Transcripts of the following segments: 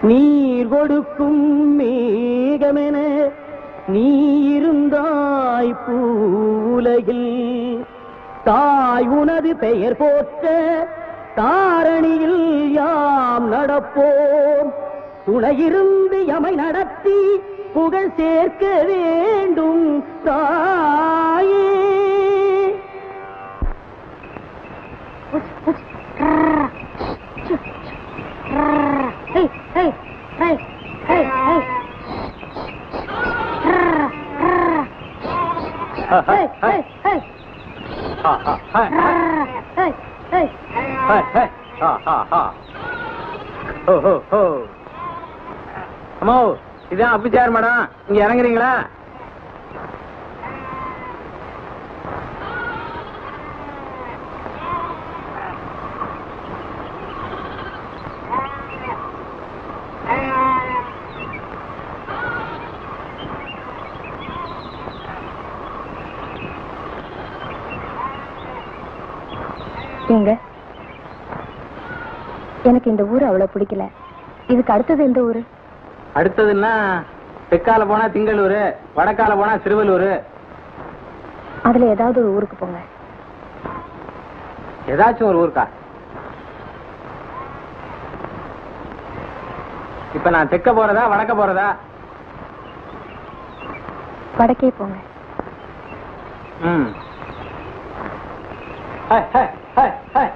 நீர் கொடுக்கும் மேகமென நீ இருந்தாய் பூலகில் தாய் உனது பெயர் போற்ற தாரணியில் யாம் நடப்போம் துணையிருந்து எமை நடத்தி புகழ் சேர்க்க வேண்டும் தாயே Hey, hey, hey, hey, hey. Hey, hey, hey. Hey, hey. அம்மா இதான் அப்பிச்சார் மேடம் இங்க இறங்குறீங்களா ஏங்க எனக்கு இந்த ஊர் அவ்வளவு பிடிக்கல இதுக்கு அடுத்தது எந்த ஊரு அடுத்ததுன்னா தெற்கால போனா திங்களூர் வடக்கால போனா திருவள்ளூர் அதுல ஏதாவது ஒரு ஊருக்கு போங்க ஏதாச்சும் ஒரு ஊருக்கா இப்ப நான் தெற்க போறதா வடக்க போறதா வடக்கே போங்க ம் ஹாய் ஹாய் ஹாய் ஹாய்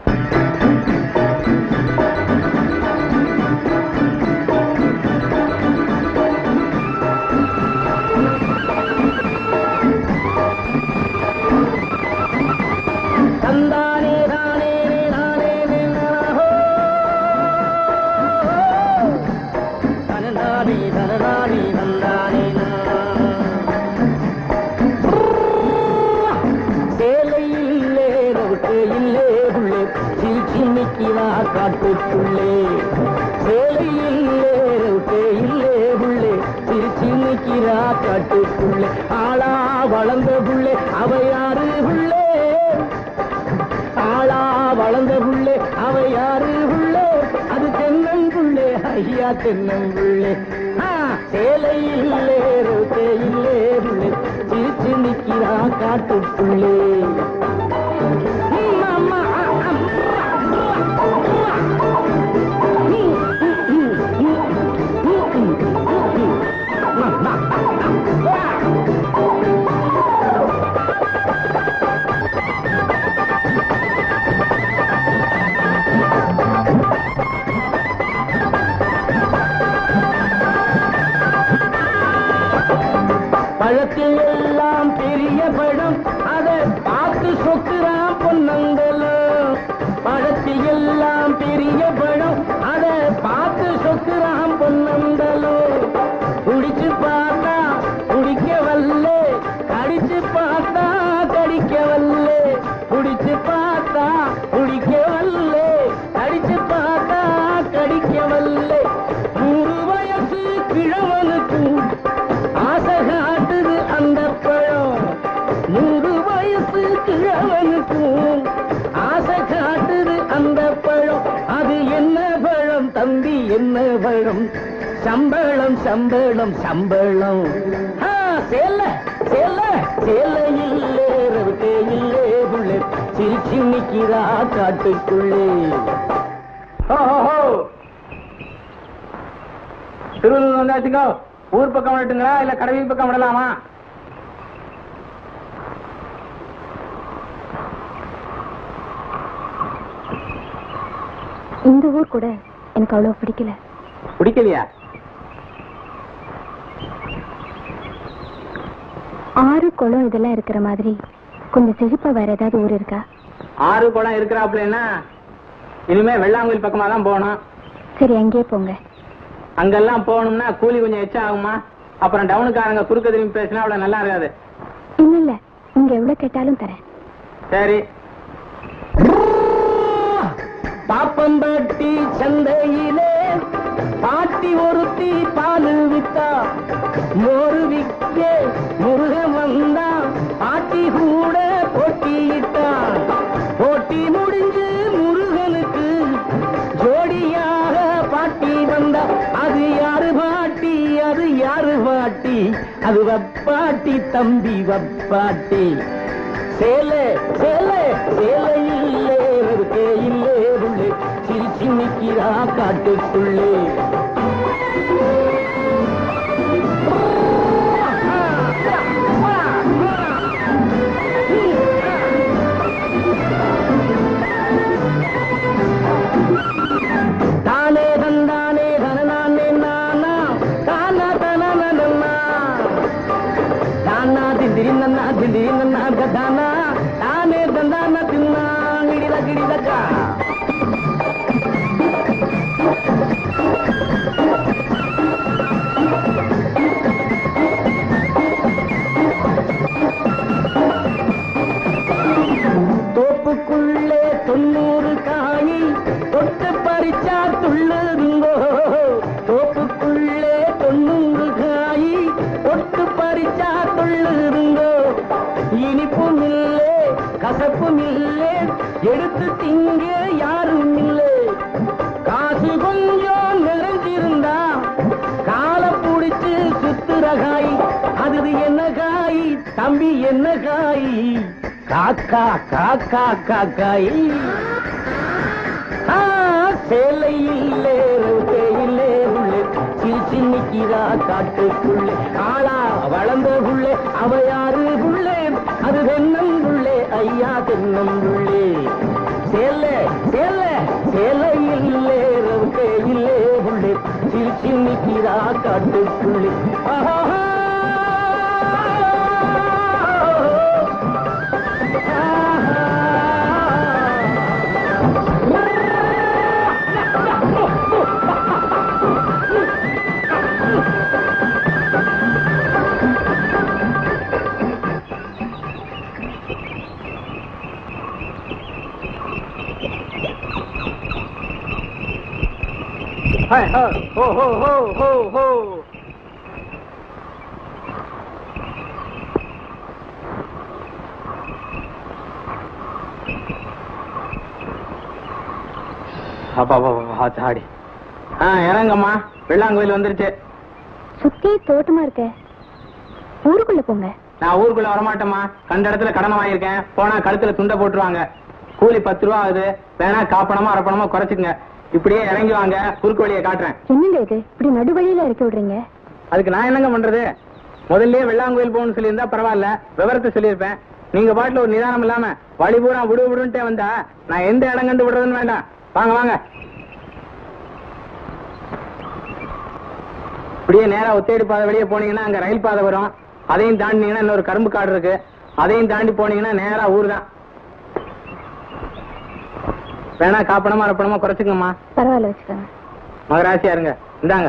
தந்தானே தானே நானே நின்னஹோ தனநானே தனநானே தந்தானே சேலையில் இல்லே நோட்டு இல்லே உள்ளே சீச்சி நிக்கிறா காட்டுக்குள்ளே சேலையில் இல்லே நோட்டு இல்லே உள்ளே சிரிச்சி நிக்கிறா காட்டுக்குள்ளே ஆளா வளர்ந்த புள்ளே அவ யாரு உள்ளே ஆளா வளர்ந்த புள்ளே அவ யாரு புள்ளே அது தென்னங்குள்ளே ஐயா தென்னங்குள்ளே ஆ, சேலையில்லே ரோட்டே இல்லே புள்ளே சிரிச்சு நிக்கிறா காட்டுக்குள்ளே ம், அம்மா, ஆ, பழத்தில் எல்லாம் பெரிய பழம் அதை பார்த்து சொக்குறான் பொன்னங்களும் பழத்தில் எல்லாம் பெரிய பழம் அதை பார்த்து சொக்குறான் பொன்னங்களும் குடிச்சு பார்த்தா குடிக்க வல்லே கடிச்சு பார்த்தா கடிக்க வல்லே குடிச்சு பார்த்தா குடிக்க வல்லே கடிச்சு பார்த்தா கடிக்க வல்லே நூறு வயசு கிழவனுக்கும் ஆசை காட்டுது அந்த பழம் நூறு வயசு கிழவனுக்கும் ஆசை காட்டுது அந்த பழம் அது என்ன பழம் தம்பி என்ன பழம் சம்பளம் சம்பளம் சம்பளம் ஆ, சேல சேல சேல இல்லே ரவுட்டே இல்லே புள்ளே சிரிச்சு நிக்கிறா காட்டுக்குள்ளே திருவள்ளூர் வந்தாச்சுங்க ஊர் பக்கம் விட்டுங்களா இல்ல கடவுள் பக்கம் விடலாமா இந்த ஊர் கூட எனக்கு அவ்வளவு பிடிக்கல பிடிக்கலையா ஆறு குளம் இதெல்லாம் இருக்கிற மாதிரி கொஞ்சம் செழிப்பா வேற ஏதாவது ஊர் இருக்கா ஆறு குளம் இருக்கிறாப்புலன்னா இனிமே வெள்ளாங்கோயில் பக்கமா தான் போகணும் சரி அங்கேயே போங்க அங்கெல்லாம் போகணும்னா கூலி கொஞ்சம் எச்சா ஆகுமா அப்புறம் டவுனுக்காரங்க குறுக்க திரும்பி பேசினா அவ்வளவு நல்லா இருக்காது இல்ல இல்ல நீங்க எவ்வளவு கேட்டாலும் தரேன் சரி பாப்பம்பட்டி சந்தையிலே பாட்டி ஒருத்தி பாலு வித்தா மோரு விக்க முருகன் வந்தா பாட்டி கூட போட்டியிட்டான் போட்டி முடிஞ்சு முருகனுக்கு ஜோடியாக பாட்டி வந்தா அது வப்பாட்டி தம்பி வப்பாட்டி சேலை சேலை சேலை இல்லே இருக்கே இல்லே உள்ளே சிரிச்சு நிக்கிறா காட்டுக்குள்ளே தானே தந்தானே தனநானே நானா தானா தனநனா தானா திந்திரி நன்னா திந்திரி நன்னா கதானா தானே தந்தானா தின்னா கிடித கிடிதக்கா தோப்புக்குள்ளே தொண்ணூறு காய் தொட்டு பறிச்சா துள்ளுதுங்கோ தோப்புக்குள்ளே தொண்ணூறு காய் தொட்டு பறிச்சா துள்ளுதுங்கோ இனிப்பும் இல்லே கசப்பும் இல்லே எடுத்து திங்க யாரும் இல்லை காசு கொஞ்சம் நிறைஞ்சிருந்தா காலை புடிச்சு சுத்துற காய் அது என்ன காய் தம்பி என்ன காய் காக்கா காக்கா காக்காய் ஆ, சேலை இல்லே ரவுத்தே இல்லே உள்ளே சிரிச்சு நிக்கிறா காட்டுக்குள்ளே ஆளா வளர்ந்த புள்ளே அவ யாரு புள்ளே அது தென்னம் புள்ளே ஐயா தென்னம் புள்ளே சேலை சேலை சேலை இல்லே ரவுத்தே இல்லே புள்ளே சிரிச்சு நிக்கிறா காட்டுக்குள்ளே ஆஹா ஹாய், ஹோ, ஹோ, ஹோ, ஹோ, ஹோ, ஹோ. அப்பா, அப்பா, அப்பா, ஆத்தாடி. ஆ இறங்கம்மா வெள்ளாங்கோயில் வந்துருச்சு சுத்தி தோட்டமா இருக்க ஊருக்குள்ள போங்க நான் ஊருக்குள்ள வரமாட்டேம்மா கண்ட இடத்துல கடன் வாங்கியிருக்கேன் போனா கழுத்துல துண்டை போட்டுருவாங்க கூலி பத்து ரூபா ஆகுது வேணா காப்பணமா அரப்பணமா குறைச்சுக்குங்க இப்படியே இறங்கி வாங்க குறுக்கு வழியை காட்டுறேன் என்னங்க இது இப்படி நடுவழியில இறக்கி விடுறீங்க அதுக்கு நான் என்னங்க பண்றது முதல்லயே வெள்ளாங்கோயில் போகணும்னு சொல்லியிருந்தா பரவாயில்ல விவரத்தை சொல்லியிருப்பேன் நீங்க பாட்டுல ஒரு நிதானம் இல்லாம வழி பூரா விடு விடுன்ட்டே வந்தா நான் எந்த இடம் கண்டு விடுறதுன்னு வேண்டாம் வாங்க வாங்க இப்படியே நேரா ஒத்தேடி பாதை வெளியே போனீங்கன்னா அங்க ரயில் பாதை வரும் அதையும் தாண்டினீங்கன்னா இன்னொரு கரும்பு காடு இருக்கு அதையும் தாண்டி போனீங்கன்னா நேரா ஊர் தான் வேணா காப்பணமா அரப்பணமா குறைச்சுக்கம்மா பரவாயில்ல வச்சுக்கோங்க மகராசியா இருங்க இந்தாங்க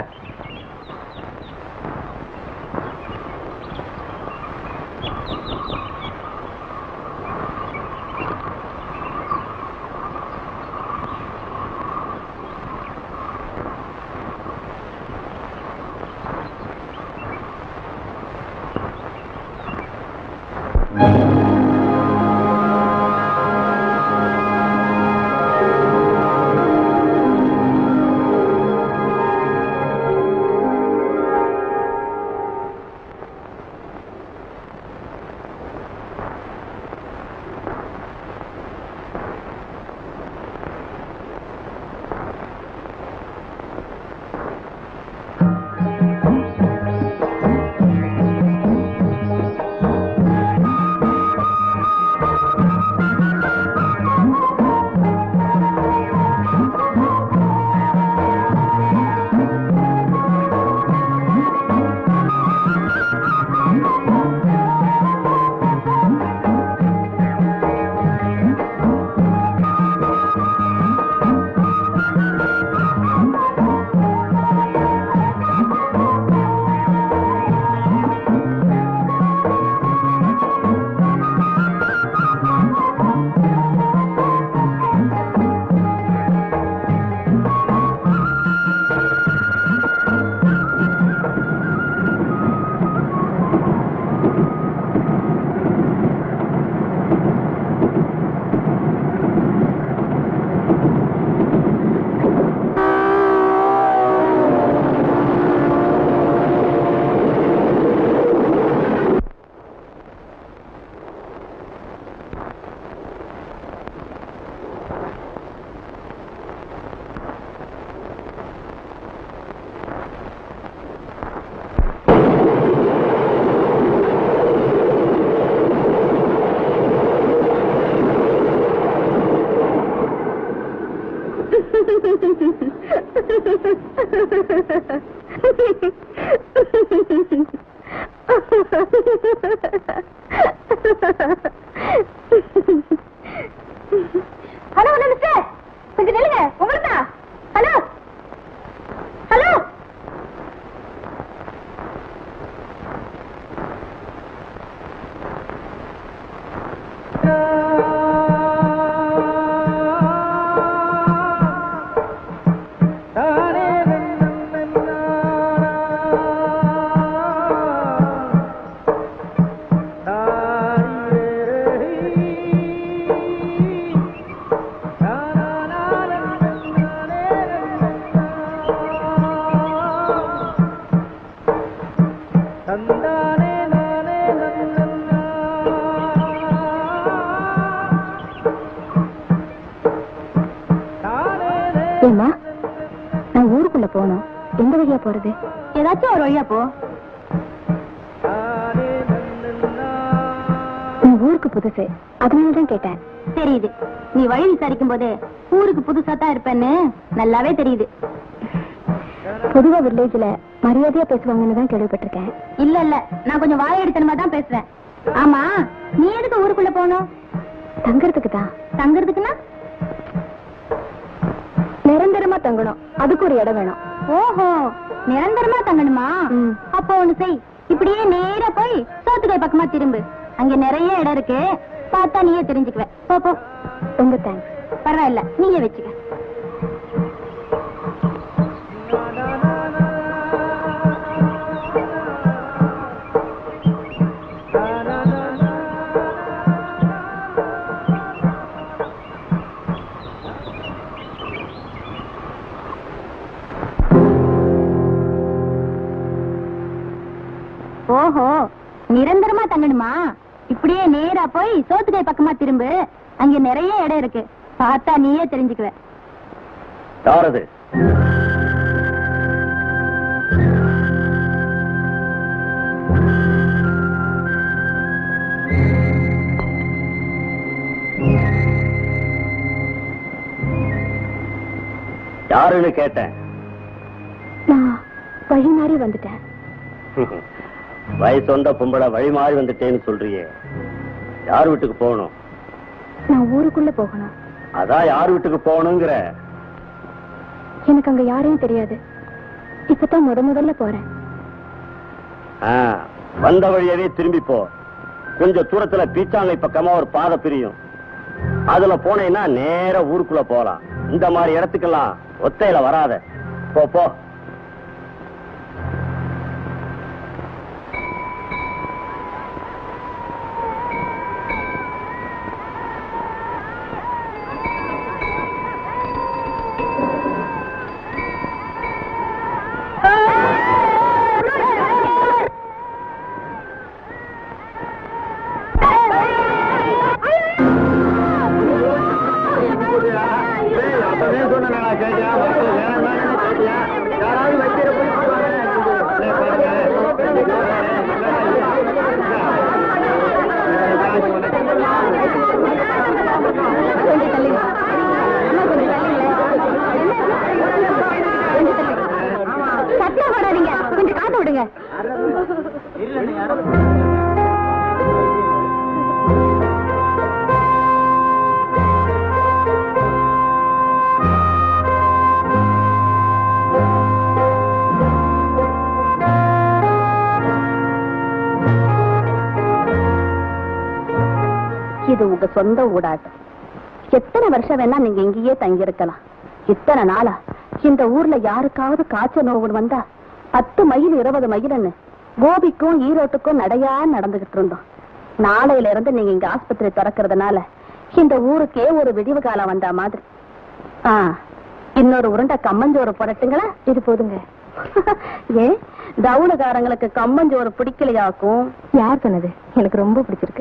ஹலோ ஹலோ மிஸ்டர் கொஞ்சம் நில்லுங்க உங்களுக்கு தான் ஹலோ ஹலோ ஏமா நான் ஊருக்குள்ள போகணும் எந்த வழியா போறது ஏதாச்சும் ஒரு வழியா போ நீ ஊருக்கு புதுசு அதனாலதான் கேட்டேன் தெரியுது நீ வழி விசாரிக்கும் போது ஊருக்கு புதுசா தான் இருப்பேன்னு நல்லாவே தெரியுது பொதுவா வில்லேஜ்ல மரியாதையா பேசுவாங்கன்னு தான் கேள்விப்பட்டிருக்கேன் இல்ல இல்ல நான் கொஞ்சம் வாழை எடுத்தனமா தான் பேசுறேன் ஆமா நீ எதுக்கு ஊருக்குள்ள போகணும் தங்கறதுக்கு தான் தங்கறதுக்குன்னா நிரந்தரமா தங்கணும் அதுக்கு ஒரு இடம் வேணும் ஓஹோ நிரந்தரமா தங்கணுமா அப்போ ஒண்ணு செய் இப்படியே நேரா போய் சோத்துக்கை பக்கமா திரும்பு அங்க நிறைய இடம் இருக்கு பார்த்தா நீயே தெரிஞ்சுக்குவ போ போ ரொம்ப தேங்க்ஸ் பரவாயில்ல நீயே வச்சுக்க ஓஹோ நிரந்தரமா தங்கணுமா இப்படியே நேரா போய் சோத்துக்கை பக்கமா திரும்பு அங்க நிறைய இடம் இருக்கு பார்த்தா நீயே தெரிஞ்சுக்குவ யாரது யாருன்னு கேட்டேன் நான் வழி மாறி வந்துட்டேன் வயசு வந்த பொம்பளை வழி மாறி வந்துட்டேன்னு சொல்றியே யார் வீட்டுக்கு போகணும் நான் ஊருக்குள்ள போகணும் அதான் யார் வீட்டுக்கு போகணுங்கிற எனக்கு அங்க யாரையும் தெரியாது இப்பதான் முத முதல்ல போறேன் ஆ, வந்த வழியவே திரும்பி போ கொஞ்சம் தூரத்துல பீச்சாங்கை பக்கமா ஒரு பாதை பிரியும் அதுல போனேன்னா நேரா ஊருக்குள்ள போலாம் இந்த மாதிரி இடத்துக்கெல்லாம் ஒத்தையில வராத போ போ கொஞ்சம் தள்ளுங்க அம்மா கொஞ்சம் தள்ளுங்களேன் சத்தம் போடாதீங்க கொஞ்சம் காத்து விடுங்க இது உங்க சொந்த ஊடாட்டம் எத்தனை வருஷம் வேணா நீங்க இங்கேயே தங்கி இருக்கலாம் இத்தனை நாளா இந்த ஊர்ல யாருக்காவது காய்ச்சல் நோவு வந்தா பத்து மைல் இருபது மைல்னு கோபிக்கும் ஈரோட்டுக்கும் நடையா நடந்துகிட்டு இருந்தோம் நாளையில இருந்து நீங்க இங்க ஆஸ்பத்திரி திறக்கிறதுனால இந்த ஊருக்கே ஒரு விடிவு காலம் வந்தா மாதிரி ஆ இன்னொரு உருண்டை கம்மஞ்சோறு போடட்டுங்களா இது போதுங்க ஏ டவுனுக்காரங்களுக்கு கம்மஞ்சோறு பிடிக்கலையாக்கும் யார் சொன்னது எனக்கு ரொம்ப பிடிச்சிருக்கு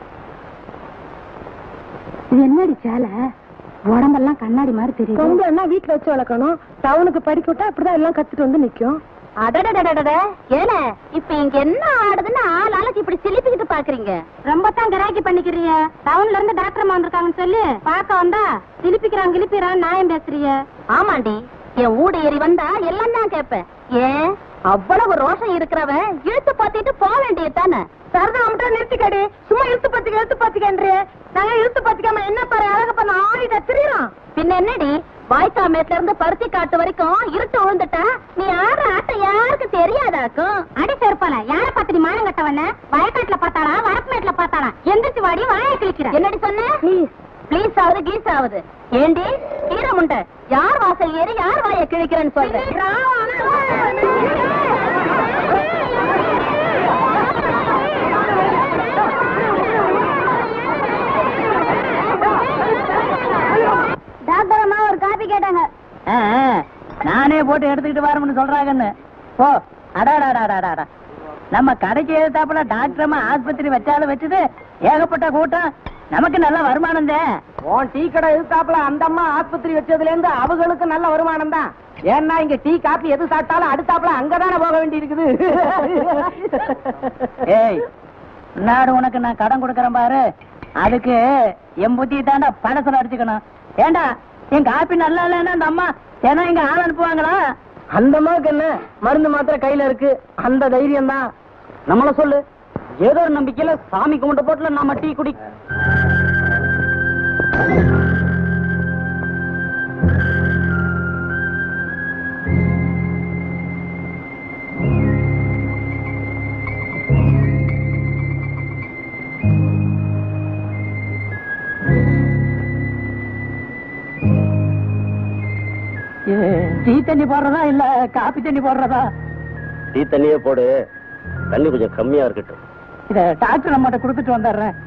இது என்னடி சேலை உடம்பெல்லாம் கண்ணாடி மாதிரி தெரியும் பொங்கல்னா வீட்டுல வச்சு வளர்க்கணும் டவுனுக்கு படிக்க விட்டா அப்படிதான் எல்லாம் கத்துட்டு வந்து நிக்கும் அடடடடட ஏல இப்ப இங்க என்ன ஆடுதுன்னு ஆள் ஆளுக்கு இப்படி சிலிப்பிக்கிட்டு பாக்குறீங்க ரொம்ப தான் கிராக்கி பண்ணிக்கிறீங்க டவுன்ல இருந்து டாக்டர் அம்மா வந்திருக்காங்கன்னு சொல்லி பார்க்க வந்தா சிலிப்பிக்கிறான் கிளிப்பிக்கிறான் நியாயம் பேசுறீங்க ஆமாண்டி என் ஊடு ஏறி வந்தா எல்லாம் தான் கேட்பேன் ஏன் அவ்வளவு ரோஷம் இருக்கிறவன் இழுத்து பாத்திட்டு போக வேண்டியது தானே சரதா மட்டும் நிறுத்திக்கடி சும்மா இழுத்து பத்திக்க இழுத்து பத்திக்கன்றே நாங்க இழுத்து பத்திக்காம என்ன பாரு அழக பண்ண ஆடிட்ட திரியறோம் பின்ன என்னடி வாய்க்காமேட்ல இருந்து பருத்தி காட்டு வரைக்கும் இருட்டு விழுந்துட்டா நீ ஆடுற ஆட்டம் யாருக்கு தெரியாதாக்கும் அடி செருப்பால யார பாத்து நீ மானம் கட்டவன வயக்காட்டுல பார்த்தாளா வரப்புமேட்ல பார்த்தாளா எந்திரிச்சு வாடி வாய கிழிக்கிற என்னடி சொன்ன ப்ளீஸ் ப்ளீஸ் ஆகுது கீஸ் ஆகுது ஏண்டி கீரை முண்டை யார் வாசல் ஏறி யார் வாய கிழிக்கிறேன்னு சொல்றேன் டாக்டர் அம்மா ஒரு காபி கேட்டாங்க ஆ, ஆ, நானே போட்டு எடுத்துக்கிட்டு வரணும்னு சொல்றாங்கன்னு போ அடாடாடாடாடா நம்ம கடைக்கு எழுத்தாப்புல டாக்டர் அம்மா ஆஸ்பத்திரி வச்சாலும் வச்சது ஏகப்பட்ட கூட்டம் நமக்கு நல்ல வருமானம் தான் உன் டீ கடை எதிர்த்தாப்புல அந்த அம்மா ஆஸ்பத்திரி வச்சதுல இருந்து அவங்களுக்கு நல்ல வருமானம் தான் ஏன்னா இங்க டீ காபி எது சாப்பிட்டாலும் அடுத்தாப்புல அங்கதானே போக வேண்டி இருக்குது ஏய் முன்னாடி உனக்கு நான் கடன் கொடுக்கறேன் பாரு அதுக்கு என் புத்தி தாண்டா பணத்துல அடிச்சுக்கணும் ஏண்டா என் காப்பி நல்லா இல்லைன்னா அந்த அம்மா தினம் இங்க ஆள் அனுப்புவாங்களா அந்த அம்மாவுக்கு என்ன மருந்து மாத்திரை கையில இருக்கு அந்த தைரியம் தான் நம்மள சொல்லு ஏதோ ஒரு நம்பிக்கையில சாமி கும்பிட்டு போட்டுல நாம டீ குடி டீ தண்ணி போடுறதா இல்ல காப்பி தண்ணி போடுறதா டீ தண்ணியே போடு தண்ணி கொஞ்சம் கம்மியா இருக்கட்டும் இத டாக்டர் நம்மகிட்ட கொடுத்துட்டு வந்துடுறேன்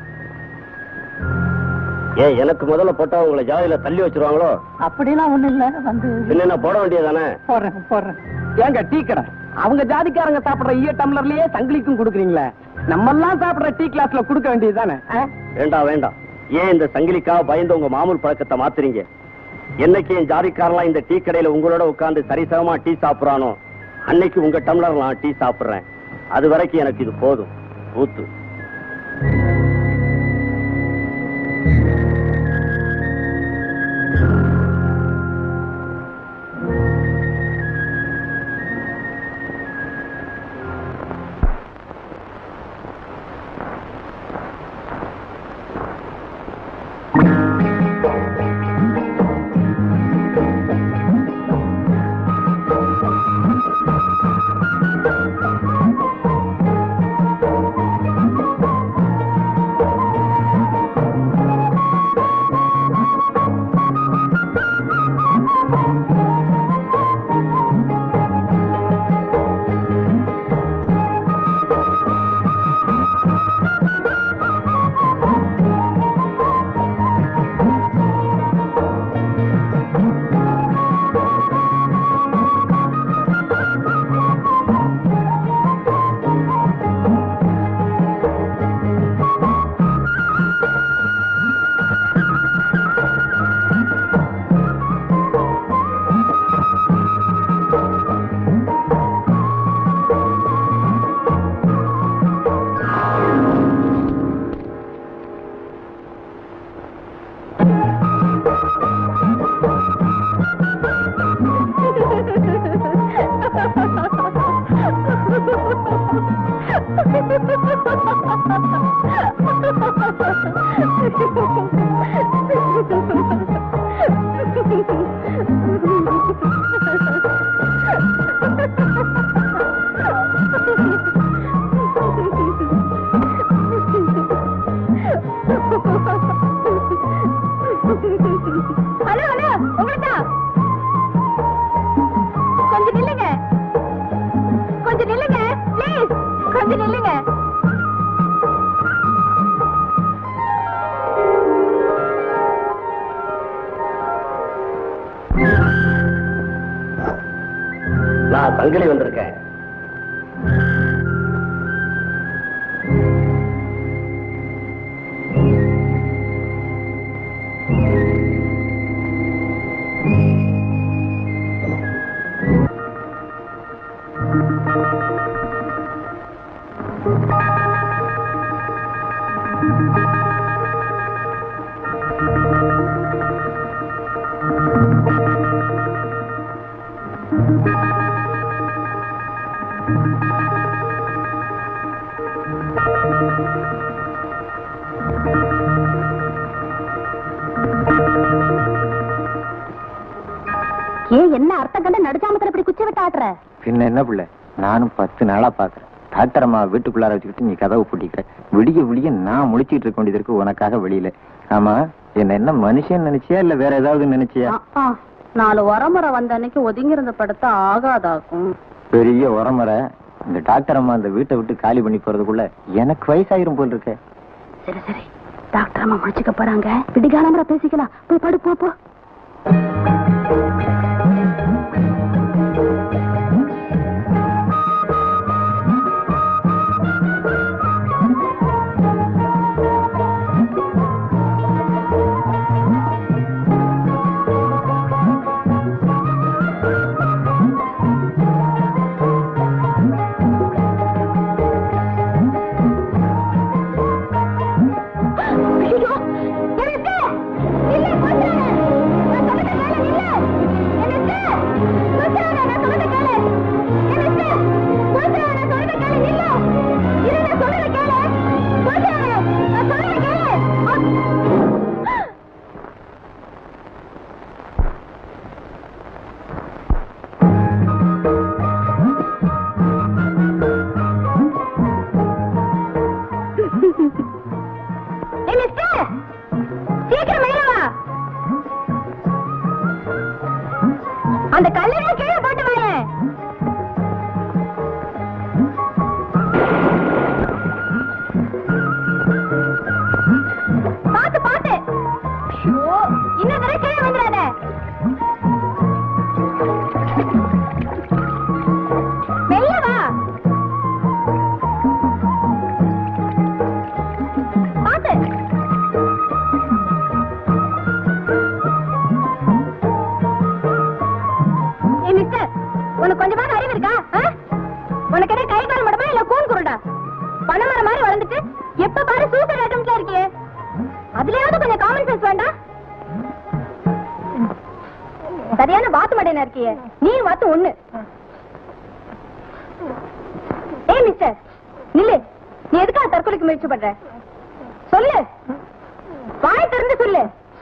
ஏன் எனக்கு முதல்ல போட்டா உங்களை ஜாதியில தள்ளி வச்சிருவாங்களோ அப்படிலாம் ஒண்ணு இல்ல வந்து பின்ன என்ன போட வேண்டியதானே போடுறேன் போடுறேன் ஏங்க டீ கடை அவங்க ஜாதிக்காரங்க சாப்பிடுற ஈய டம்ளர்லயே சங்கிலிக்கும் கொடுக்குறீங்களே நம்ம எல்லாம் சாப்பிடுற டீ கிளாஸ்ல கொடுக்க வேண்டியதுதானே ஆ? வேண்டாம் வேண்டாம் ஏன் இந்த சங்கிலிக்காக பயந்து உங்க மாமூல் பழக்கத்தை மாத்துறீங்க என்னைக்கு என் ஜாதிக்காரலாம் இந்த டீ கடையில உங்களோட உட்கார்ந்து சரிசமமா டீ சாப்பிடுறானோ அன்னைக்கு உங்க டம்ளர் நான் டீ சாப்பிடுறேன் அது வரைக்கும் எனக்கு இது போதும் ஊத்து ஹலோ ஹலோ உங்களுக்கா கொஞ்சம் நில்லுங்க கொஞ்சம் நில்லுங்க ப்ளீஸ் கொஞ்சம் நில்லுங்க நான் சங்கிலி வந்திருக்கேன் ஏன் என்ன அர்த்தம் கண்டு நடுஜாமத்துல இப்படி குச்சி விட்டு ஆட்டுற பின்ன என்ன பிள்ளை நானும் பத்து நாளா பாக்குறேன் டாக்டர் அம்மா வீட்டுக்குள்ளார வச்சுக்கிட்டு நீ கதவு பூட்டிக்கிற விடிய விடிய நான் முழிச்சிட்டு இருக்க வேண்டியது இருக்கு உனக்காக வெளியில ஆமா என்ன என்ன மனுஷன் நினைச்சியா இல்ல வேற ஏதாவது நினைச்சியா ஆ, ஆ. நாலு வரமுறை வந்த அன்னைக்கு ஒதுங்கி இருந்த படுத்தா ஆகாதாக்கும் பெரிய உரமரை இந்த டாக்டர் அம்மா அந்த வீட்டை விட்டு காலி பண்ணி போறதுக்குள்ள எனக்கு வயசாயிரும் போல் இருக்க சரி சரி டாக்டர் அம்மா முடிச்சுக்க போறாங்க விடிகாலம்பர பேசிக்கலாம் போய் படு போ போ ஐயோ எனக்கு இல்ல கொண்டாட நான் சொல்றத கேளு இல்ல எனக்கு கொண்டாட நான் சொல்றத கேளு எனக்கு கொண்டாட நான் சொல்றத கேளு இல்ல இரு நான் சொல்றத கேளு கொண்டாட நான் சொல்றத கேளு அ- ஏய் மிஸ்டர் சீக்கிரம் மேல வா அந்த கல்லெல்லாம் கீழே போட்டு வாயே பாத்து பாத்து ஐயோ இன்னும் தடவை கீழே வந்துடாத மெல்ல வா பாத்து ஏய் மிஸ்டர் உனக்கு கொஞ்சமாவது அறிவு இருக்கா ஆ? உனக்கு என்ன கை கால் மடமா இல்ல கூன் குருடா பணமரம் மாதிரி வளர்ந்துட்டு எப்ப பாரு சூசைட் அட்டம்ப்ட்ல இருக்கியே அதுலயாவது கொஞ்சம் காமன் சென்ஸ் வேண்டாம் சரியான வாத்து மடையனா இருக்கியே நீ வாத்து ஒண்ணு ஏய் மிஸ்டர் நில்லு நீ எதுக்காக தற்கொலைக்கு முயற்சி பண்ற சொல்லு வாய் திறந்து சொல்லு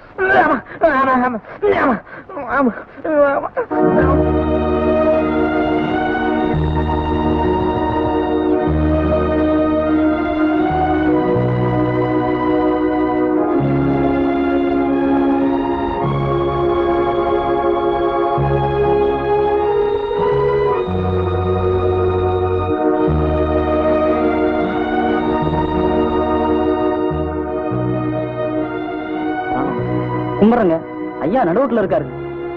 கும்பிடுறங்க ஐயா நடுவுல இருக்காரு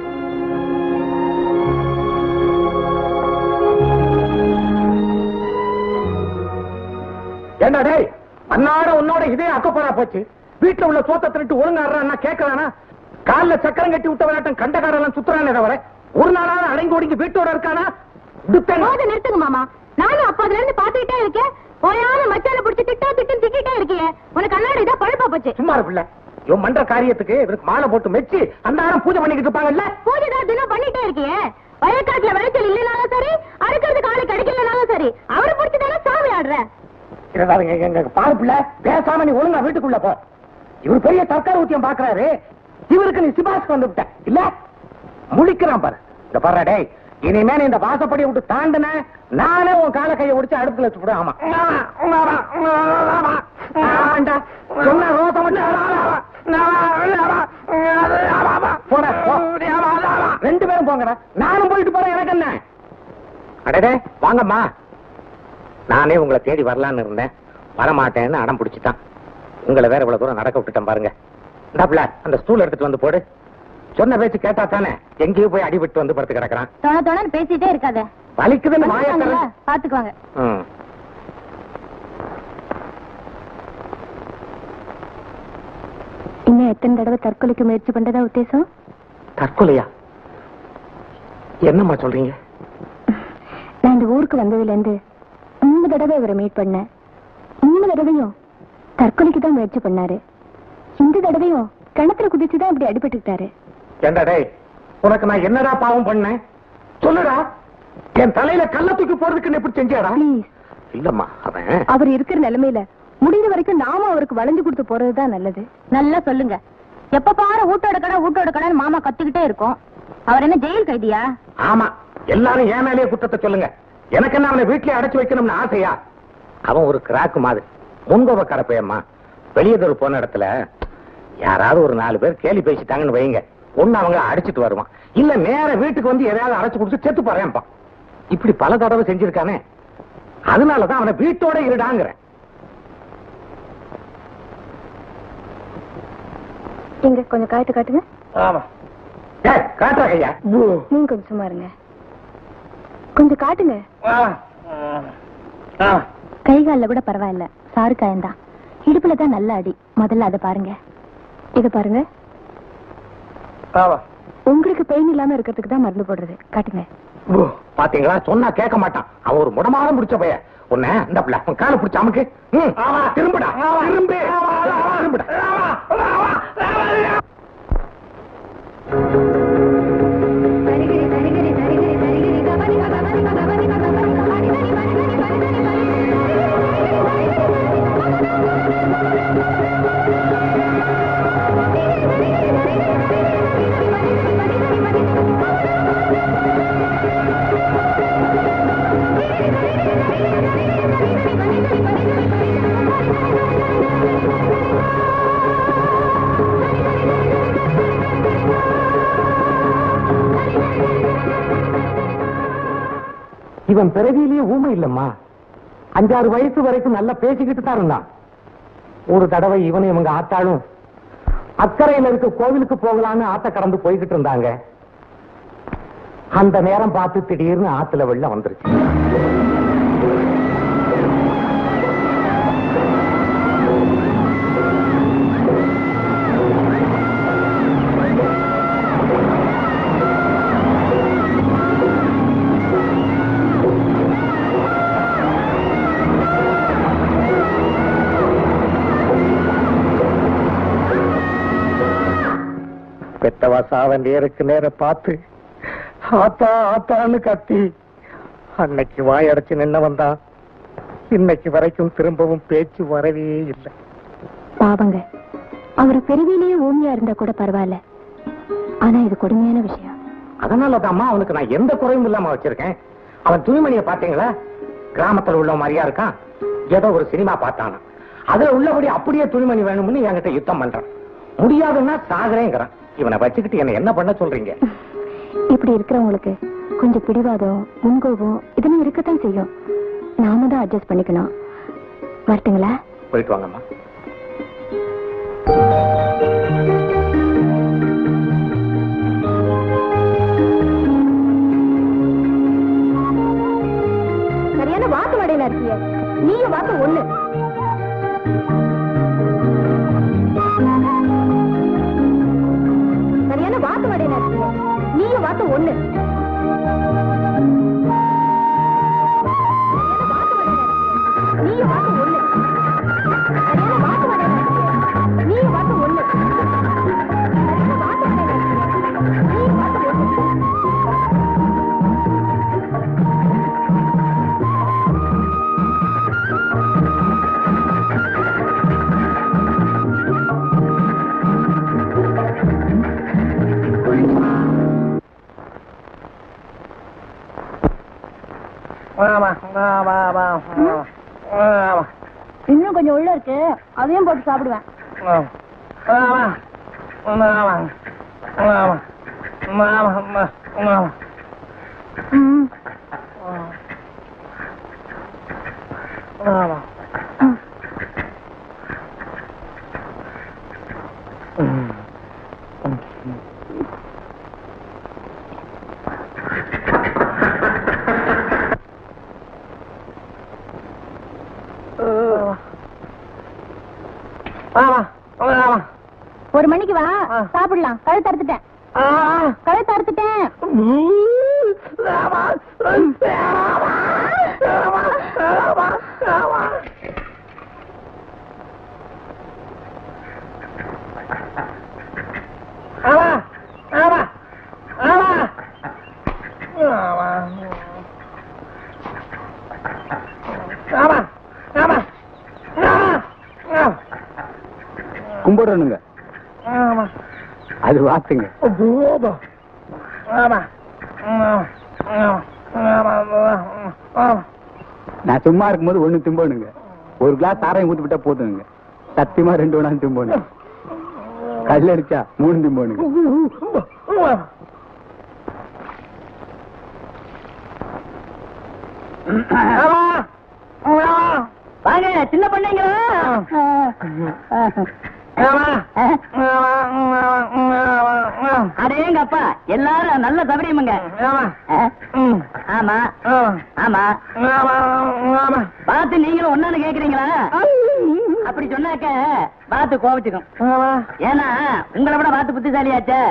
ஏண்டா டேய் அன்னாட உன்னோட இதே அக்கப்போரா போச்சு வீட்டுல உள்ள சோத்த திருட்டு ஒழுங்காடுறான்னா கேட்கறானா கால்ல சக்கரம் கட்டி விட்ட விளையாட்டம் கண்டகாரெல்லாம் சுத்துறானே தவிர ஒரு நாளாவது அடங்கி ஒடுங்கி வீட்டோட இருக்கானா துத்தன் போது நிறுத்துங்க மாமா நானும் அப்போதுல இருந்து பாத்துக்கிட்டே இருக்கேன் ஓயாம மச்சான புடிச்சு திட்டா திட்டம் திட்டிட்டே இருக்கியே உனக்கு கண்ணாடி தான் பழுப்பா போச்சு சும்மா இருக்குல்ல இவன் மன்ற காரியத்துக்கு இவருக்கு மாலை போட்டு மெச்சு அந்த ஆரம் பூஜை பண்ணிக்கிட்டு இருப்பாங்கல்ல பூஜை தான் தினம் பண்ணிட்டே இருக்கியே வயக்காட்டுல விளைச்சல் இல்லைனாலும் சரி அறுக்கிறது காலை கிடைக்கலனாலும் சரி அவரை பிடிச்சி தானே சாமி ஆடுற இருக்காதுங்க எங்க பாரு பிள்ளை பேசாம நீ ஒழுங்கா வீட்டுக்குள்ள போ இவர் பெரிய தற்கால ஊத்தியம் பாக்குறாரு இவருக்கு நீ சிபாஸ் வந்து விட்ட இல்ல முழிக்கிறான் பாரு இந்த பாரு டேய் இனிமே நீ இந்த வாசப்படி விட்டு தாண்டுன நானே உன் கால கையை ஒடிச்சு அடுப்புல வச்சு ஆமா ஆமாண்டா. சொன்ன ரோசம் மட்டும் போடா, போ. ரெண்டு பேரும் போங்கடா நானும் போயிட்டு போறேன் எனக்கு என்ன அடடே வாங்கம்மா நானே உங்களை தேடி வரலான்னு இருந்தேன் வரமாட்டேன்னு அடம் பிடிச்சிட்டான் உங்களை வேற இவ்வளவு தூரம் நடக்க விட்டுட்டேன் பாருங்க இந்தாப்புல அந்த ஸ்டூல் எடுத்துட்டு வந்து போடு சொன்ன பேச்சு கேட்டா தானே எங்கேயோ போய் அடிபட்டு வந்து படுத்து கிடக்குறான் தொண தொணன்னு பேசிட்டே இருக்காத வலிக்குதுன்னு வாயை திறந்து- பாத்துக்குவாங்க ம். இன்னும் எத்தனை தடவை தற்கொலைக்கு முயற்சி பண்றதா உத்தேசம் தற்கொலையா என்னம்மா சொல்றீங்க நான் இந்த ஊருக்கு வந்ததுல இருந்து மூணு தடவை இவரை மீட் பண்ணேன் மூணு தடவையும் தற்கொலைக்கு தான் முயற்சி பண்ணாரு இந்த தடவையும் கிணத்துல குதிச்சுதான் இப்படி அடிபட்டுக்கிட்டாரு ஏண்டா டேய் உனக்கு நான் என்னடா பாவம் பண்ணேன் சொல்லுடா என் தலையில கல்ல தூக்கி போறதுக்கு எப்படி செஞ்சியாடா ப்ளீஸ் இல்லம்மா அவன் அவர் இருக்கிற நிலைமையில முடிஞ்ச வரைக்கும் நாம அவருக்கு வளைஞ்சு கொடுத்து போறதுதான் நல்லது நல்லா சொல்லுங்க எப்ப பாரு வீட்டோட கடை வீட்டோட கடைன்னு மாமா கத்திக்கிட்டே இருக்கோம் அவர் என்ன ஜெயில் கைதியா ஆமா எல்லாரும் என் மேலேயே குற்றத்தை சொல்லுங்க எனக்கு என்ன அவனை வீட்லயே அடைச்சு வைக்கணும்னு ஆசையா அவன் ஒரு கிராக்கு மாதிரி முன்கோப கரப்பையம்மா வெளியே தெரு போன இடத்துல யாராவது ஒரு நாலு பேர் கேலி பேசிட்டாங்கன்னு வைங்க ஒண்ணு அவங்க அடிச்சிட்டு வருவான் இல்ல நேர வீட்டுக்கு வந்து எதையாவது அடைச்சு கொடுத்து செத்து போறேன்ப்பா இப்படி பல தடவை செஞ்சிருக்கானே அதனாலதான் அவனை வீட்டோட இருடாங்கிறேன் இங்க கொஞ்சம் காய்த்து காட்டுங்க ஆமா ஏய், காட்டுறா கையா நீங்க கொஞ்சம் சும்மா இருங்க கொஞ்சம் காட்டுங்க கை காலில் கூட பரவாயில்ல சாரு காயந்தான் இடுப்புல தான் நல்ல அடி முதல்ல அதை பாருங்க இத பாருங்க உங்களுக்கு பெயின் இல்லாம இருக்கிறதுக்கு தான் மருந்து போடுறது காட்டுங்க பாத்தீங்களா சொன்னா கேட்க மாட்டான் அவன் ஒரு முடமாதம் முடிச்ச பைய உன்ன இந்த பிள்ளை அவன் காலை பிடிச்ச அமுக்கு ம், திரும்புடா திரும்பு திரும்புடா இவன் பிறவியிலேயே ஊமை இல்லம்மா அஞ்சாறு வயசு வரைக்கும் நல்லா பேசிக்கிட்டு தான் இருந்தான் ஒரு தடவை இவனும் இவங்க ஆத்தாளும் அக்கறையில இருக்க கோவிலுக்கு போகலான்னு ஆத்த கடந்து போய்கிட்டு இருந்தாங்க அந்த நேரம் பார்த்து திடீர்னு ஆத்துல வெள்ளம் வந்துருச்சு பெத்தவா சாவ நேருக்கு நேர பார்த்து ஆத்தா ஆத்தான்னு கத்தி அன்னைக்கு வாயடைச்சு நின்ன வந்தான் இன்னைக்கு வரைக்கும் திரும்பவும் பேச்சு வரவே இல்லை பாவங்க அவர் பெருவிலேயே ஊமியா இருந்தா கூட பரவாயில்ல ஆனா இது கொடுமையான விஷயம் அதனாலதாம்மா அவனுக்கு நான் எந்த குறையும் இல்லாம வச்சிருக்கேன் அவன் துணிமணியை பாத்தீங்களா கிராமத்துல உள்ள மாதிரியா இருக்கான் ஏதோ ஒரு சினிமா பார்த்தானா அதுல உள்ளபடி அப்படியே துணிமணி வேணும்னு என்கிட்ட யுத்தம் பண்றான் முடியாதுன்னா சாகுறேங்கிறான் இவனை வச்சுக்கிட்டு என்ன என்ன பண்ண சொல்றீங்க இப்படி இருக்கிறவங்களுக்கு கொஞ்சம் பிடிவாதம் முன்கோபம் இதெல்லாம் இருக்கத்தான் செய்யும் நாம தான் அட்ஜஸ்ட் பண்ணிக்கணும் வரட்டுங்களா போயிட்டு வாங்கம்மா சரியான வாக்கு வடையில இருக்கிய நீங்க வாக்கு ஒண்ணு சரியான வாக்கு வடையில இருக்கிய நீங்க வாக்கு ஒண்ணு சரியான வாக்கு வடையில இருக்கிய. நீங்க வாக்கு ஒண்ணு சரியான வாக்கு வடையில இருக்கிய. நீங்க வாக்கு ஒண்ணு சரியான வாக்கு வடையில இருக்கிய. நீங்க வாக்கு ஒண்ணு இன்னும் கொஞ்சம் உள்ள இருக்கு அதையும் போட்டு சாப்பிடுவேன் ம். ஒரு மணிக்கு வா சாப்பிடலாம் கழுத்து அறுத்துட்டேன் கழுத்து அறுத்துட்டேன் கும்பிடணுங்க அது வாத்துங்க நான் சும்மா இருக்கும்போது ஒண்ணு திம்போனுங்க ஒரு கிளாஸ் சாராயம் ஊத்தி விட்டா போதுங்க சத்தியமா ரெண்டு வேணா திம்போனு கல் அடிச்சா மூணு திம்போனுங்க வாங்க சின்ன பண்ணீங்களா அடேங்கப்பா எல்லாரும் நல்ல சபரியமுங்க ஆமா ஆமா பார்த்து நீங்களும் ஒன்னு கேக்குறீங்களா அப்படி சொன்னாக்க பார்த்து கோவிச்சுக்கும் ஏன்னா உங்களை விட பார்த்து புத்திசாலியாச்சே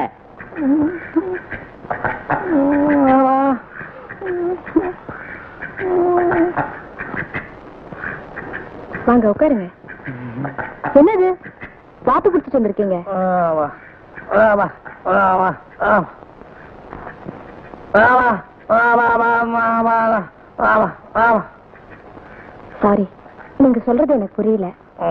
வாங்க உட்காருங்க என்னது வாத்து குடிச்சிட்டு வந்திருக்கீங்க சாரி நீங்க சொல்றது எனக்கு புரியல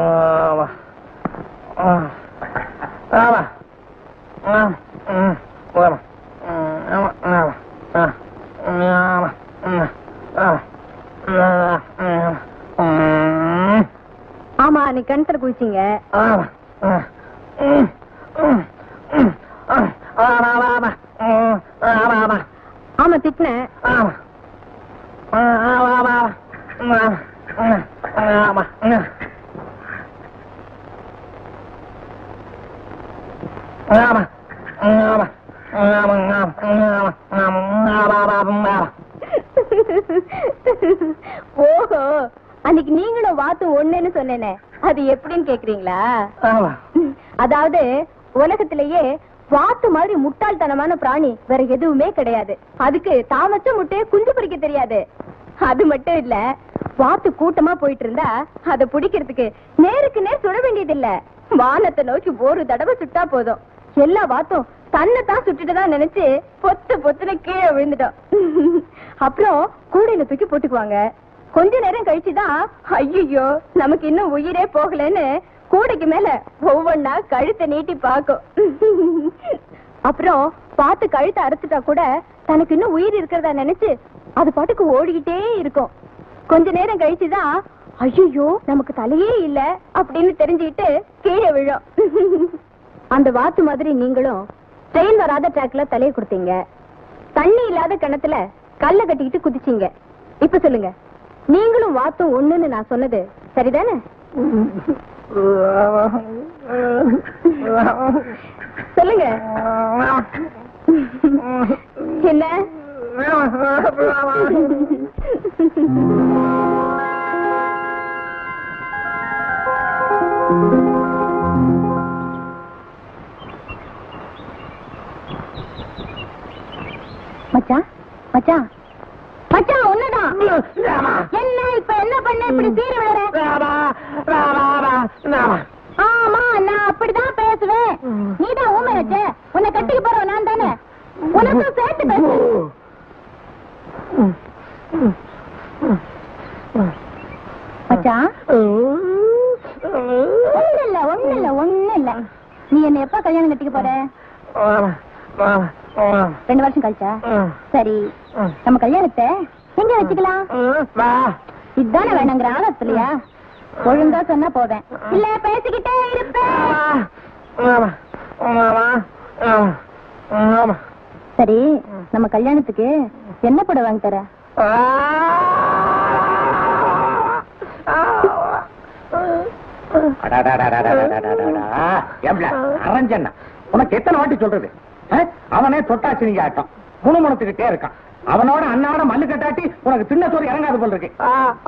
ஆமா நீ கிணத்துல குளிச்சீங்க ஆமா திட்டினேன் ஓஹோ அன்னைக்கு நீங்களும் வாத்தும் ஒண்ணுன்னு சொன்னேனே அது எப்படின்னு கேக்குறீங்களா அதாவது உலகத்திலேயே வாத்து மாதிரி முட்டாள்தனமான பிராணி வேற எதுவுமே கிடையாது அதுக்கு தாமச்ச முட்டைய குஞ்சு பறிக்க தெரியாது அது மட்டும் இல்ல வாத்து கூட்டமா போயிட்டு இருந்தா அத பிடிக்கிறதுக்கு நேருக்கு நேர் சுட வேண்டியது இல்ல வானத்தை நோக்கி ஒரு தடவை சுட்டா போதும் எல்லா வாத்தும் தன்னை தான் சுட்டுட்டுதான் நினைச்சு பொத்து பொத்துன்னு கீழே விழுந்துட்டோம் அப்புறம் கூடையில தூக்கி போட்டுக்குவாங்க கொஞ்ச நேரம் கழிச்சுதான் ஐயோ நமக்கு இன்னும் உயிரே போகலன்னு கூடைக்கு மேல ஒவ்வொன்னா கழுத்தை நீட்டி பாக்கும் அப்புறம் பார்த்து கழுத்தை அறுத்துட்டா கூட தனக்கு இன்னும் உயிர் இருக்கிறதா நினைச்சு அது பாட்டுக்கு ஓடிக்கிட்டே இருக்கும் கொஞ்ச நேரம் கழிச்சுதான் ஐயோ நமக்கு தலையே இல்ல அப்படின்னு தெரிஞ்சுக்கிட்டு கீழே விழும் அந்த வாத்து மாதிரி நீங்களும் ட்ரெயின் வராத ட்ராக்ல தலையை கொடுத்தீங்க தண்ணி இல்லாத கிணத்துல கல்ல கட்டிக்கிட்டு குதிச்சீங்க இப்ப சொல்லுங்க நீங்களும் வாத்தும் ஒண்ணுன்னு நான் சொன்னது சரிதானே சொல்லுங்க என்ன மச்சான் மச்சான் மச்சான் ஒண்ணுதான் என்ன இப்ப என்ன பண்ண இப்படி சீர விழுற ஆமா நான் அப்படிதான் பேசுவேன் நீதான் ஊமை வச்ச உன்னை கட்டிக்க போறவ நான் தானே உனக்கும் சேர்த்து பேசு மச்சான் ஒண்ணு இல்ல ஒண்ணு இல்ல ஒண்ணு இல்ல நீ என்ன எப்ப கல்யாணம் கட்டிக்க போற ரெண்டு வருஷம் கழிச்சா சரி நம்ம கல்யாணத்தை எங்க வச்சுக்கலாம் இதுதானே வேணுங்கிற ஆலோசனையா ஒழுங்கா சொன்னா போவேன் இல்ல பேசிக்கிட்டே இருப்பேன் சரி நம்ம கல்யாணத்துக்கு என்ன படம் வாங்கி தர அரஞ்சண்ணா உனக்கு எத்தனை வாட்டி சொல்றது ஆ? அவனே தொட்டாச்சு நீங்க ஆட்டம் முணுமுணுத்துக்கிட்டே இருக்கான் அவனோட அண்ணாவோட மல்லு கட்டாட்டி உனக்கு சின்ன சோறு இறங்காது போல் இருக்கு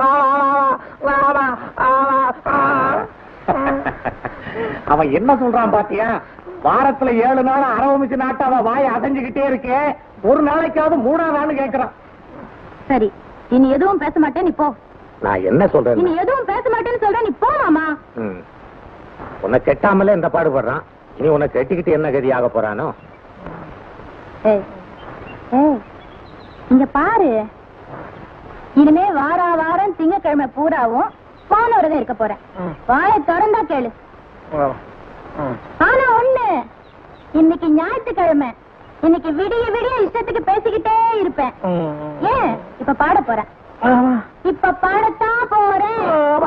அவன் என்ன சொல்றான் பாத்தியா வாரத்துல ஏழு நாள் அரவமிச்சு நாட்டு அவன் வாயை அசைஞ்சுக்கிட்டே இருக்கே ஒரு நாளைக்காவது மூணாவது கேக்குறான் சரி இனி எதுவும் பேச மாட்டேன் நீ போ நான் என்ன சொல்றேன் இனி எதுவும் பேச மாட்டேன்னு சொல்றேன் நீ போ மாமா ம். உன்னை கெட்டாமலே இந்த பாடுபடுறான் இனி உன்னை கெட்டிக்கிட்டு என்ன கதி ஆக போறானோ ஏய் ஏய் இங்க பாரு இனிமே வாரா வாரம் திங்கக்கிழமை பூராவும் போனோட தான் இருக்க போறேன் வாயை திறந்தா கேளு ஆனா ஒண்ணு இன்னைக்கு ஞாயிற்றுக்கிழமை இன்னைக்கு விடிய விடிய இஷ்டத்துக்கு பேசிக்கிட்டே இருப்பேன் ஏன் இப்ப பாட போறேன் இப்ப பாடத்தான் போறேன்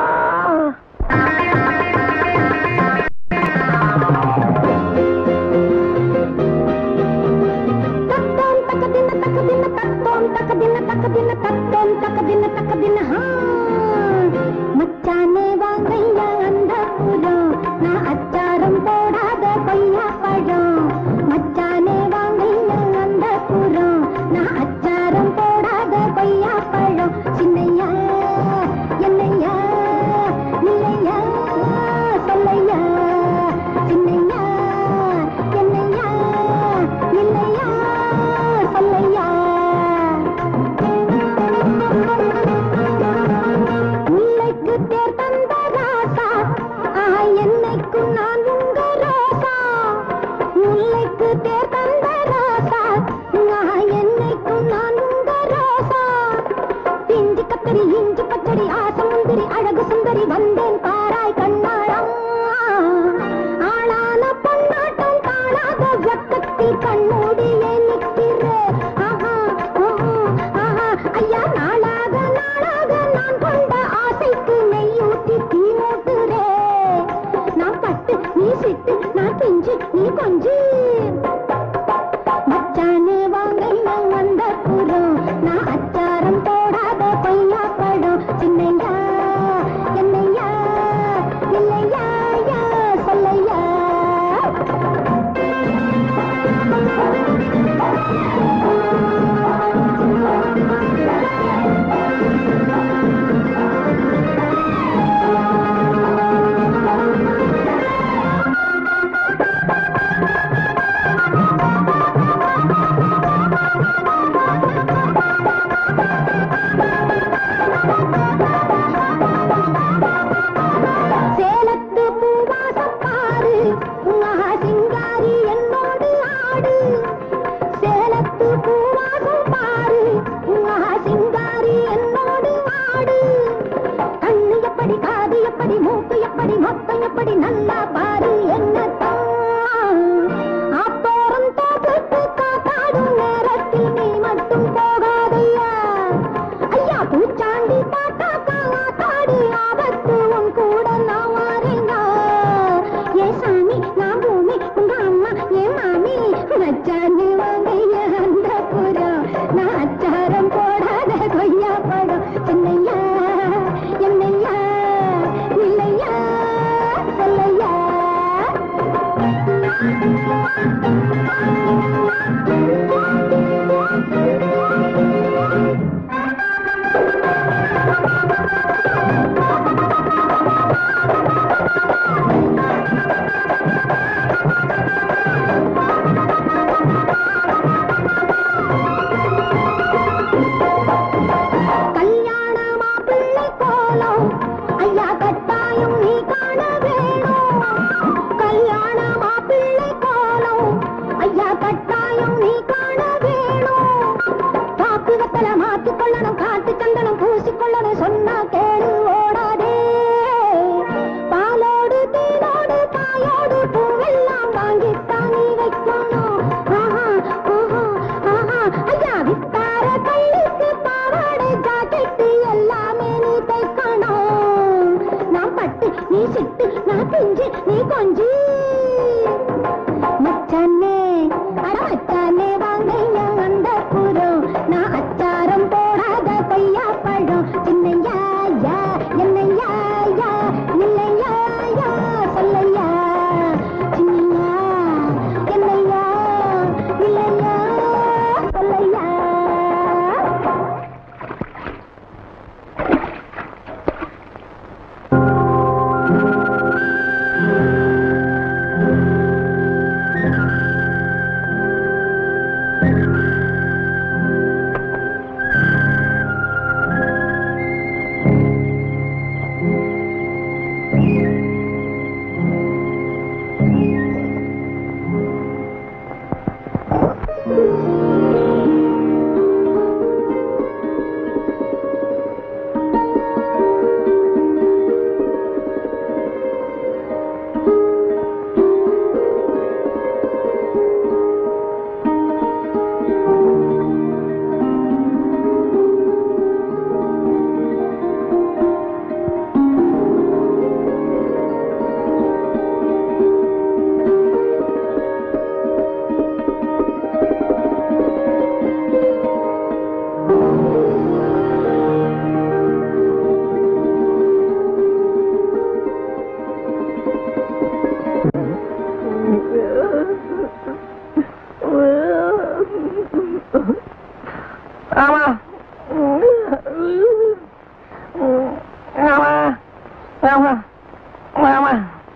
தத்தோம் தக்கதின்ன தக்கதின்ன தத்தோம் தக்கதின்ன தக்கதின்ன தத்தோம் தக்கதின்ன தக்கதின்ன ஹா. மச்சானே வாங்கையா அந்த புறம் நான் அச்சாரம் போடாத கொய்யா பழம் மச்சானே வாங்கையா அந்த புறம் நான் அச்சாரம் போடாத கொய்யா பழம் சின்னையா என்னையா நிலையா ஆமா ஆமா ஆமா ஆமா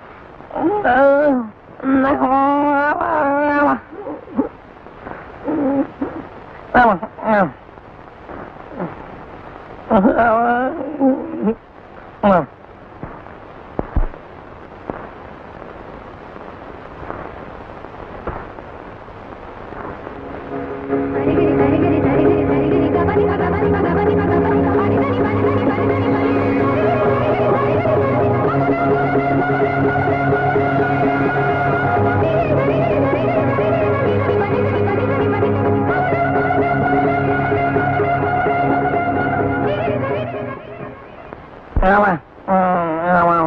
ஆமா ஆமா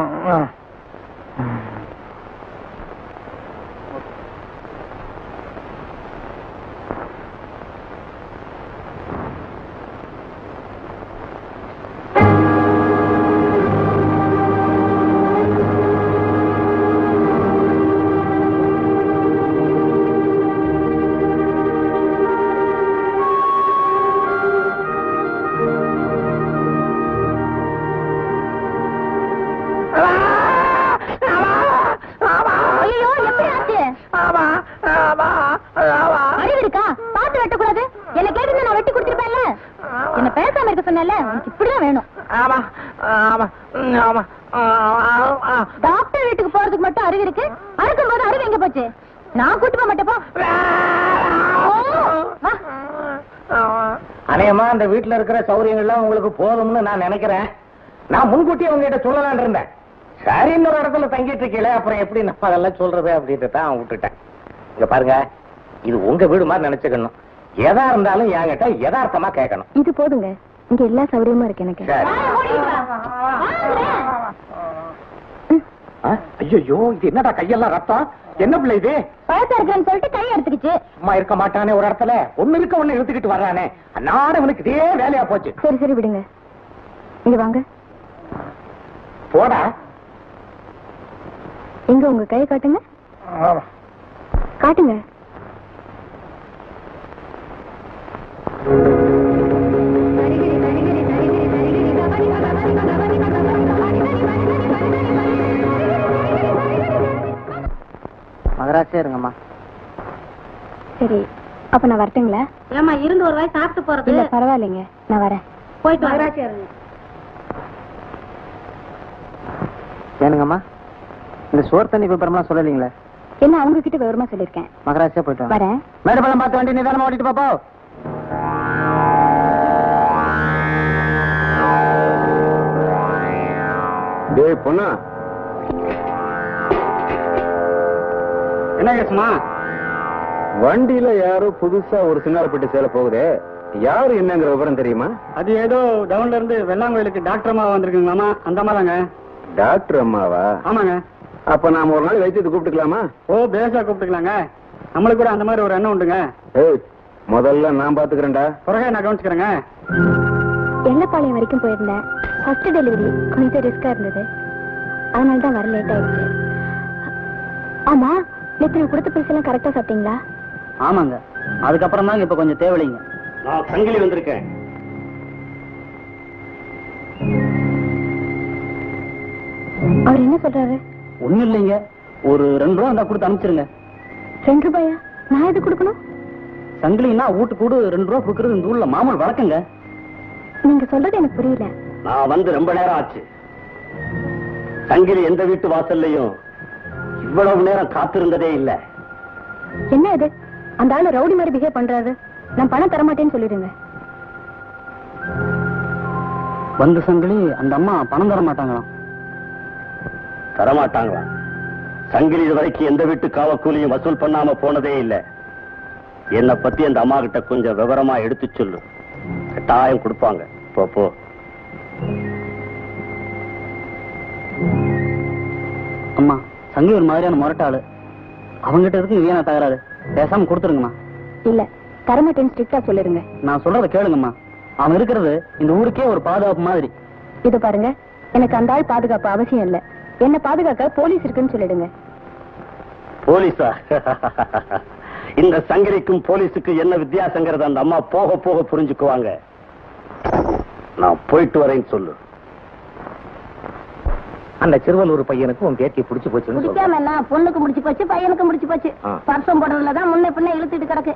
ஐயோ எப்படி ஆச்சு அறிவு இருக்கா பார்த்து வெட்டக்கூடாது என்ன கேட்டு நான் வெட்டி கொடுத்துருப்பேன்ல என்ன பேசாம இருக்க சொன்னேன்ல உனக்கு இப்படிதான் வேணும் டாக்டர் வீட்டுக்கு போறதுக்கு மட்டும் அறிவு இருக்கு அறுக்கும் போது அறிவு எங்க போச்சு நான் கூட்டு போக மாட்டேன் போ வா. அநேகமா அந்த வீட்டுல இருக்கிற சௌரியங்கள்லாம் உங்களுக்கு போதும்னு நான் நினைக்கிறேன் நான் முன்கூட்டியே உங்ககிட்ட சொல்லலாம்னு இருந்தேன் சரி இன்னொரு இடத்துல தங்கிட்டு இருக்கீங்களே அப்புறம் எப்படி நம்ம அதெல்லாம் சொல்றது அப்படின்ட்டு தான் விட்டுட்டேன் இங்க பாருங்க இது உங்க வீடு மாதிரி நினைச்சுக்கணும் எதா இருந்தாலும் என்கிட்ட யதார்த்தமா கேட்கணும் இது போதுங்க இங்க எல்லா சௌகரியமும் இருக்கு எனக்கு சரி வாயை மூடிட்டு வா. வாங்குறேன். ஐயோ இது என்னடா கையெல்லாம் ரத்தம் என்ன பிள்ளை இது பழசா இருக்கிறேன்னு சொல்லிட்டு கை எடுத்துக்கிச்சு சும்மா இருக்க மாட்டானே ஒரு இடத்துல ஒண்ணு இருக்க ஒண்ணு இழுத்துக்கிட்டு வர்றானே அன்னாட இவனுக்கு இதே வேலையா போச்சு சரி சரி விடுங்க இங்க வாங்க போடா எங்க உங்க கையை காட்டுங்க காட்டுங்க மகராசியா இருங்கம்மா சரி அப்ப நான் வரட்டுங்களா ஏமா இருந்து ஒரு வாய் சாப்பிட்டு போறது இல்ல பரவாயில்லைங்க நான் வரேன் போயிட்டு மகராட்சி இருங்க ஏனுங்கம்மா இந்த சோர் தண்ணி விபரம்லாம் சொல்லலீங்களே என்ன அவங்க கிட்ட விவரமா சொல்லிருக்கேன் மகராசியா போயிட்டு வாங்க. வரேன் மேடப்பழம் பார்த்து வண்டி நிதானமா ஓட்டிட்டு பாப்போ டேய் பொண்ணா என்ன கேசுமா வண்டியில யாரோ புதுசா ஒரு சிங்காரப்பட்டு சேல போகுதே யாரு என்னங்கிற விவரம் தெரியுமா அது ஏதோ டவுன்ல இருந்து வெள்ளாங்கோயிலுக்கு டாக்டர் அம்மா வந்திருக்குங்களாமா அந்த அம்மா தாங்க டாக்டர் அம்மாவா ஆமாங்க அப்ப நாம ஒரு நாள் வைத்தியத்தை கூப்பிட்டுக்கலாமா ஓ பேசா கூப்பிட்டுக்கலாங்க நம்மளுக்கு கூட அந்த மாதிரி ஒரு எண்ணம் உண்டுங்க ஏய் முதல்ல நான் பாத்துக்கிறேன்டா பிறகு நான் கவனிச்சுக்கிறேங்க எல்லப்பாளையம் வரைக்கும் போயிருந்தேன் ஃபர்ஸ்ட் டெலிவரி கொஞ்சம் ரிஸ்கா இருந்தது அதனால தான் வர லேட் ஆயிடுச்சு ஆமா நேற்று நான் கொடுத்த பைசெல்லாம் கரெக்டா சாப்பிட்டீங்களா ஆமாங்க அதுக்கப்புறம் தாங்க இப்ப கொஞ்சம் தேவையில்லைங்க நான் சங்கிலி வந்திருக்கேன் அவர் என்ன சொல்றாரு ஒண்ணும் இல்லைங்க ஒரு ரெண்டு ரூபா இருந்தா கொடுத்து அனுப்பிச்சிருங்க ரெண்டு ரூபாயா நான் எது கொடுக்கணும் சங்கிலின்னா வீட்டு கூடு ரெண்டு ரூபா கொடுக்கறது இந்த ஊர்ல மாமூல் வழக்கங்க நீங்க சொல்றது எனக்கு புரியல நான் வந்து ரொம்ப நேரம் ஆச்சு சங்கிலி எந்த வீட்டு வாசல்லையும் இவ்வளவு நேரம் காத்திருந்ததே இல்ல என்ன இது அந்த ஆளு ரவுடி மாதிரி பிஹேவ் பண்றாரு நான் பணம் தர மாட்டேன்னு சொல்லிடுங்க வந்த சங்கிலி அந்த அம்மா பணம் தர மாட்டாங்களாம் தரமாட்டாங்களா சங்கிலி இது வரைக்கும் எந்த வீட்டு காவக்கூலியும் வசூல் பண்ணாம போனதே இல்ல என்னை பத்தி அந்த அம்மா கிட்ட கொஞ்சம் விவரமா எடுத்து சொல்லு கட்டாயம் கொடுப்பாங்க போ போ அம்மா சங்கி ஒரு மாதிரியான முரட்டாளு அவங்கிட்ட இருக்கு வீணா தகராறு பேசாம கொடுத்துருங்கம்மா இல்ல தர மாட்டேன்னு ஸ்ட்ரிக்டா சொல்லிருங்க நான் சொல்றத கேளுங்கம்மா அவன் இருக்கிறது இந்த ஊருக்கே ஒரு பாதுகாப்பு மாதிரி இது பாருங்க எனக்கு அந்த ஆள் பாதுகாப்பு அவசியம் இல்ல என்ன பாதுகாக்க போலீஸ் இருக்குன்னு சொல்லிடுங்க போலீஸா இந்த சங்கிலிக்கும் போலீஸுக்கும் என்ன வித்தியாசங்கிறத அந்த அம்மா போக போக புரிஞ்சுக்குவாங்க நான் போயிட்டு வரேன்னு சொல்லு அந்த சிறுவலூர் பையனுக்கு உன் பேத்தியை பிடிச்சு போச்சுன்னு சொல்லு. பிடிக்காம என்ன பொண்ணுக்கு முடிச்சு போச்சு பையனுக்கு முடிச்சு போச்சு ஆ. பர்சம் போடுறதுலதான் முன்ன பின்ன இழுத்துட்டு கிடக்கு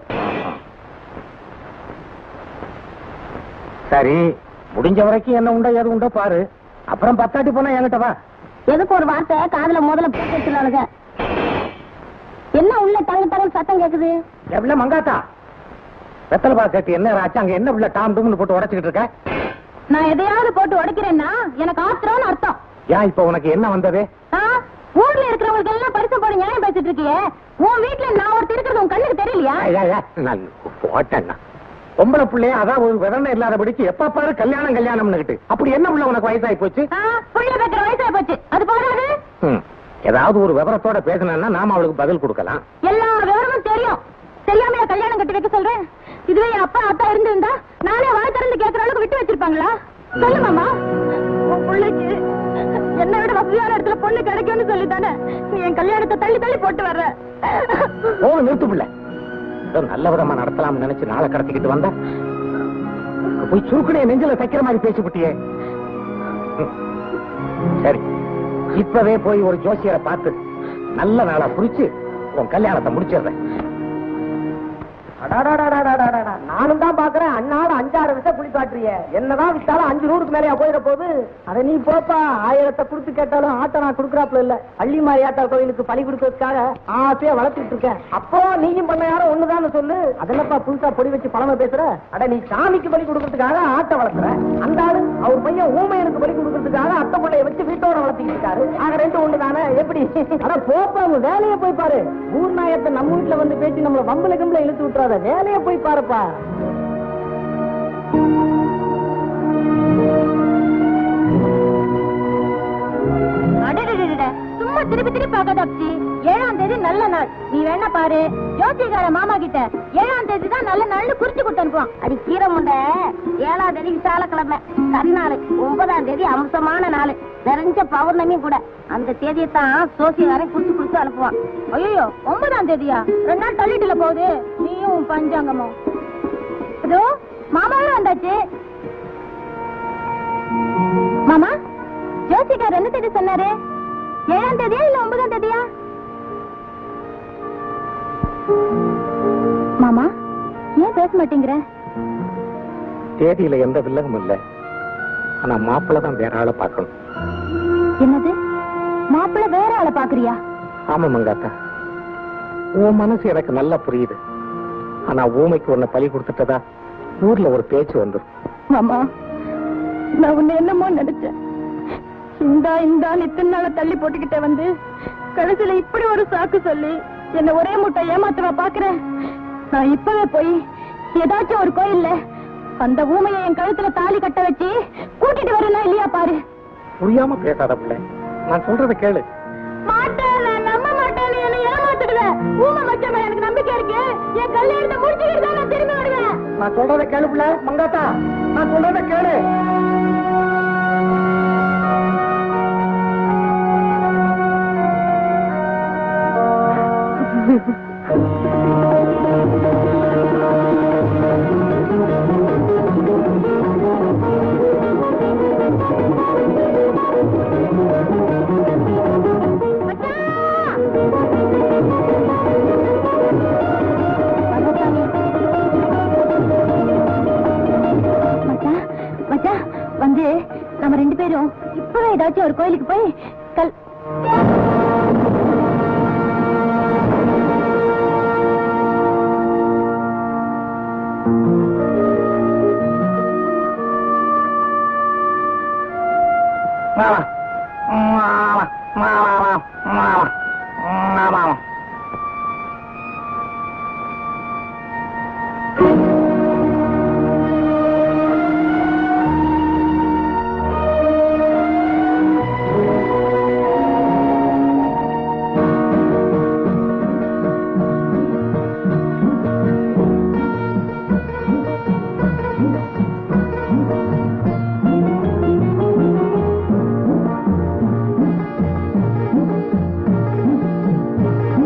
சரி முடிஞ்ச வரைக்கும் என்ன உண்டோ எது உண்டோ பாரு அப்புறம் பத்தாட்டி போனா என்கிட்ட வா எதுக்கு ஒரு வார்த்தை காதுல முதல்ல போட்டு வச்சுலானுங்க என்ன உள்ள டங்கு டங்கு சத்தம் கேக்குது எவ்வளவு மங்காத்தா வெத்தலை பா கட்டி என்ன ஆச்சு அங்க என்ன உள்ள டாம் டூம்னு போட்டு உடைச்சுக்கிட்டு இருக்க நான் எதையாவது போட்டு உடைக்கிறேன்னா எனக்கு ஆத்திரம்னு அர்த்தம் ஏன் இப்ப உனக்கு என்ன வந்தது ஆ? ஊர்ல இருக்கிறவங்களுக்கு எல்லாம் பரிசு போட நியாயம் பேசிட்டு இருக்கியே உன் வீட்டுல நான் ஒருத்தர் இருக்கிறது உன் கண்ணுக்கு தெரியலையா ஏய், ஏய், ஏய், நான் போட்டேன்னா பொம்பளை பிள்ளைய அதான் ஒரு விதனை இல்லாதபடிக்கு எப்ப பாரு கல்யாணம் கல்யாணம்னுகிட்டு அப்படி என்ன உள்ள உனக்கு வயசாகி போச்சு ஆ, புள்ள வைக்கிற வயசாகி போச்சு அது போதாது ம். ஏதாவது ஒரு விவரத்தோட பேசினா நாம அவளுக்கு பதில் கொடுக்கலாம் எல்லா விவரமும் தெரியும் தெரியாம கல்யாணம் கட்டி வைக்க சொல்றேன் இதுவே என் அப்பா அத்தா இருந்திருந்தா நானே வாய் திறந்து கேட்கற அளவுக்கு விட்டு வச்சிருப்பாங்களா சொல்லு மாமா உன் பிள்ளைக்கு என்னை விட வசதியான இடத்துல பொண்ணு கிடைக்கும்னு சொல்லி தானே நீ என் கல்யாணத்தை தள்ளி தள்ளி போட்டு வர்ற போக நிறுத்து பிள்ளை ஏதோ நல்ல விதமா நடத்தலாம்னு நினைச்சு நாளை கடத்திக்கிட்டு வந்தா அங்க போய் சுருக்குடைய நெஞ்சில தைக்கிற மாதிரி பேசிவிட்டியே ம். சரி இப்பவே போய் ஒரு ஜோசியரை பார்த்து நல்ல நாளா குறிச்சு உன் கல்யாணத்தை முடிச்சிடுறேன் நானும் தான் பாக்குறேன் அண்ணாடு அஞ்சாறு விஷம் குளி காட்டுறிய என்னதான் வித்தாலும் அஞ்சு நூறுக்கு மேலயா போயிட போகுது அத நீ போப்பா ஆயிரத்தை கொடுத்து கேட்டாலும் ஆட்டை நான் கொடுக்குறாப்புல இல்ல அள்ளி மாரியாட்டா கோயிலுக்கு பலி கொடுக்கறதுக்காக ஆசையா வளர்த்துட்டு இருக்கேன் அப்போ நீயும் பண்ண யாரும் ஒண்ணுதான்னு சொல்லு அதென்னப்பா புதுசா பொடி வச்சு பழம பேசுற அட நீ சாமிக்கு பலி கொடுக்கறதுக்காக ஆட்டை வளர்க்குற அந்த ஆளு அவர் பையன் ஊமையனுக்கு பலி கொடுக்கறதுக்காக அத்தை பிள்ளைய வச்சு வீட்டோட வளர்த்திட்டு இருக்காரு ஆக ரெண்டு ஒண்ணுதானே எப்படி அட போப்பா உங்க வேலையை போய் பாரு ஊர் நாயத்தை நம்ம வீட்டுல வந்து பேசி நம்மள வம்பல கம்பல இழுத்து விட்டுறாத வேலையை போய் பாருப்பா அடடடடட, சும்மா திருப்பி திருப்பி பார்க்காத அப்சி ஏழாம் தேதி நல்ல நாள் நீ வேணா பாரு ஜோசிகார மாமா கிட்ட ஏழாம் தேதி தான் நல்ல நாள்னு குறிச்சு கொடுத்து அனுப்புவான் அடி கீரை முண்டை ஏழாம் தேதி விசாலக்கிழமை சரி நாள் ஒன்பதாம் தேதி அம்சமான நாள் நிறைஞ்ச பௌர்ணமி கூட அந்த தேதியை தான் ஜோசிகாரன் குறிச்சு கொடுத்து அனுப்புவான் ஐயோ ஒன்பதாம் தேதியா ரெண்டு நாள் தள்ளிட்டுல போகுது நீயும் உன் பஞ்சாங்கமும் இதோ மாமாவும் வந்தாச்சு மாமா ஜோசிகார் என்ன தேதி சொன்னாரு ஏழாம் தேதியா இல்ல ஒன்பதாம் தேதியா மாமா ஏன் பேச மாட்டேங்கிற தேதியில எந்த வில்லகமும் இல்ல ஆனா மாப்பிள்ளை தான் வேற ஆளை பார்க்கணும் என்னது மாப்பிள்ளை வேற ஆளை பாக்குறியா ஆமா மங்காத்தா உன் மனசு எனக்கு நல்லா புரியுது ஆனா ஊமைக்கு உன்னை பலி கொடுத்துட்டதா ஊர்ல ஒரு பேச்சு வந்துரும் மாமா நான் உன்னை என்னமோ நினைச்சேன் இந்தா இந்தா இத்தனை நாள தள்ளி போட்டுக்கிட்டே வந்து கடைசியில இப்படி ஒரு சாக்கு சொல்லி என்ன ஒரே முட்டை ஏமாத்தவா பாக்குறேன் நான் இப்பவே போய் ஏதாச்சும் ஒரு கோயில்ல அந்த ஊமையை என் கழுத்துல தாலி கட்ட வச்சு கூட்டிட்டு வரேனா இல்லையா பாரு புரியாம பேசாத பிள்ளை நான் சொல்றத கேளு மாட்டேன் நான் நம்ப மாட்டேன் என்ன ஏமாத்திடுவேன் ஊமை மச்சமா எனக்கு நம்பிக்கை இருக்கு என் கல்யாணத்தை முடிச்சுக்கிட்டு தான் நான் திரும்பி வருவேன் நான் சொல்றத கேளு பிள்ளை மங்காத்தா நான் சொல்றத கேளு மச்சான், மச்சான், வந்து நம்ம ரெண்டு பேரும் இப்பவே ஏதாச்சும் ஒரு கோயிலுக்கு போய் கல் மாமா மாமா மாமா மாமா மாமா ஆ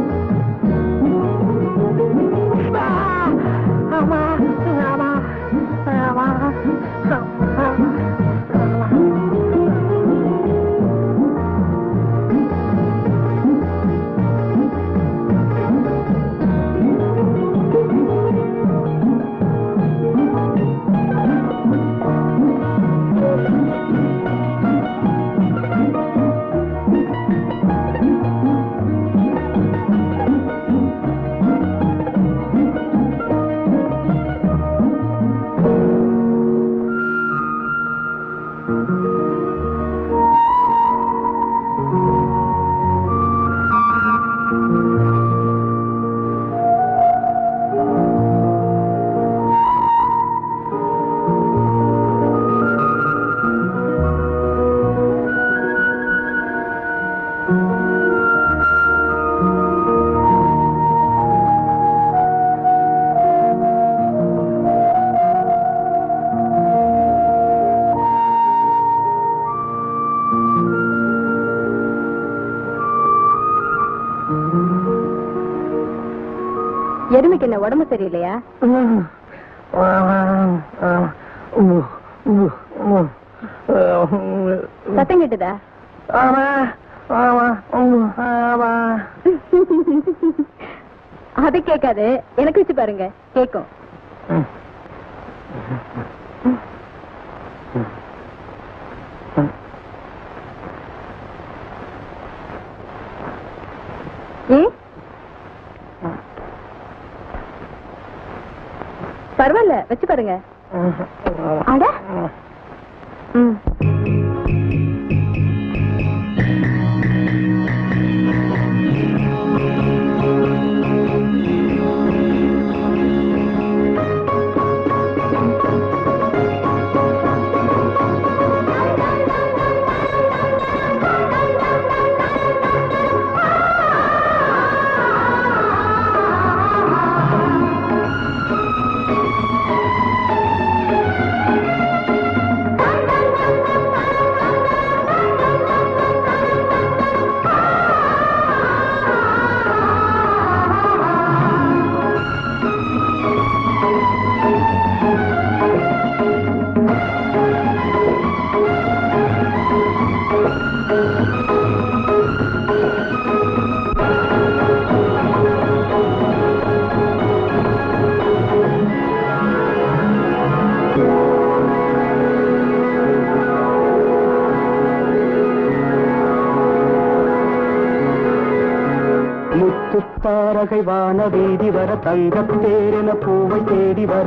எருமைக்கு என்ன உடம்பு சரியில்லையா சத்தம் கேட்டுதா அது கேட்காது எனக்கு வச்சு பாருங்க கேக்கும் ம்? பரவாயில்ல வச்சு பாருங்க அட ம் முத்துத்தாரகை வான வீதி வர தங்கத் தேரென பூவை தேடி வர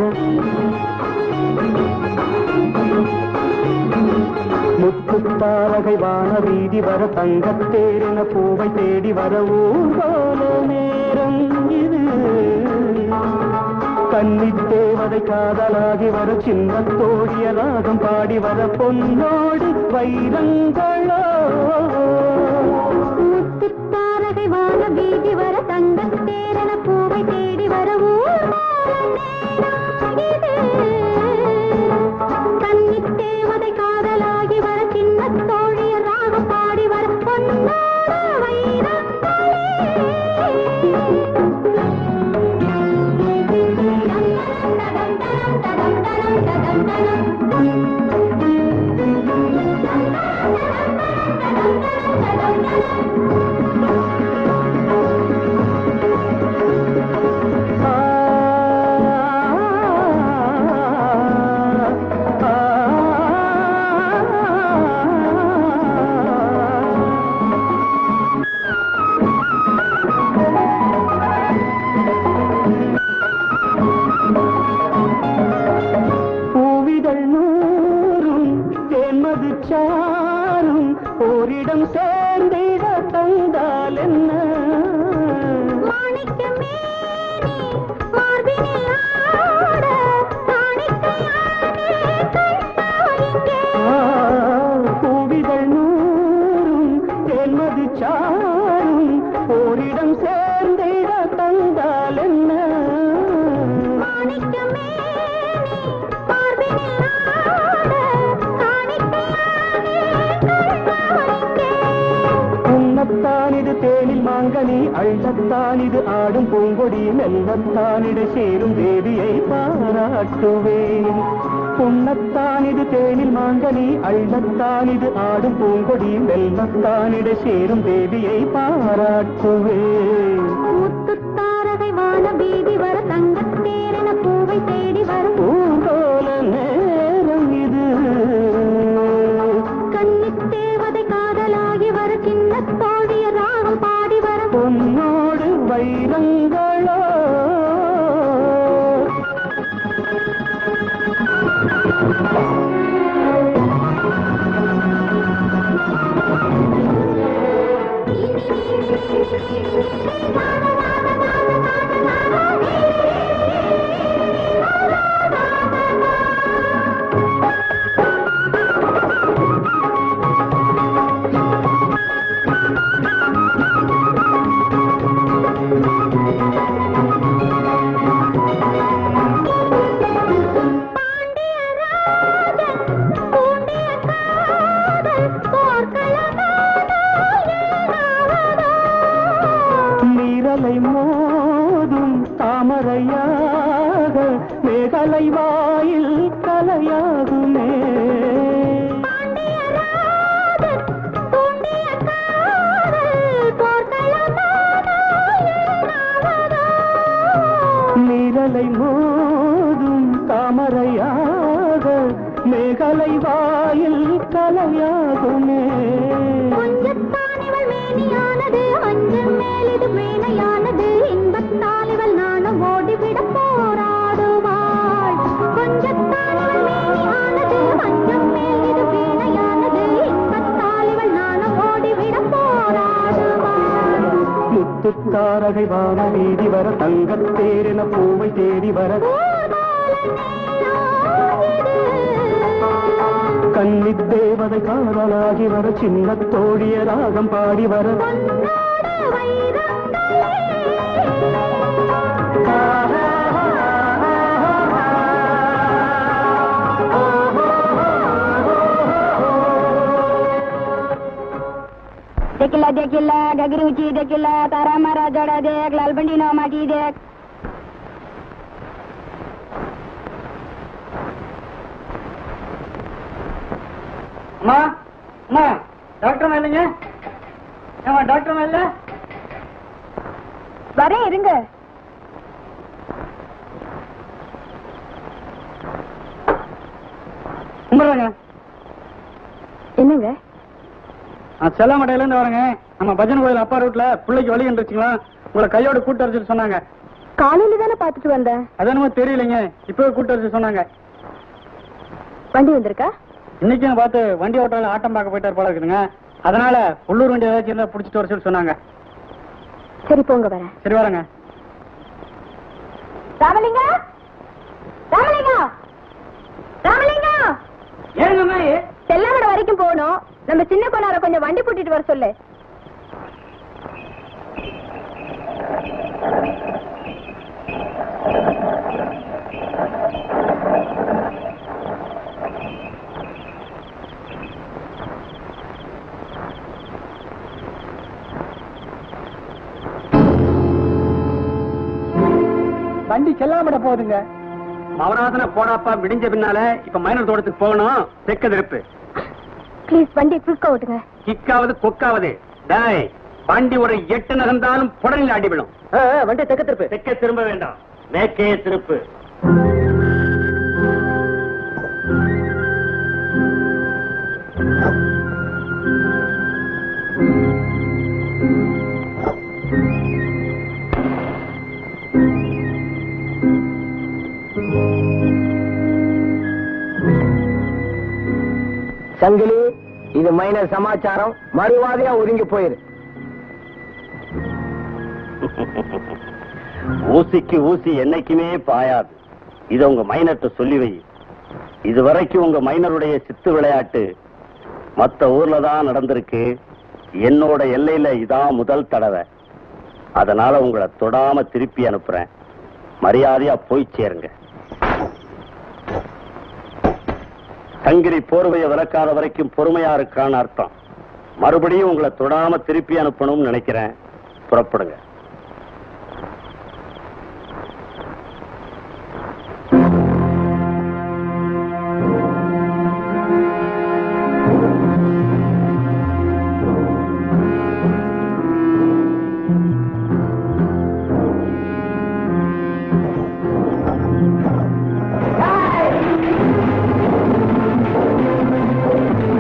முத்துத்தாரகை வான வீதி வர தங்கத் தேரென பூவை தேடி வர ஊர்வல நேரம் இது கன்னித் தேவதை காதலாகி வர சின்ன தோழிய ராகம் பாடி வர பொன்னோடு வைரங்களோ முத்துத்தாரகை வான வீதி வர தங்கத் தேரென பூவை தேடி வர கன்னித் தேவதை காதலாகி வர சின்ன தோழிய ராகம் பாடி வர பொன்னோட பூவிதழ் நூறும் தேன்மது சாரும் ஓரிடம் சேர்ந்திட தந்தால் என்ன ஆ, பூவிதழ் நூறும் தேன்மது சாரும் ஓரிடம் சேர்ந்திட தந்தால் என்ன உண்ணத்தான் இது தேனில் மாங்கனி அள்ளத்தான் இது ஆடும் பூங்கொடி மெல்லத்தானிட சேரும் தேவியை பாராட்டுவேன் உண்ணத்தான் இது தேனில் மாங்கனி அள்ளத்தான் இது ஆடும் பூங்கொடி மெல்லத்தானிட சேரும் தேவியை பாராட்டுவேன் முத்துத்தாரகை வான வீதி வர தங்கத் தேரென பூவை தேடி வரும் பூங்கோல நேரம் இது கன்னித் தேவதை காதலாகி வர சின்ன தோழிய ராகம் பாடி வர பொன்னோடு வைரங்களோ Thank you. மேகலை வாயில் கலையாகுமே நிழலை மோதும் தாமரையாக மேகலை வாயில் கலையாகுமே கொஞ்சத்தான் இவள் மேனியானது அஞ்சின் மேலிது மேனையானது இன்பத்தால் இவள் நாணம் ஓடிவிட போராடுவாள் கொஞ்சத்தான் இவள் மேனியானது அஞ்சும் மேலிது மேனையானது இன்பத்தால் இவள் நாணம் ஓடிவிட போராடுவாள் முத்துத்தாரகை வான வீதி வர தங்கத் தேரின பூவை தேடி வர கன்னி தேவதை காதலாகி வர சின்ன தோழிய ராகம் பாடி வர देखिला देखिला घगरी ऊंची देखिला तारा मारा जोड़ा देख लाल बंडी नो माटी देख அம்மா அம்மா டாக்டர் இல்லைங்க ஏமா டாக்டர் இல்ல வரேன் இருங்க கும்பிடுறேங்க என்னங்க நான் செல்லாமட்டையில இருந்து வரேங்க நம்ம பஜன் கோயில் அப்பா ரூட்ல பிள்ளைக்கு வழி இருந்துச்சுங்களா உங்களை கையோட கூட்டு வரைச்சு சொன்னாங்க காலையில தானே பாத்துட்டு வந்தேன் அது என்னமோ தெரியலைங்க இப்பவே கூட்டு வரைச்சு சொன்னாங்க வண்டி வந்திருக்கா இன்னைக்கும் பார்த்து வண்டி ஓட்டால ஆட்டம் பார்க்க போயிட்டார் போல இருக்குதுங்க அதனால உள்ளூர் வண்டி ஏதாச்சும் இருந்தா புடிச்சிட்டு வர சொல்லி சொன்னாங்க சரி போங்க வரேன் சரி வரேங்க ராமலிங்கா ராமலிங்கா ராமலிங்கா ஏங்க செல்லாமட வரைக்கும் போகணும் நம்ம சின்ன கொண்டார கொஞ்சம் வண்டி கூட்டிட்டு வர சொல்லு வண்டி செல்லாமட போகுதுங்க மவராதன போடாப்பா விடிஞ்ச பின்னால இப்ப மைனர் தோட்டத்துக்கு போகணும் தெக்க திருப்பு ப்ளீஸ் வண்டி குயிக்கா ஓட்டுங்க கிக்காவது கொக்காவது டேய் வண்டி ஒரு எட்டு நகர்ந்தாலும் புடனில் அடி விழும் வண்டி தெக்க திருப்பு தெக்க திரும்ப வேண்டாம் மேற்கே திருப்பு சங்கிலி இது மைனர் சமாச்சாரம் மறுவாதையா ஒதுங்கி போயிரு ஊசிக்கு ஊசி என்னைக்குமே பாயாது இத உங்க மைனர்ட்ட சொல்லி வை இதுவரைக்கும் உங்க மைனருடைய சித்து விளையாட்டு மத்த ஊர்ல தான் நடந்திருக்கு என்னோட எல்லையில இதான் முதல் தடவை அதனால உங்களை தொடாம திருப்பி அனுப்புறேன் மரியாதையா போய் சேருங்க சங்கிரி போர்வையை விளக்காத வரைக்கும் பொறுமையா இருக்கான்னு அர்த்தம் மறுபடியும் உங்களை தொடாம திருப்பி அனுப்பணும்னு நினைக்கிறேன் புறப்படுங்க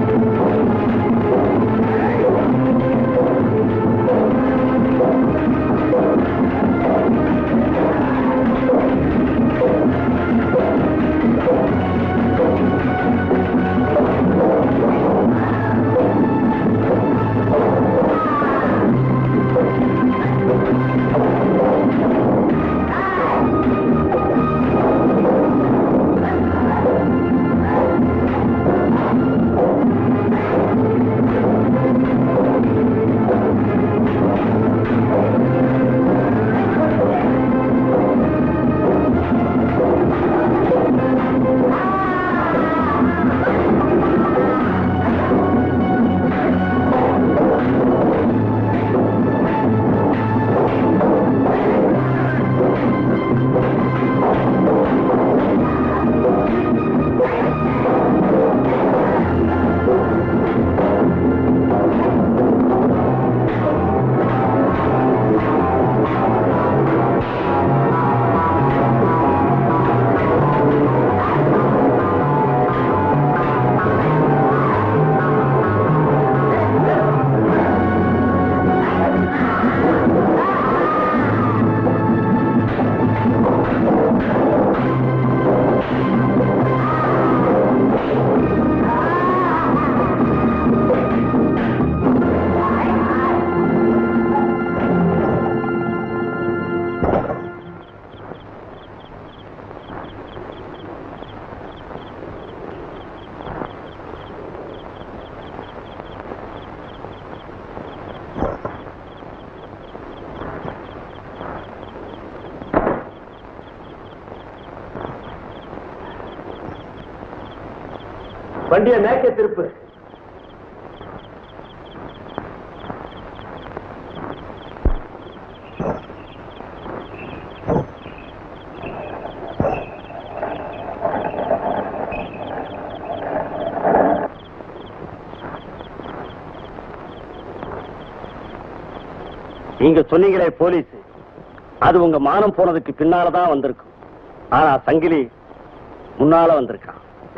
ஏய் வண்டியை மேற்கே திருப்பு நீங்க சொன்னீங்களே போலீஸ் அது உங்க மானம் போனதுக்கு பின்னாலதான் வந்திருக்கும் ஆனா சங்கிலி முன்னால வந்திருக்கான்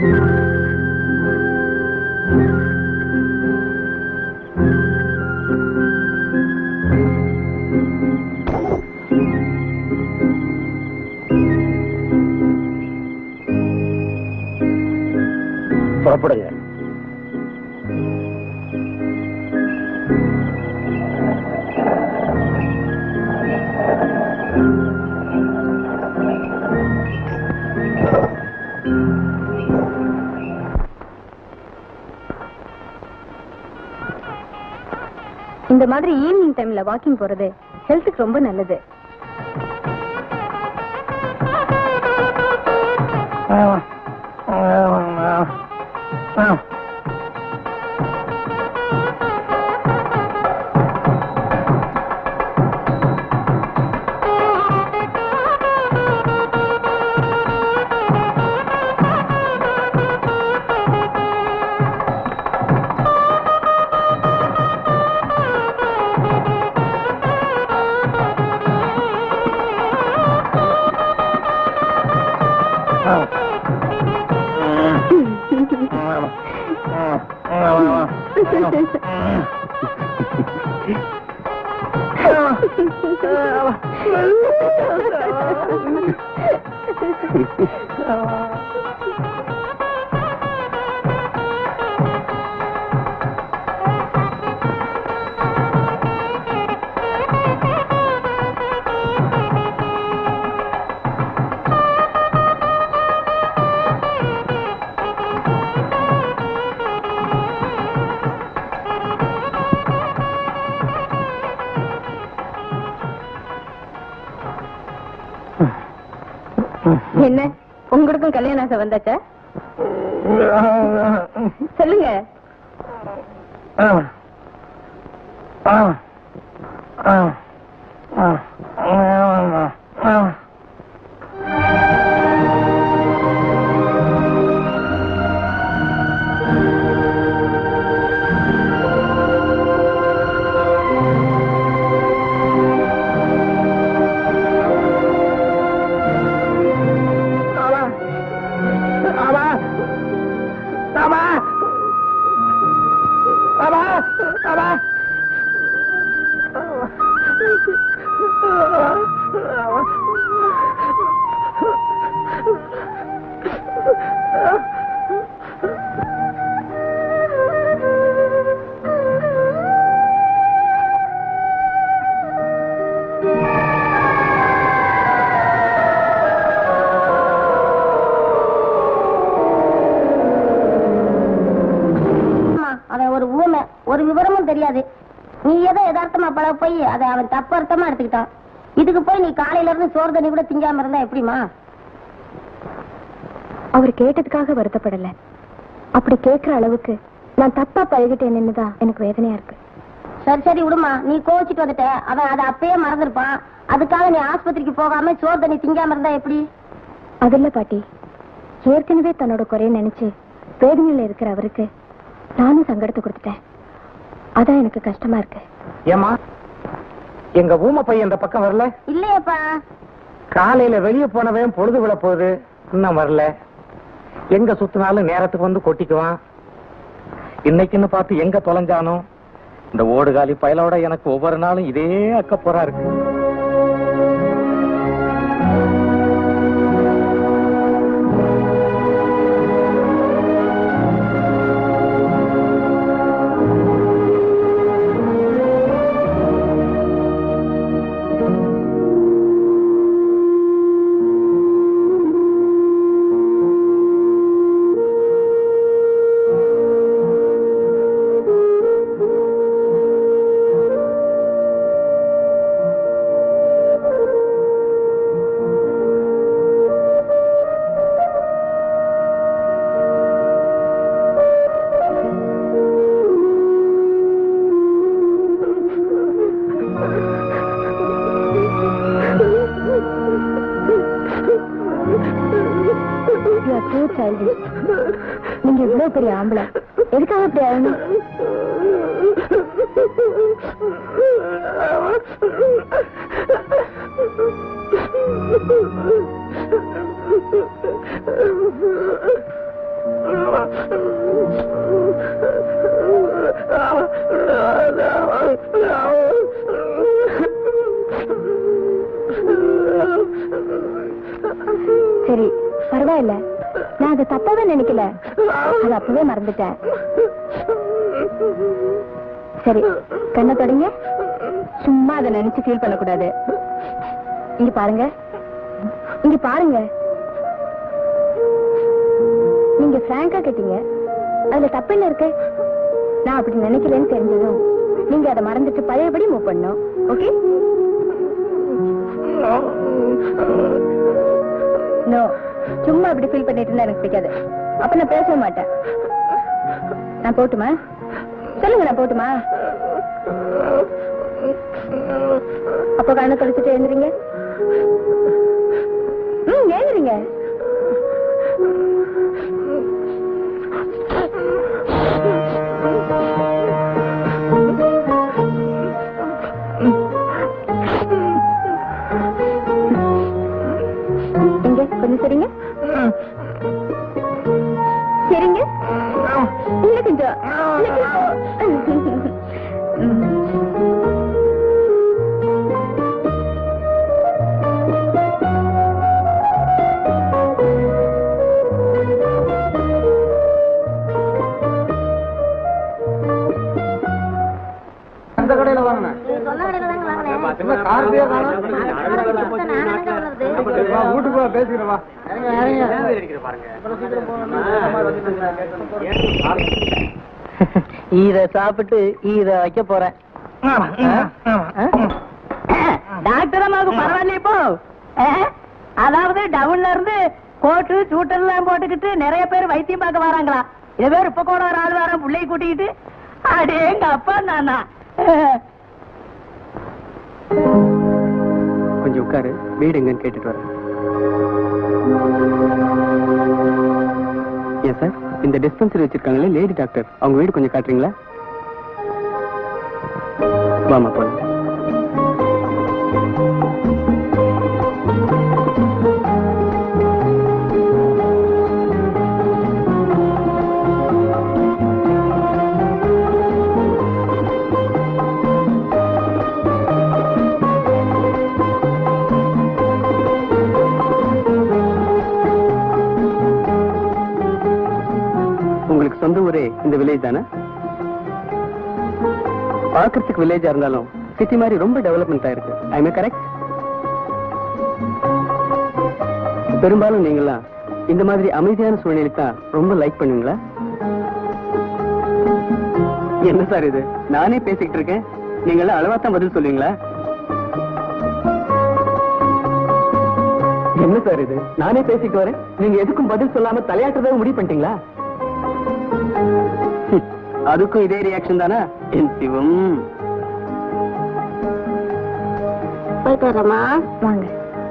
புறப்படுங்க இந்த மாதிரி ஈவினிங் டைம்ல வாக்கிங் போறது ஹெல்த்துக்கு ரொம்ப நல்லது என்ன உங்களுக்கும் கல்யாண ஆசை வந்தாச்சா சொல்லுங்க ஆமா, அவன் ஒரு ஊமை ஒரு விவரமும் தெரியாது நீ ஏதோ யதார்த்தமா பழக போய் அதை அவன் தப்பு அர்த்தமா எடுத்துக்கிட்டான் இதுக்கு போய் நீ காலையில இருந்து சோறு தண்ணி கூட திங்காம இருந்தா எப்படிமா அவர் கேட்டதுக்காக வருத்தப்படல அப்படி கேட்கிற அளவுக்கு நான் தப்பா பழகிட்டேன்னு தான் எனக்கு வேதனையா இருக்கு சரி சரி விடுமா நீ கோச்சிட்டு வந்துட்ட அவன் அதை அப்பயே மறந்துருப்பான் அதுக்காக நீ ஆஸ்பத்திரிக்கு போகாம சோறு தண்ணி திங்காம இருந்தா எப்படி அதில்ல பாட்டி ஏற்கனவே தன்னோட குறைய நினைச்சு வேதனையில இருக்கிற அவருக்கு நானும் சங்கடத்தை கொடுத்துட்டேன் அதான் எனக்கு கஷ்டமா இருக்கு ஏமா எங்க ஊமை பையன் இந்த பக்கம் வரல இல்லையேப்பா காலையில வெளிய போனவன் பொழுது விழ போகுது இன்னும் வரல எங்க சுத்தினாலும் நேரத்துக்கு வந்து கொட்டிக்குவான் இன்னைக்குன்னு பார்த்து எங்க தொலைஞ்சானோ இந்த ஓடுகாலி பயலோட எனக்கு ஒவ்வொரு நாளும் இதே அக்கப்போரா இருக்கு டூ சைல்டு நீங்க இவ்வளவு பெரிய ஆம்பளை எதுக்காக இப்படி ஆகணும் சரி பரவாயில்ல நான் அதை தப்பாவே நினைக்கல அது அப்பவே மறந்துட்டேன் சரி கண்ணை தொடங்க சும்மா அதை நினைச்சு ஃபீல் பண்ணக்கூடாது இங்க பாருங்க இங்க பாருங்க நீங்க பிராங்கா கேட்டீங்க அதுல தப்பு என்ன இருக்கு நான் அப்படி நினைக்கலன்னு தெரிஞ்சதும் நீங்க அதை மறந்துட்டு பழையபடி மூவ் பண்ணணும் ஓகே நோ சும்மா அப்படி ஃபீல் பண்ணிட்டு இருந்தா எனக்கு பிடிக்காது அப்ப நான் பேச மாட்டேன் நான் போட்டுமா சொல்லுங்க நான் போட்டுமா அப்போ கண்ணை தொலைச்சிட்டு எழுந்துறீங்க ம் எழுந்துறீங்க இங்க கொஞ்சம் சரிங்க சரிங்க இல்ல கொஞ்சம் அந்த கடையில வாங்கினேன் சொன்ன கடையில தாங்க வாங்கினேன் என்ன கார்த்தியா காணோம்? வா, வீட்டுக்கு வா பேசிக்கிறேன் வா இத சாப்பிட்டு இத வைக்க போறேன் டாக்டர் அம்மாவுக்கு பரவாயில்ல இப்போ அஹ், அதாவது டவுன்ல இருந்து கோட்டு சூட்டெல்லாம் போட்டுக்கிட்டு நிறைய பேர் வைத்தியம் பார்க்க வராங்களா இது பேர் இப்ப கூட ஒரு ஆள் வர பிள்ளைய கூட்டிக்கிட்டு அடே எங்க அப்பா நானா அஹ். கொஞ்சம் உட்காரு வீடு எங்கன்னு கேட்டுட்டு வரேன் ஏன் சார் இந்த டிஸ்பென்சரி வச்சிருக்காங்களே லேடி டாக்டர் அவங்க வீடு கொஞ்சம் காட்டுறீங்களா வாமா போலாம் உங்களுக்கு சொந்த ஊரே இந்த வில்லேஜ் தானே பார்க்கறதுக்கு வில்லேஜா இருந்தாலும் சிட்டி மாதிரி ரொம்ப டெவலப்மெண்ட் ஆயிருக்கு ஐ மே கரெக்ட் பெரும்பாலும் நீங்களாம் இந்த மாதிரி அமைதியான சூழ்நிலை தான் ரொம்ப லைக் பண்ணுவீங்களா என்ன சார் இது நானே பேசிக்கிட்டு இருக்கேன் நீங்களாம் அளவா தான் பதில் சொல்லுவீங்களா என்ன சார் இது நானே பேசிட்டு வரேன் நீங்க எதுக்கும் பதில் சொல்லாம தலையாட்டுறதாக முடிவு பண்ணிட்டீங்களா ஹம், அதுக்கும் இதே ரியாக்ஷன் தானே என் சிவம் போயிட்டு வரமா வாங்க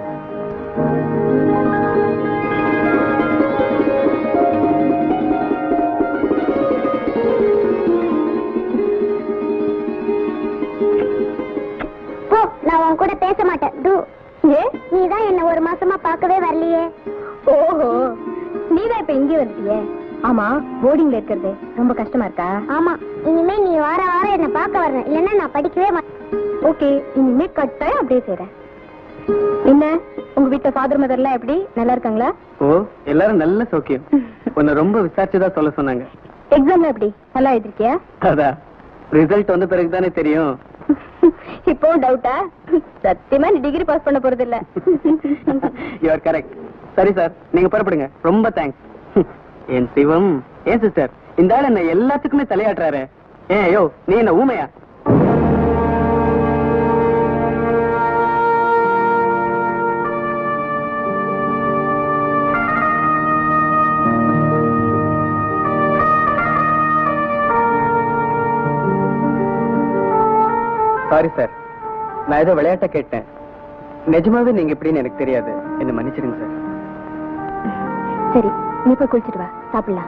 போ நான் உன் கூட பேச மாட்டேன் டு ஏ நீ தான் என்ன ஒரு மாசமா பார்க்கவே வரலையே ஓஹோ நீதான் இப்ப இங்கே வந்துட்டியே ஆமா போர்டிங்ல இருக்கிறது ரொம்ப கஷ்டமா இருக்கா ஆமா இனிமே நீ வார வாரம் என்ன பார்க்க வரணும் இல்லைன்னா நான் படிக்கவே மாட்டேன் ஓகே இனிமே கட்டாயம் அப்படியே செய்றேன் என்ன உங்க வீட்டுல ஃபாதர் மதர் எல்லாம் எப்படி நல்லா இருக்காங்களா ஓ எல்லாரும் நல்ல சௌக்கியம் உன்னை ரொம்ப விசாரிச்சுதான் சொல்ல சொன்னாங்க எக்ஸாம்ல எப்படி நல்லா எழுதிருக்கியா அதான் ரிசல்ட் வந்த பிறகுதானே தெரியும் இப்போ டவுட்டா சத்தியமா நீ டிகிரி பாஸ் பண்ண போறது இல்ல யூஆர் கரெக்ட் சரி சார் நீங்க புறப்படுங்க ரொம்ப தேங்க்ஸ் என் சிவம் ஏன் சிஸ்டர் இந்த ஆள் என்ன எல்லாத்துக்குமே தலையாட்டுறாரு ஏன் ஐயோ நீ என்ன ஊமையா சாரி சார் நான் ஏதோ விளையாட்ட கேட்டேன் நிஜமாவே நீங்க எப்படின்னு எனக்கு தெரியாது என்ன மன்னிச்சிடுங்க சார் சரி நீ போய் குளிச்சிட்டு வா சாப்பிடலாம்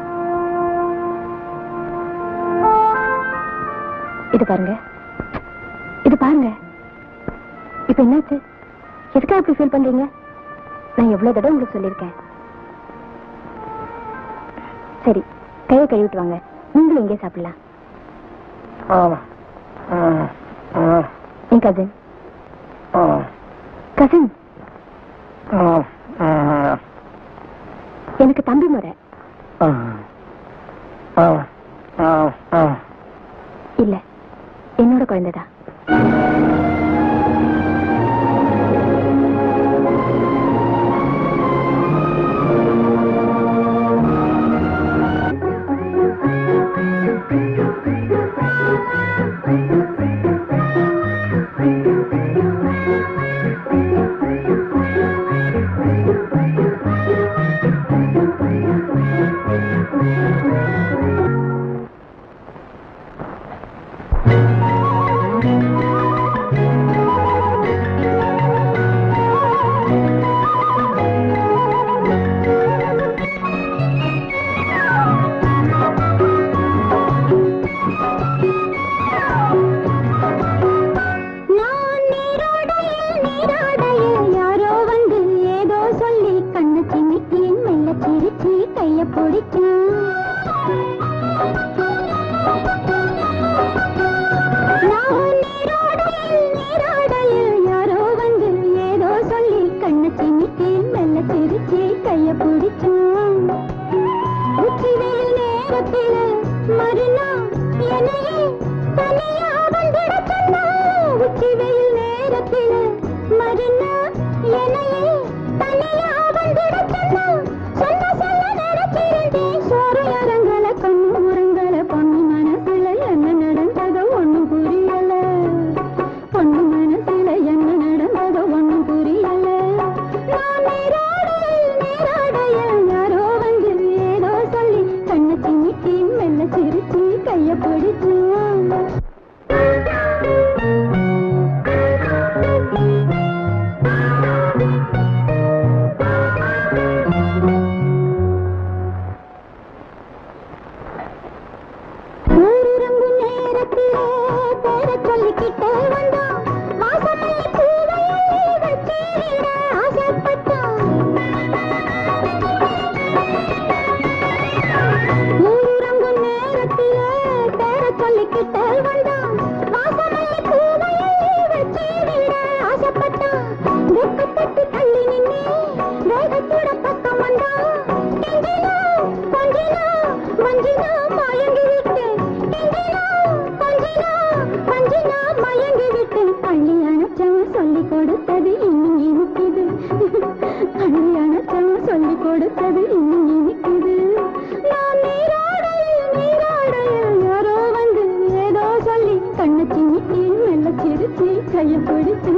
இது பாருங்க இது பாருங்க இப்ப என்னாச்சு எதுக்காக இப்படி ஃபீல் பண்றீங்க நான் எவ்வளவு தடவை உங்களுக்கு சொல்லியிருக்கேன் சரி கையை கழுவிட்டு வாங்க நீங்களும் இங்கே சாப்பிடலாம் என் கசின் கசின் எனக்கு தம்பி முறை இல்ல என்னோட குழந்தைதான் நான் நீரோடையில் நீராடையில் யாரோ வந்து ஏதோ சொல்லி கண்ணு சிமிட்டின் மெல்ல சிரிச்சு கைய பிடிச்சு நான் நீரோடையில் நீராடையில் யாரோ வந்து ஏதோ சொல்லி கண்ணு சிமிட்டின் மெல்ல சிரிச்சு கைய பிடிச்சு உச்சி வெயில் நேரத்தில் மறுநாள் என்னையே தனியா வந்துட சொன்னா உச்சி வெயில் நேரத்தில் மறுநாள் என்னையே தனியா வந்துட சொன்னா சொல்ல சொல்ல நடத்திருந்தேன் சோறு இறங்கல கண்ணு உறங்கல பொண்ணு மனசுல என்ன நடந்ததோ ஒண்ணும் புரியல பொண்ணு மனசுல என்ன நடந்ததோ ஒண்ணும் புரியல நான் நீராடையில் நீராடையில் யாரோ வந்து ஏதோ சொல்லி கண்ணு சிமிட்டி மெல்ல சிரிச்சு கைய பிடிச்சு ஊரிறங்கும் நேரத்திலே பேரச் சொல்லிக்கிட்டே வந்தான். வாசமல்லி பூவையை வச்சிட ஆசைப்பட்டான். ஊரிறங்கும் நேரத்திலே பேரச் சொல்லிக்கிட்டே வந்தான். வாசமல்லி பூவையை வச்சிட ஆசைப்பட்டான். வெட்கப்பட்டு தள்ளி நின்னே வேகத்தோட பக்கம் வந்தான். கெஞ்சினா, கொஞ்சினா, மஞ்சினா மயங்கி விட்டேன் கெஞ்சினா, கொஞ்சினா, மஞ்சினா மயங்கி விட்டேன் பள்ளி அணைச்சவன் சொல்லி கொடுத்தது இன்னும் இனிக்குது பள்ளி அணைச்சவன் சொல்லி கொடுத்தது இன்னும் இனிக்குது நான் நீராடையில் நீராடையில் யாரோ வந்து ஏதோ சொல்லி கண்ணு சிமிட்டி மெல்ல சிரிச்சு கைய பிடிச்சு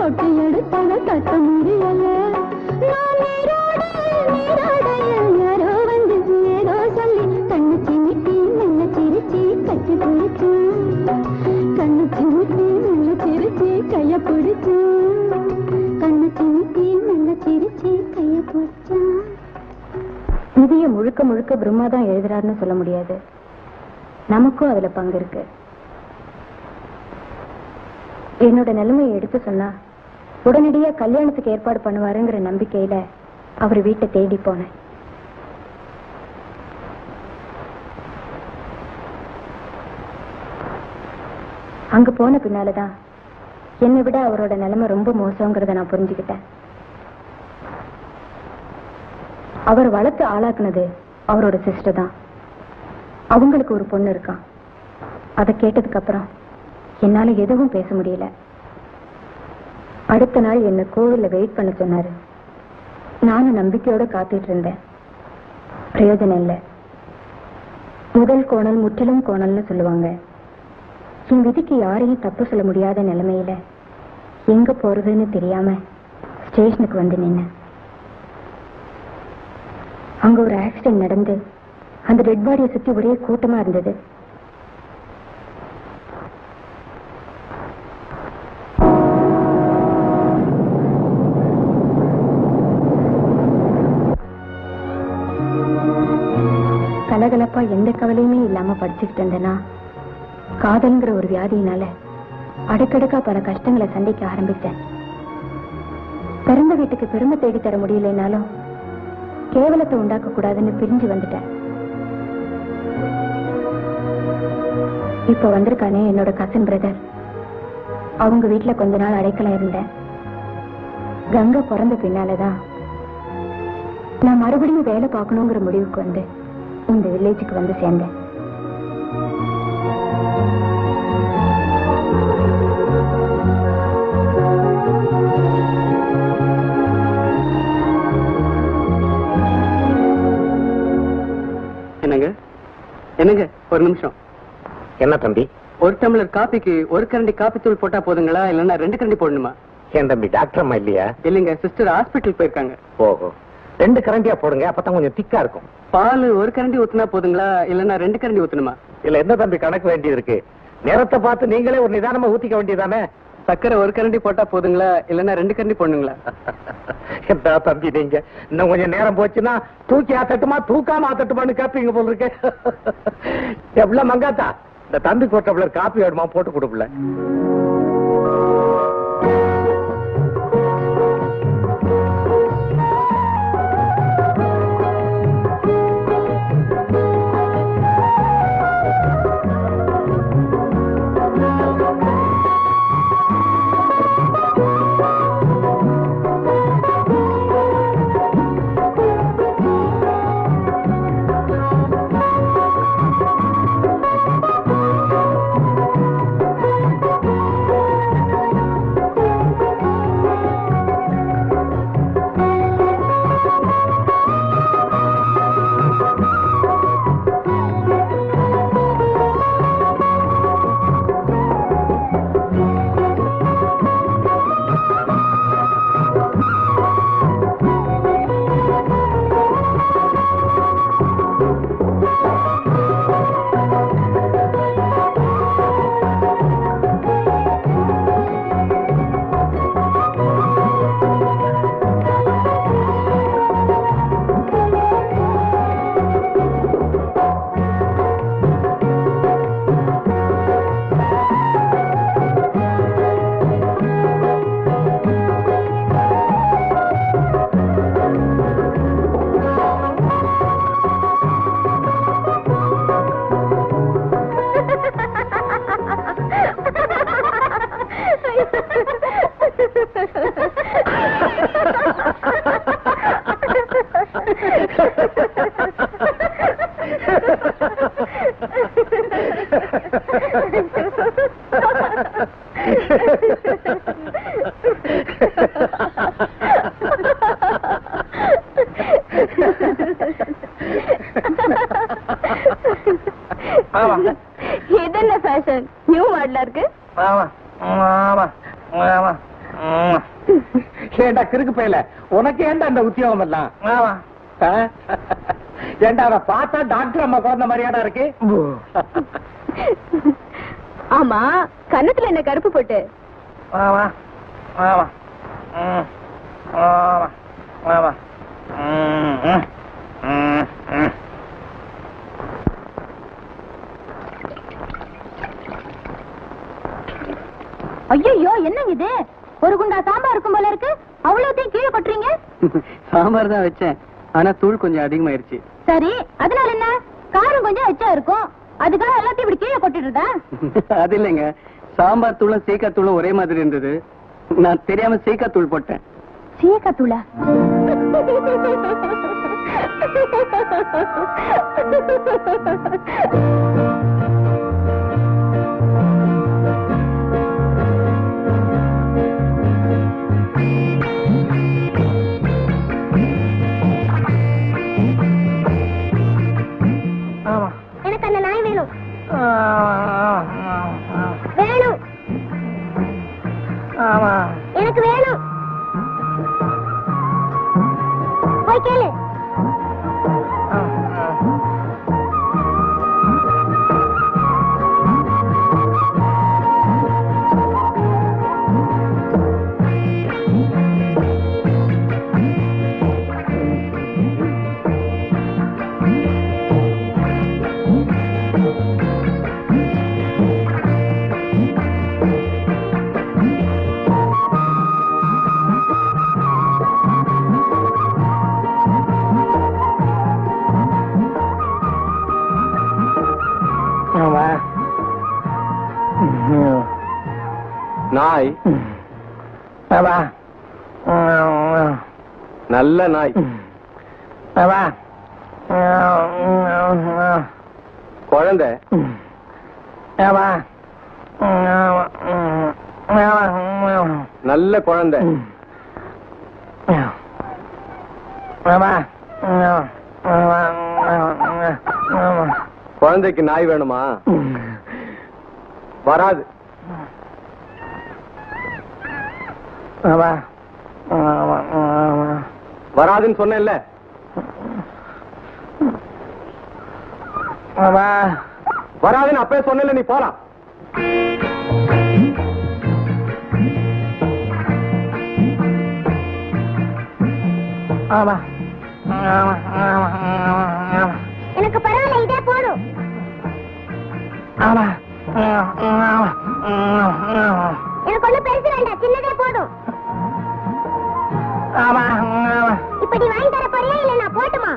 கொட்டி எடுத்தத கட்ட முடியல நான் நீரோட நீராடையில் யாரோ வந்து ஏதோ சொல்லி கண்ணு சிமிட்டி மெல்ல சிரிச்சி கட்டி பிடிச்சு கண்ணு சிமிட்டி மெல்ல சிரிச்சி கைய பிடிச்சு கண்ணு சிமிட்டி மெல்ல சிரிச்சி கைய பிடிச்சா நிதிய முழுக்க முழுக்க பிரம்மா தான் எழுதுறாருன்னு சொல்ல முடியாது நமக்கும் அதுல பங்கு இருக்கு என்னோட நிலைமையை எடுத்து சொன்னா உடனடியா கல்யாணத்துக்கு ஏற்பாடு பண்ணுவாருங்கிற நம்பிக்கையில அவர் வீட்டை தேடி போனேன் அங்க போன பின்னாலதான் என்னை விட அவரோட நிலைமை ரொம்ப மோசங்கிறத நான் புரிஞ்சுக்கிட்டேன் அவர் வளர்த்து ஆளாக்குனது அவரோட சிஸ்டர் தான் அவங்களுக்கு ஒரு பொண்ணு இருக்கான் அதை கேட்டதுக்கு அப்புறம் என்னால எதுவும் பேச முடியல அடுத்த நாள் என்ன கோவில்ல வெயிட் பண்ண சொன்னாரு நானும் நம்பிக்கையோட காத்துட்டு இருந்தேன் பிரயோஜனம் இல்லை முதல் கோணல் முற்றிலும் கோணல்னு சொல்லுவாங்க என் விதிக்கு யாரையும் தப்பு சொல்ல முடியாத நிலைமையில எங்க போறதுன்னு தெரியாம ஸ்டேஷனுக்கு வந்து நின்னேன் அங்க ஒரு ஆக்சிடென்ட் நடந்து அந்த டெட் பாடியை சுத்தி ஒரே கூட்டமா இருந்தது கலகலப்பா எந்த கவலையுமே இல்லாம படிச்சுக்கிட்டு இருந்தேனா காதல்ங்கிற ஒரு வியாதியினால அடுக்கடுக்கா பல கஷ்டங்களை சந்திக்க ஆரம்பிச்சேன் பிறந்த வீட்டுக்கு பெருமை தேடி தர முடியலைனாலும் கேவலத்தை உண்டாக்க கூடாதுன்னு பிரிஞ்சு வந்துட்டேன் இப்ப வந்திருக்கானே என்னோட கசின் பிரதர் அவங்க வீட்டுல கொஞ்ச நாள் அடைக்கலம் இருந்தேன் கங்கா பிறந்த பின்னாலதான் நான் மறுபடியும் வேலை பார்க்கணுங்கிற முடிவுக்கு வந்து இந்த வில்லேஜுக்கு வந்து சேர்ந்தேன் என்னங்க என்னங்க ஒரு நிமிஷம் என்ன தம்பி ஒரு டம்ளர் காப்பிக்கு ஒரு கரண்டி காப்பி தூள் போட்டா போதுங்களா இல்லைன்னா ரெண்டு கரண்டி போடணுமா என் தம்பி டாக்டர் அம்மா இல்லையா இல்லைங்க சிஸ்டர் ஹாஸ்பிட்டல் போயிருக்காங்க ஓஹோ ரெண்டு கரண்டியா போடுங்க அப்பதான் கொஞ்சம் திக்கா இருக்கும் பால் ஒரு கரண்டி ஊத்துனா போதுங்களா இல்லைன்னா ரெண்டு கரண்டி ஊத்தணுமா இல்ல என்ன தம்பி கணக்கு வேண்டியது இருக்கு நேரத்தை பார்த்து நீங்களே ஒரு நிதானமா ஊத்திக்க வேண்டியதானே சக்கரை ஒரு கரண்டி போட்டா போதுங்களா இல்லைன்னா ரெண்டு கரண்டி போடணுங்களா என்ன தம்பி நீங்க இன்னும் கொஞ்சம் நேரம் போச்சுன்னா தூக்கி ஆத்தட்டுமா தூக்காம ஆத்தட்டுமான்னு கேப்பீங்க போல இருக்கு எவ்வளவு மங்காத்தா இந்த தம்பி கொட்டப்புல காப்பி வேணுமா போட்டு கொடுக்கல ஆமா இது என்ன ஃபேஷன் நியூ மாடலா இருக்கு ஆமா ஆமா ஆமா ஏண்டா கிறுக்கு போயல உனக்கு ஏண்டா அந்த உத்தியோகம் எல்லாம் ஆ? ஏண்டா அவ பார்த்தா டாக்டர் அம்மா குழந்தை மாதிரியாடா இருக்கு ஆமா கன்னத்துல என்ன கருப்பு போட்டு ஆமா ஆமா ம். ஆமா ஆமா ம், ம், ம், ம். ஐயோ என்னங்க இது ஒரு குண்டா சாம்பார் இருக்கும் போல இருக்கு அவ்வளவுத்தையும் கீழே கொட்டுறீங்க சாம்பார் தான் வச்சேன் ஆனா தூள் கொஞ்சம் அதிகமாயிருச்சு சரி அதனால என்ன காரம் கொஞ்சம் எச்சா இருக்கும் அதுக்காக எல்லாத்தையும் இப்படி கீழே கொட்டிடுறதா அது இல்லைங்க சாம்பார் தூளும் சீக்கா தூளும் ஒரே மாதிரி இருந்தது நான் தெரியாம சீக்கா தூள் போட்டேன் சீக்கத்தூளா எனக்கு அந்த நாய் வேணும் வேணும் எனக்கு வேணும் போய் கேளு நாய் நல்ல நாய் குழந்தை நல்ல குழந்தை குழந்தைக்கு நாய் வேணுமா வராது வராதுன்னு சொன்னேன்ல வராதுன்னு அப்பவே சொன்னேன்ல நீ போலாம் எனக்கு பரவாயில்ல இதே போதும் எனக்கு ஒண்ணு பெருசு வேண்டாம் சின்னதே போதும் இப்படி வாங்கி தர போறியா இல்ல நான் போட்டுமா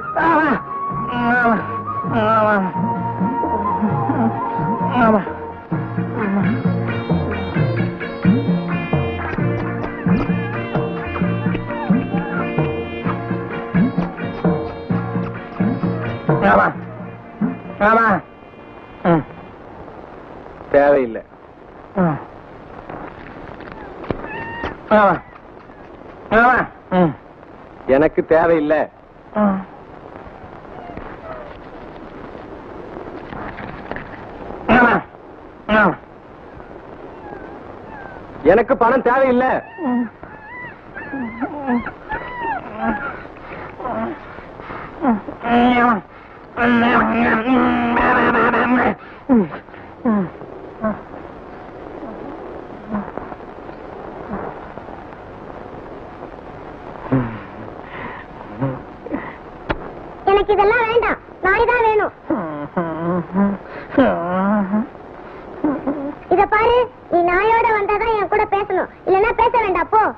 தேவையில்லை எனக்கு தேவையில்லை எனக்கு பணம் தேவையில்லை எனக்கு இதெல்லாம் வேண்டாம் நாய் தான் வேணும் இத பாரு நீ நாயோட வந்தாதான் என் கூட பேசணும் இல்லன்னா பேச வேண்டாம் போ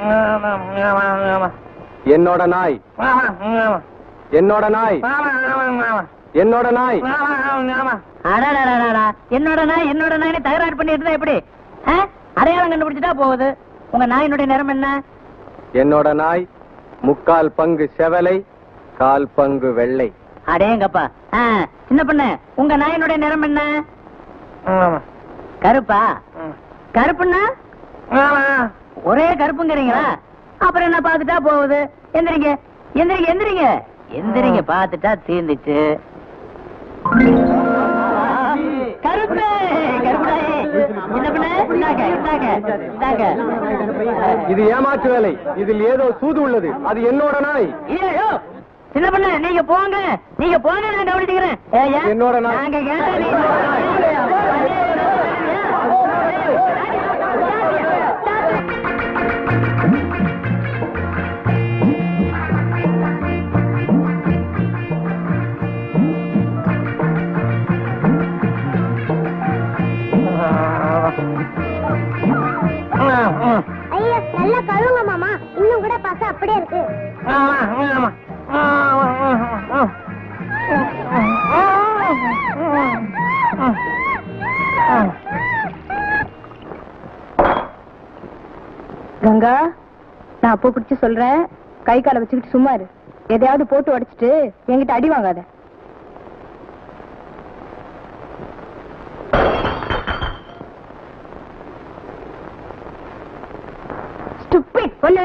என்னோட நாய் என்னோட நாய் என்னோட நாய் அடடடடடா. என்னோட நாய் என்னோட நாய் தகராறு பண்ணி இருந்தா எப்படி ஆ? அடையாளம் கண்டுபிடிச்சிட்டா போகுது உங்க நாயினுடைய நிறம் என்ன என்னோட நாய் முக்கால் பங்கு செவலை கால் பங்கு வெள்ளை அடேங்கப்பா ஆ, சின்ன பொண்ணு உங்க நாயினுடைய நிறம் என்ன கருப்பா கருப்புன்னா ஒரே கருப்புங்கிறீங்களா அப்புறம் என்ன பாத்துட்டா போகுது எந்திரிங்க எந்திரிங்க எந்திரிங்க எந்திரிங்க பாத்துட்டா தீர்ந்துச்சு கருப்பு கருப்புடாயே. சின்ன பொண்ணு இந்தாங்க இந்தாங்க இந்தாங்க இது ஏமாற்று வேலை இதில் ஏதோ சூது உள்ளது அது என்னோட நாய் ஐயோ சின்ன பொண்ணு நீங்க போங்க நீங்க போங்க நான் கவனிச்சுக்கிறேன் ஏய்யா, என்னோட நாய். நாங்க கேட்டா நீங்க- ஐயா நல்லா கழுவுங்க மாமா இன்னும் கூட பச அப்படியே இருக்கு கங்கா நான் அப்போ பிடிச்சு சொல்றேன் கை காலை வச்சுக்கிட்டு சும்மா இரு எதையாவது போட்டு உடைச்சிட்டு என்கிட்ட அடி வாங்காத Stupid பொண்ணு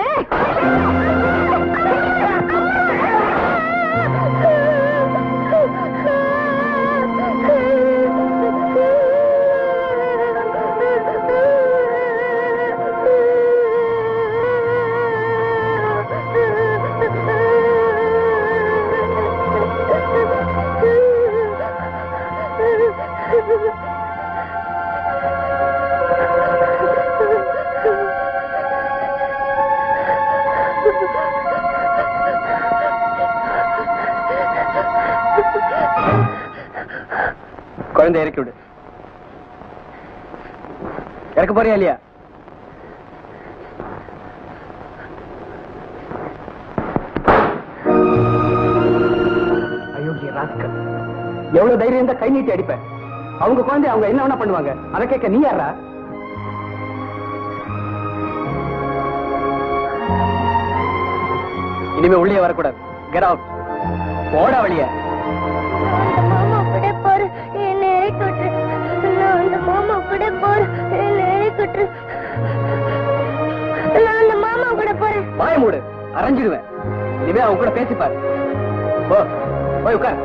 குழந்தை இறக்கி விடு இறக்க போறியா இல்லையா அயோக்கிய ராஸ்கல் எவ்வளவு தைரியம் இருந்தா கை நீட்டி அடிப்பேன் அவங்க குழந்தை அவங்க என்ன வேணா பண்ணுவாங்க அதை கேட்க நீ யாரா இனிமே உள்ளே வரக்கூடாது கெட் அவுட் போடா வெளியே மாமா கூட போற என்ன இறக்கி விட்டுரு நான் அந்த மாமா கூட போற என்ன இறக்கி விட்டுரு நான் அந்த மாமா கூட போறேன் வாய மூடு அரைஞ்சிடுவேன் இனிமே அவங்க கூட பேசிப்பாரு போ போய் உட்கார்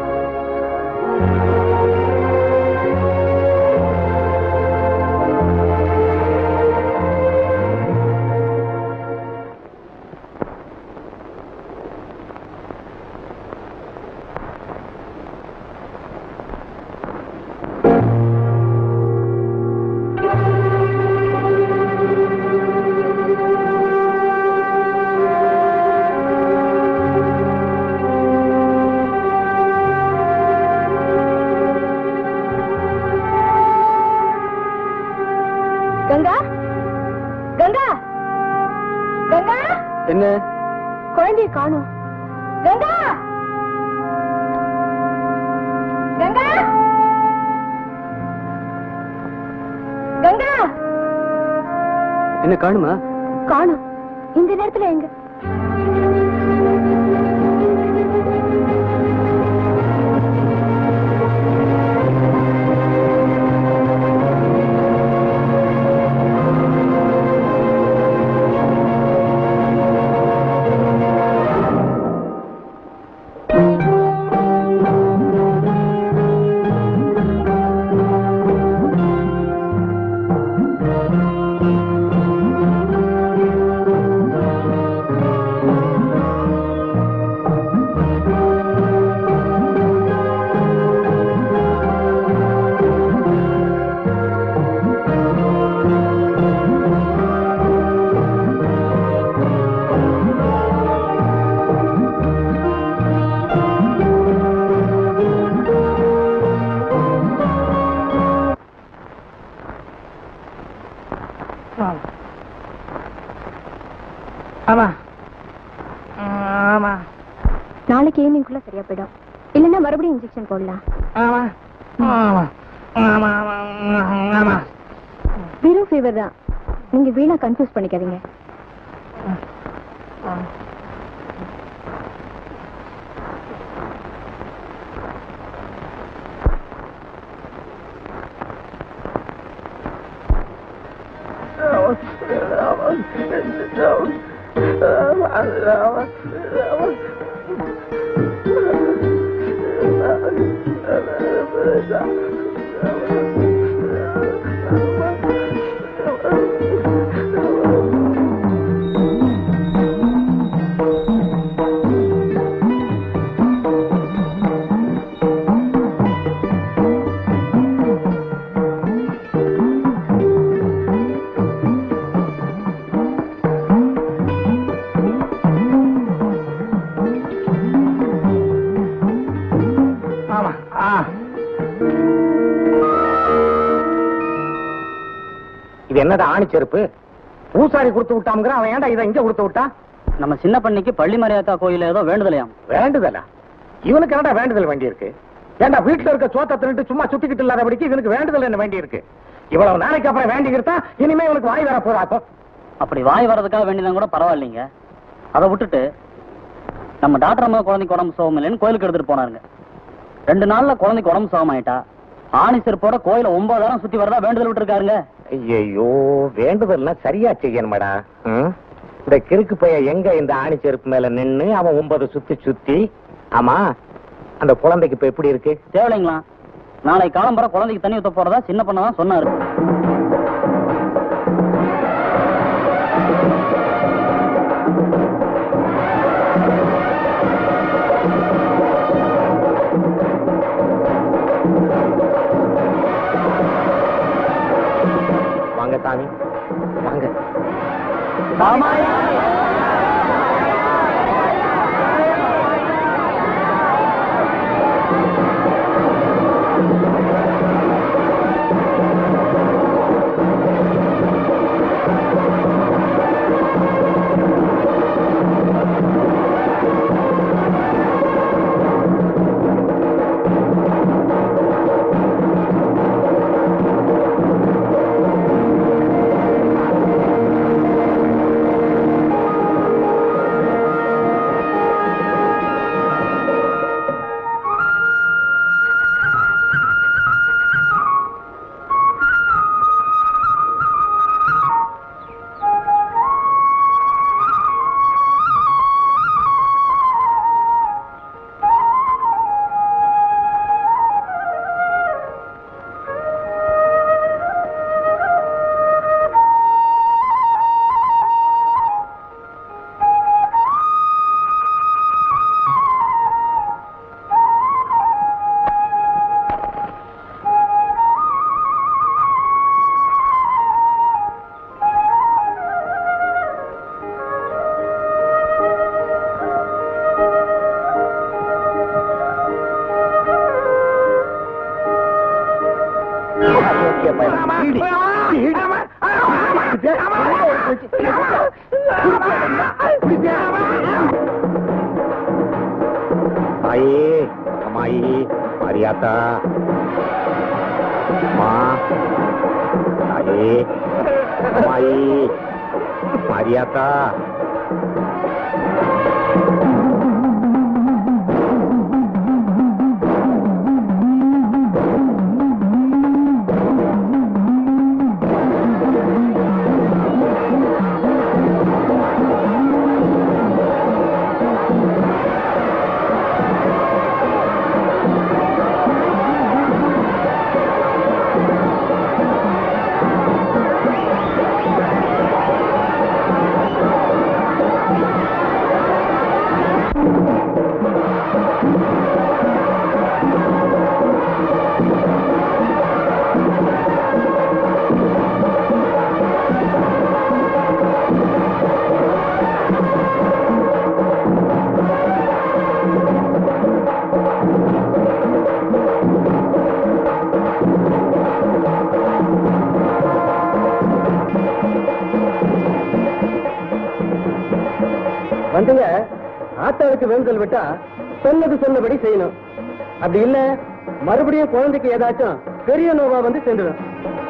கங்கா கங்கா கங்கா என்ன குழந்தைய காணும் கங்கா கங்கா கங்கா என்ன காணுமா காணும் இந்த நேரத்துல எங்க ஆமா ஆமா நாளைக்கு ஈவினிங்குள்ள சரியா போயிடும் இல்லைன்னா மறுபடியும் இன்ஜெக்ஷன் போடலாம் ஆமா ஆமா ஆமா ஆமா ஆமா வெறும் ஃபீவர் தான் நீங்க வீணா கன்ஃபியூஸ் பண்ணிக்காதீங்க ஆமா ஆ இது என்னடா ஆணி செருப்பு பூசாரி கொடுத்து விட்டாங்கிற அவன் ஏன்டா இதை இங்க கொடுத்து விட்டான் நம்ம சின்ன பண்ணிக்கு பள்ளி மரியாதா கோயில ஏதோ வேண்டுதலையாம் வேண்டுதலா இவனுக்கு என்னடா வேண்டுதல் வேண்டி இருக்கு ஏன்டா வீட்டுல இருக்க சோத்த தின்னுட்டு சும்மா சுத்திக்கிட்டு இல்லாதபடிக்கு இவனுக்கு வேண்டுதல் என்ன வேண்டி இருக்கு இவ்வளவு நாளைக்கு அப்புறம் வேண்டிக்கிட்டா இனிமே இவனுக்கு வாய் வர போறா அப்போ அப்படி வாய் வர்றதுக்காக வேண்டியதான் கூட பரவாயில்லைங்க அதை விட்டுட்டு நம்ம டாக்டர் அம்மா குழந்தைக்கு உடம்பு சுகம் இல்லைன்னு கோயிலுக்கு எடுத்துட்டு போனாருங்க ரெண்டு நாள்ல குழந்தைக்கு உடம்பு சுகம் ஆயிட்டா ஆணி செருப்போட கோயில ஒன்பதாயிரம் சுத்தி வரதா வேண்டுதல் விட்டுருக்காருங்க ஐயோ வேண்டுதல்னா சரியா செய்யணுமாடா ம்? இந்த கிறுக்கு பைய எங்க இந்த ஆணி செருப்பு மேல நின்னு அவன் ஒன்பது சுத்தி சுத்தி ஆமா அந்த குழந்தைக்கு இப்ப எப்படி இருக்கு தேவையில்லைங்களா நாளை காலம்பர குழந்தைக்கு தண்ணி ஊத்த போறதா சின்ன பண்ணதான் சொன்னாரு வாங்க சாமி வாங்க தாயே அம்மாயி மாரியாத்தா அம்மா தாயே அம்மாயி மாரியாத்தா ஆ வந்துங்க ஆத்தாளுக்கு வேண்டுதல் விட்டா சொன்னது சொன்னபடி செய்யணும் அப்படி இல்ல மறுபடியும் குழந்தைக்கு ஏதாச்சும் பெரிய நோவா வந்து சேர்ந்துடும்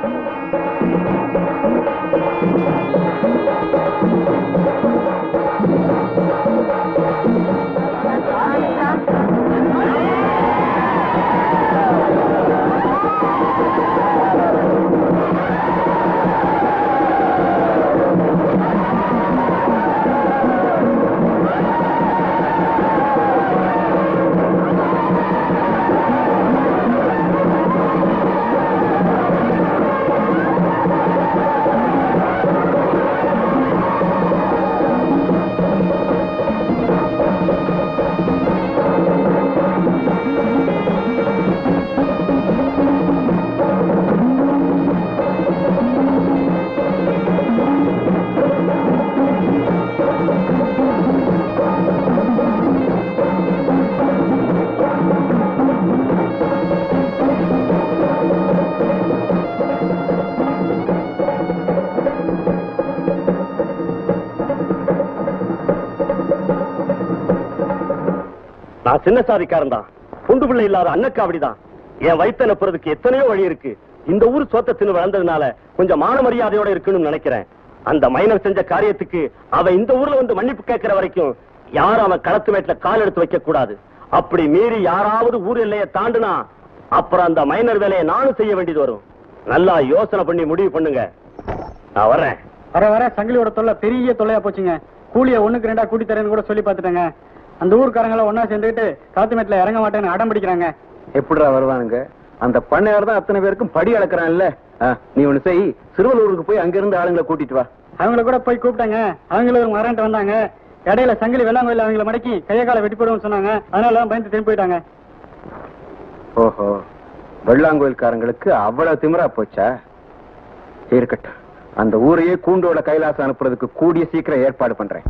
நான் சின்ன சாதிக்காரன் தான் குண்டு பிள்ளை இல்லாத அண்ணக்கா அப்படிதான் என் வயிற்று அனுப்புறதுக்கு எத்தனையோ வழி இருக்கு இந்த ஊர் சொத்தை தின்னு வளர்ந்ததுனால கொஞ்சம் மான மரியாதையோட இருக்கணும்னு நினைக்கிறேன் அந்த மைனர் செஞ்ச காரியத்துக்கு அவன் இந்த ஊர்ல வந்து மன்னிப்பு கேட்கிற வரைக்கும் யாரும் அவன் களத்து மேட்ல கால் எடுத்து வைக்க கூடாது அப்படி மீறி யாராவது ஊர் எல்லையை தாண்டுனா அப்புறம் அந்த மைனர் வேலையை நானும் செய்ய வேண்டியது வரும் நல்லா யோசனை பண்ணி முடிவு பண்ணுங்க நான் வர்றேன் வர வர சங்கிலியோட தொல்லை பெரிய தொல்லையா போச்சுங்க கூலிய ஒண்ணுக்கு ரெண்டா கூட்டி தரேன்னு கூட சொல்லி பார்த்துட்டேங்க அந்த ஊர்க்காரங்கள ஒன்னா சேர்ந்துக்கிட்டு காத்துமேட்ல இறங்க மாட்டேன்னு அடம் பிடிக்கிறாங்க எப்படிடா வருவானுங்க அந்த பண்ணையார் தான் அத்தனை பேருக்கும் படி அளக்குறான்ல ஆ, நீ ஒண்ணு செய் சிறுவலூருக்கு போய் அங்கிருந்து ஆளுங்களை கூட்டிட்டு வா அவங்கள கூட போய் கூப்பிட்டாங்க அவங்களும் வரேன்ட்டு வந்தாங்க இடையில சங்கிலி வெள்ளாங்கோயில் அவங்கள மடக்கி கைய காலை வெட்டி போடுவோம்னு சொன்னாங்க அதனால பயந்து திரும்பி போயிட்டாங்க ஓஹோ வெள்ளாங்கோயில்காரங்களுக்கு அவ்வளவு திமிரா போச்சா இருக்கட்டும் அந்த ஊரையே கூண்டோட கைலாசம் அனுப்புறதுக்கு கூடிய சீக்கிரம் ஏற்பாடு பண்றேன்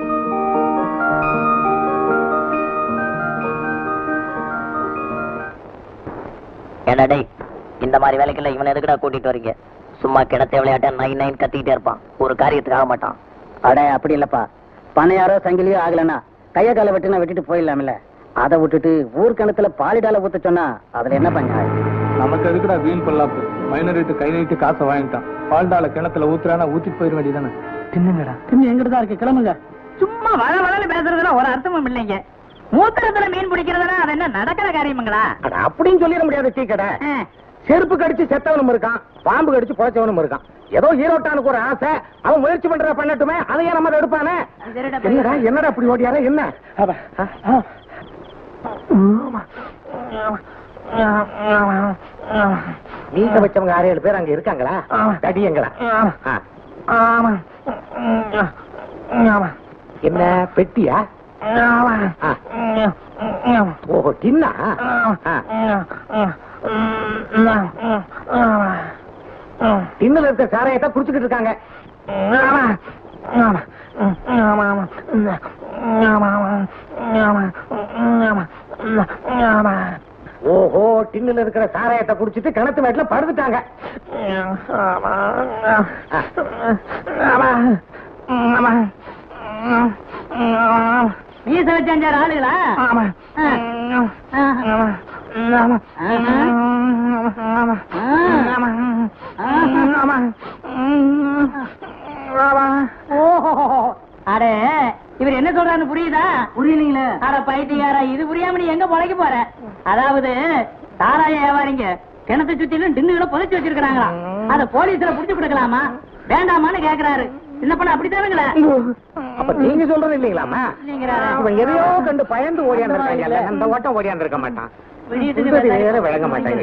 ஏடா டேய் இந்த மாதிரி வேலைக்கெல்லாம் இவனை எதுக்குடா கூட்டிட்டு வரீங்க சும்மா கிணத்த விளையாட்ட நைன் நைன் கத்திக்கிட்டே இருப்பான் ஒரு காரியத்துக்கு ஆக மாட்டான் அட அப்படி இல்லப்பா பண்ணையாரோ சங்கிலியோ ஆகலனா கைய காலை வெட்டுனா வெட்டிட்டு போயிடலாம்ல அதை விட்டுட்டு ஊர் கிணத்துல பாலிடால ஊத்த சொன்னா அதுல என்ன பண்ண நமக்கு எதுக்குடா வீண் பொல்லாப்பு மைனர் வீட்டு கை நீட்டு காசை வாங்கிட்டான் பால்டால கிணத்துல ஊத்துறானா ஊத்திட்டு போயிட வேண்டியதானே தின்னுங்கடா திண்ணி எங்கிட்டு தான் இருக்கு கிளம்புங்க சும்மா வள வளன்னு பேசுறதுல ஒரு அர்த்தமும் இல்லைங்க மூத்திரத்துல மீன் பிடிக்கிறதுனா அது என்ன நடக்கிற காரியமுங்களா அட, அப்படின்னு சொல்லிட முடியாது டீ கடை செருப்பு கடிச்சு செத்தவனும் இருக்கான் பாம்பு கடிச்சு புழைச்சவனும் இருக்கான் ஏதோ ஹீரோட்டானுக்கு ஒரு ஆசை அவன் முயற்சி பண்ற பண்ணட்டுமே அதையே நம்ம அதை எடுப்பானே என்னடா என்னடா அப்படி ஓடியாரே என்ன அவ, ஆ, ஆ. வீட்டை வச்சவங்க ஆறு ஏழு பேர் அங்க இருக்காங்களா தடியங்களா ஆ. என்ன பெட்டியா ஆ. ஓஹோ டின்னா டின்னுல இருக்க சாராயத்தை குடிச்சுக்கிட்டு இருக்காங்க ஓஹோ டின்னுல இருக்கிற சாராயத்தை குடிச்சிட்டு கிணத்து மேட்ல படுத்துட்டாங்க வீச வச்சாஞ்சாரு ஆளுகளா அடே இவர் என்ன சொல்றாருன்னு புரியுதா புரியலீங்களே அட பைத்தியாரா இது புரியாம நீ எங்க பொழைக்க போற அதாவது சாராய வியாபாரிங்க கிணத்தை சுத்திலும் டின்னுகளை புதைச்சு வச்சிருக்காங்களா அத போலீஸ்ல புடிச்சு கொடுக்கலாமா வேண்டாமான்னு கேக்குறாரு சின்ன பண்ண அப்படித்தானுங்களே அப்ப நீங்க சொல்றது இல்லீங்களாமா இல்லைங்கிறாரா? இவன் எதையோ கண்டு பயந்து ஓடியாந்து இருக்காங்க அந்த ஓட்டம் ஓடியாந்து இருக்க மாட்டான் விடியட்டுக்கு சொல்றது வேண்டாம். வேற விளங்க மாட்டாங்க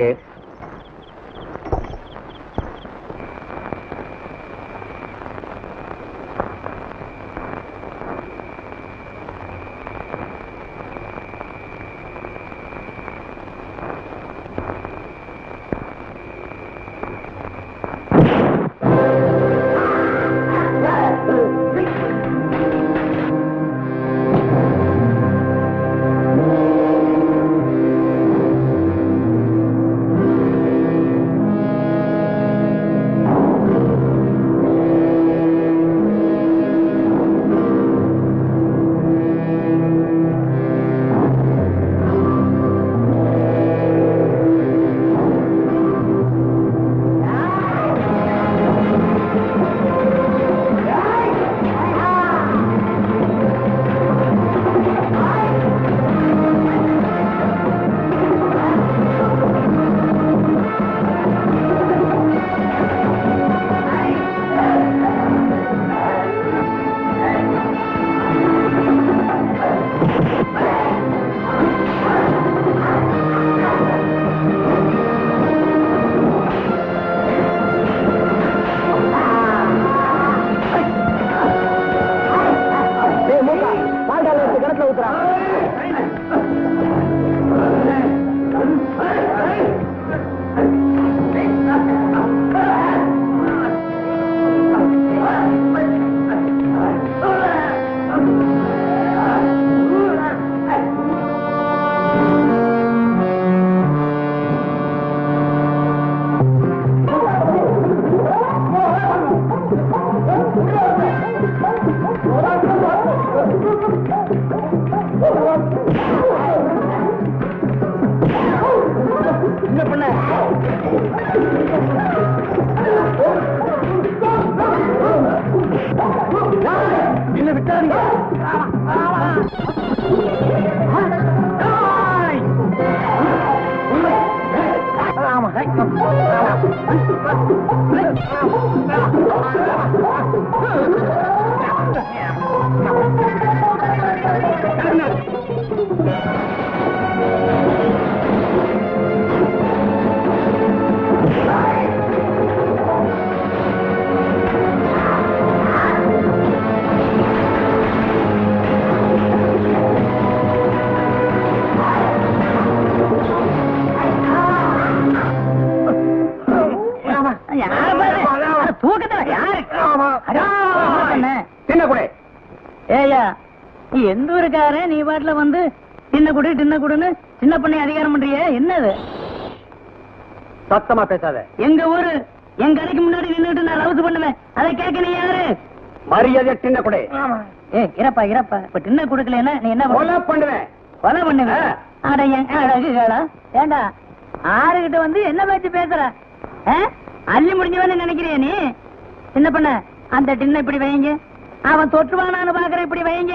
யாரு பாரு? தூக்கத்துல யாரு அதான் என்ன? சின்ன கூட ஏய்யா நீ எந்த ஊருக்காரன் நீ பாட்டுல வந்து சின்ன குடு சின்ன குடுன்னு சின்ன பண்ணை அதிகாரம் பண்றியே என்னது சத்தமா பேசாத எங்க ஊரு என் கடைக்கு முன்னாடி நின்னுட்டு நான் லவ்ஸ் பண்ணுவேன் அதை கேட்க நீ யாரு மரியாதை சின்ன கூட ஏ இறப்பா இறப்பா இப்ப டின்ன குடுக்கலன்னா நீ என்ன பண்ண? கொலை பண்ணுவேன் கொலை பண்ணுவேன் அட என் அழகுகளா ஏண்டா ஆறுகிட்ட வந்து என்ன பேச்சு பேசுற ஆ? அள்ளி முடிஞ்சவன்னு நினைக்கிறியா நீ என்ன பண்ண அந்த டின்ன இப்படி வைங்க அவன் தொற்றுவானான்னு பாக்குற இப்படி வைங்க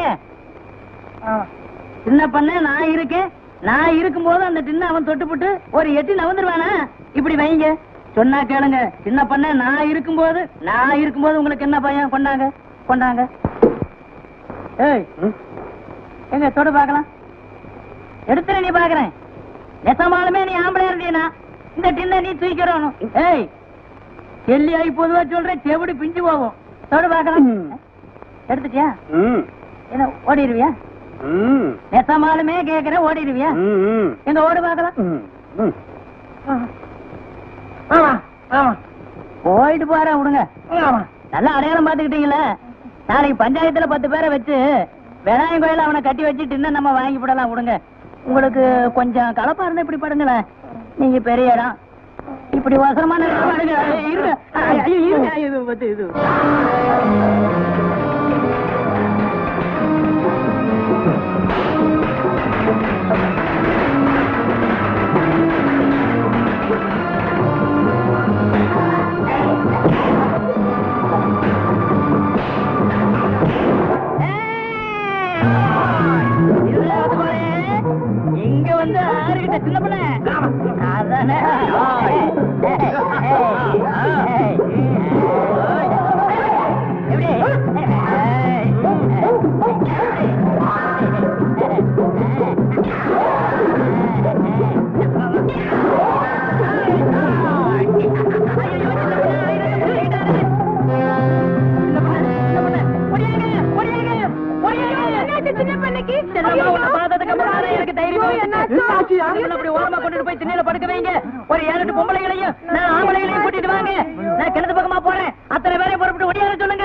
என்ன பண்ண நான் இருக்கேன் நான் இருக்கும்போது அந்த டின்ன அவன் தொட்டுப்புட்டு ஒரு எட்டி நவந்துருவானா இப்படி வைங்க சொன்னா கேளுங்க சின்ன பண்ண நான் இருக்கும்போது நான் இருக்கும்போது உங்களுக்கு என்ன பையன் கொண்டாங்க கொண்டாங்க ஏய் எங்க தொடு பார்க்கலாம் எடுத்துற நீ பாக்குறேன் நெசமாலுமே நீ ஆம்பளையா இருந்தீனா இந்த டின்ன நீ தூக்கிறணும் ஏய் செல்லி ஆகி பொதுவா சொல்றேன் செவிடு பிஞ்சு போகும் தொடு பார்க்கலாம் எடுத்துட்டியா என்ன ஓடிடுவியா நெசமாலுமே கேக்குறேன் ஓடிடுவியா எங்க ஓடு பார்க்கலாம் போயிட்டு போற விடுங்க நல்லா அடையாளம் பாத்துக்கிட்டீங்களே நாளைக்கு பஞ்சாயத்துல பத்து பேரை வச்சு விநாயகம் கோயில அவனை கட்டி வச்சுட்டு இன்னும் நம்ம வாங்கி விடலாம் விடுங்க உங்களுக்கு கொஞ்சம் கலப்பா இருந்தா இப்படி படுங்களேன் நீங்க பெரிய இடம் இப்படி வசமான இடம் பாருங்க. இருங்க. ஐயோ, இருங்க. இது வந்து இது இதுல வந்து பாரு. இங்க வந்து ஆறுகிட்ட சின்ன பிள்ளை அதானே படுக்க வைங்க ஒரு ஏழு எட்டு பொம்பளைகளையும் நான் ஆம்பளைகளையும் கூட்டிட்டு வாங்க நான் கிணத்து பக்கமா போறேன் அத்தனை பேரையும் புறப்பட்டு ஒடியார சொல்லுங்க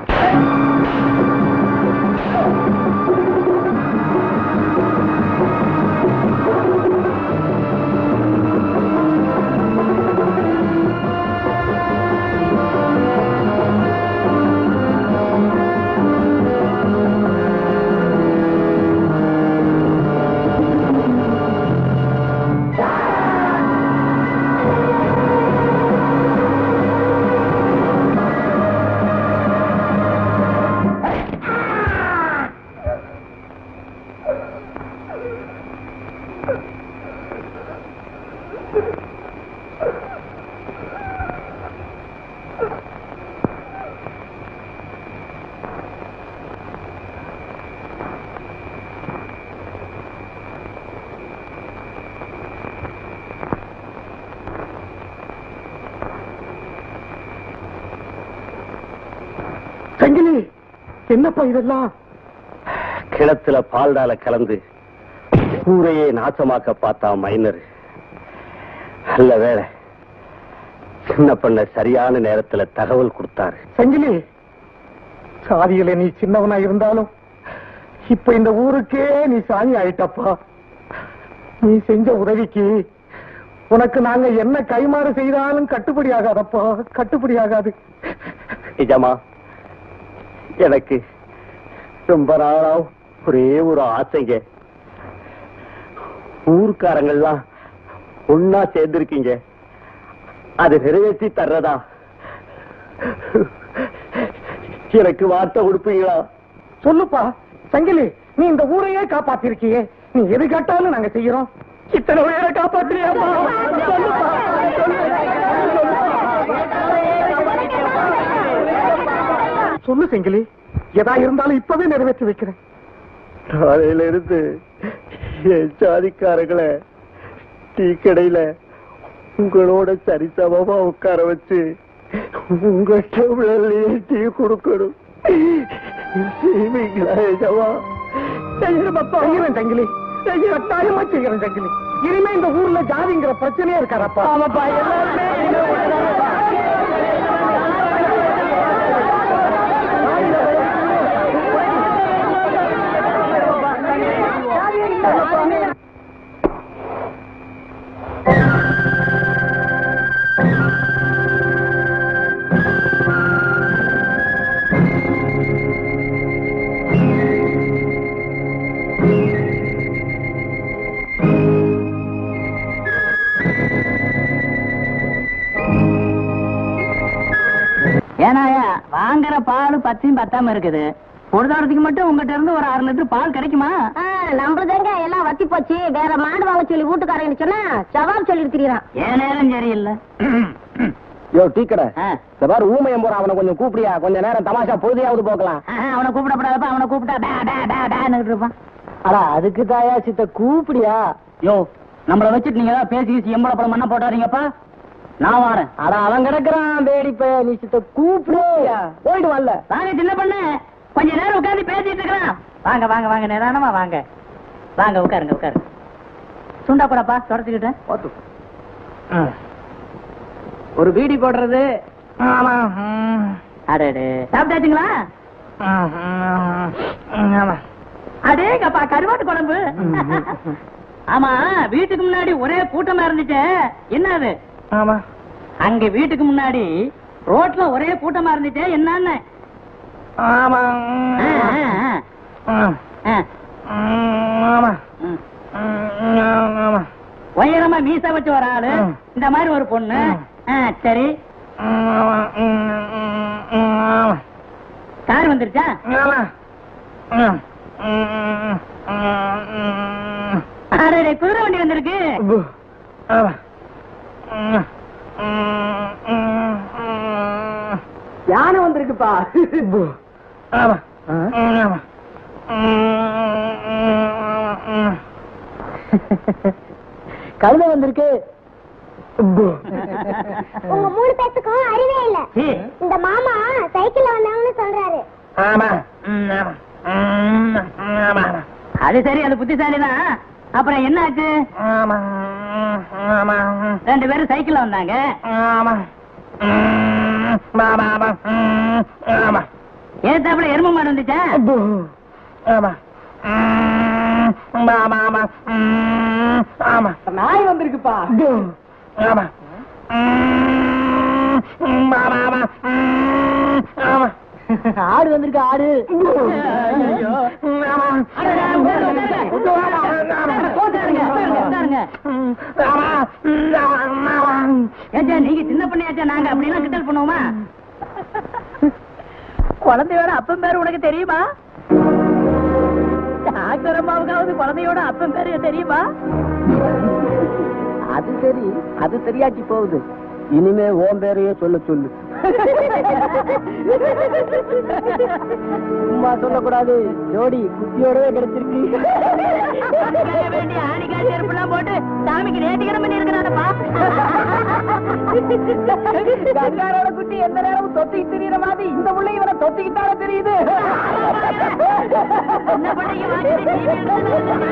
சங்கிலி என்னப்பா இதெல்லாம் கிணத்துல பால்டால கலந்து ஊரையே நாசமாக்க பார்த்தா மைனர் நல்ல வேலை சின்ன பண்ண சரியான நேரத்துல தகவல் கொடுத்தாரு சங்கிலி சாதியில நீ சின்னவனா இருந்தாலும் இப்ப இந்த ஊருக்கே நீ சாமி ஆயிட்டப்பா நீ செஞ்ச உதவிக்கு உனக்கு நாங்க என்ன கைமாறு செய்தாலும் கட்டுப்படி ஆகாதப்பா கட்டுப்படி ஆகாது நிஜமா எனக்கு ரொம்ப நாளா ஒரே ஒரு ஆசைங்க ஊர்க்காரங்கெல்லாம் ஒன்னா சேர்ந்திருக்கீங்க அது நிறைவேற்றி தர்றதா எனக்கு வார்த்தை கொடுப்பீங்களா சொல்லுப்பா சங்கிலி நீ இந்த ஊரையே காப்பாத்திருக்கியே நீ எது கேட்டாலும் நாங்க செய்யறோம் இத்தனை உயிரை காப்பாத்திரியாப்பா சொல்லுப்பா சொல்லு செங்கிலி எதா இருந்தாலும் இப்பவே நிறைவேற்றி வைக்கிறேன் காலையில இருந்து என் சாதிக்காரங்களை டீ கடையில உங்களோட சரிசமமா உட்கார வச்சு உங்க டம்ளர்லயே டீ கொடுக்கணும் செய்வீங்களா எஜமா செய்யறேன் சங்கிலி கட்டாயமா செய்யறேன் சங்கிலி இனிமே இந்த ஊர்ல ஜாதிங்கிற பிரச்சனையே இருக்காரப்பா ஆமாப்பா எல்லாருமே ஏனாயா வாங்குற பால் பத்தையும் பத்தாம இருக்குது பொழுதாரத்துக்கு மட்டும் உங்ககிட்ட இருந்து ஒரு அரை லிட்டர் பால் கிடைக்குமா நம்மளுதாங்க எல்லாம் வத்தி போச்சு வேற மாடு வாங்க சொல்லி வீட்டுக்காரங்க சொன்னா சவால் சொல்லி இருக்கிறான் என் நேரம் சரியில்லை யோ டீ கடை ஆ. இந்த மாதிரி ஊமையம் போற அவனை கொஞ்சம் கூப்பிடியா கொஞ்ச நேரம் தமாஷா பொழுதையாவது போக்கலாம் ஆஹா, அவனை கூப்பிடப்படாதப்பா அவனை கூப்பிட்டா டா டா டா டான்னு இருப்பான் அடா அதுக்கு தாயா சித்த கூப்பிடியா யோ நம்மள வச்சுட்டு நீங்க ஏதாவது பேசி கீசி எம்பளை படம் மண்ண போட்டாதீங்கப்பா நான் வரேன் அடா அவன் கிடக்குறான் பேடி பைய நீ சித்த கூப்பிடியா போயிட்டு வரல வாங்க சின்ன பண்ணு கொஞ்ச நேரம் உட்கார்ந்து பேசிட்டு இருக்கலாம் வாங்க வாங்க வாங்க நிதானமா வாங்க வாங்க உட்காருங்க உட்காருங்க சுண்டா கூடப்பா தொடச்சுக்கிட்டேன் ஒரு பீடி போடுறது அடடே சாப்பிட்டாச்சுங்களா அடேங்கப்பா கருவாட்டு குழம்பு ஆமா வீட்டுக்கு முன்னாடி ஒரே கூட்டமா இருந்துச்சு என்ன அது ஆமா அங்க வீட்டுக்கு முன்னாடி ரோட்ல ஒரே கூட்டமா இருந்துச்சு என்னன்னு ஆமா ஆ, ஆ, ஆ. ஆ. ஆமா ம். ஆமா உயரமா மீச வச்சு ஒரு ஆளு ம். இந்த மாதிரி ஒரு பொண்ணு ஆ, சரி கார் வந்துருச்சா அடடே குதிரை வண்டி வந்திருக்கு யானை வந்திருக்குப்பா கழுதை வந்திருக்கு உங்க மூணு பேத்துக்கும் அறிவே இல்ல இந்த மாமா சைக்கிள்ல வந்தாங்கன்னு சொல்றாரு அது சரி அது புத்திசாலிதான் அப்புறம் என்ன ஆச்சு ரெண்டு பேரும் சைக்கிள்ல வந்தாங்க ஏத்தாப்புல எரும மாடு வந்துச்சா நாய் வந்திருக்குப்பா ஆடு வந்திருக்கு ஆடு ஏச்சா நீங்க சின்ன பண்ணியாச்சா நாங்க அப்படிலாம் கிண்டல் பண்ணுவோமா குழந்தையோட அப்பன் பேரு உனக்கு தெரியுமா டாக்டர் அம்மாவுக்காவது குழந்தையோட அப்பன் பேரு தெரியுமா அது சரி அது சரியாச்சு போகுது இனிமே ஓம் பேரையே சொல்ல சொல்லு சும்மா சொல்லக்கூடாது ஜோடி குட்டியோடவே கிடைச்சிருக்கு ஆணிக்காய வேண்டிய ஆணிக்காய் செருப்புலாம் போட்டு சாமிக்கு நேர்த்திகரம் பண்ணி இருக்கிறானப்பா கங்காரோட குட்டி எந்த நேரமும் தொத்திக்கிட்டு தெரியற மாதிரி இந்த உள்ள இவனை தொத்திக்கிட்டாலே தெரியுது என்ன பண்ணீங்க வாங்கிட்டு TV எடுத்துட்டு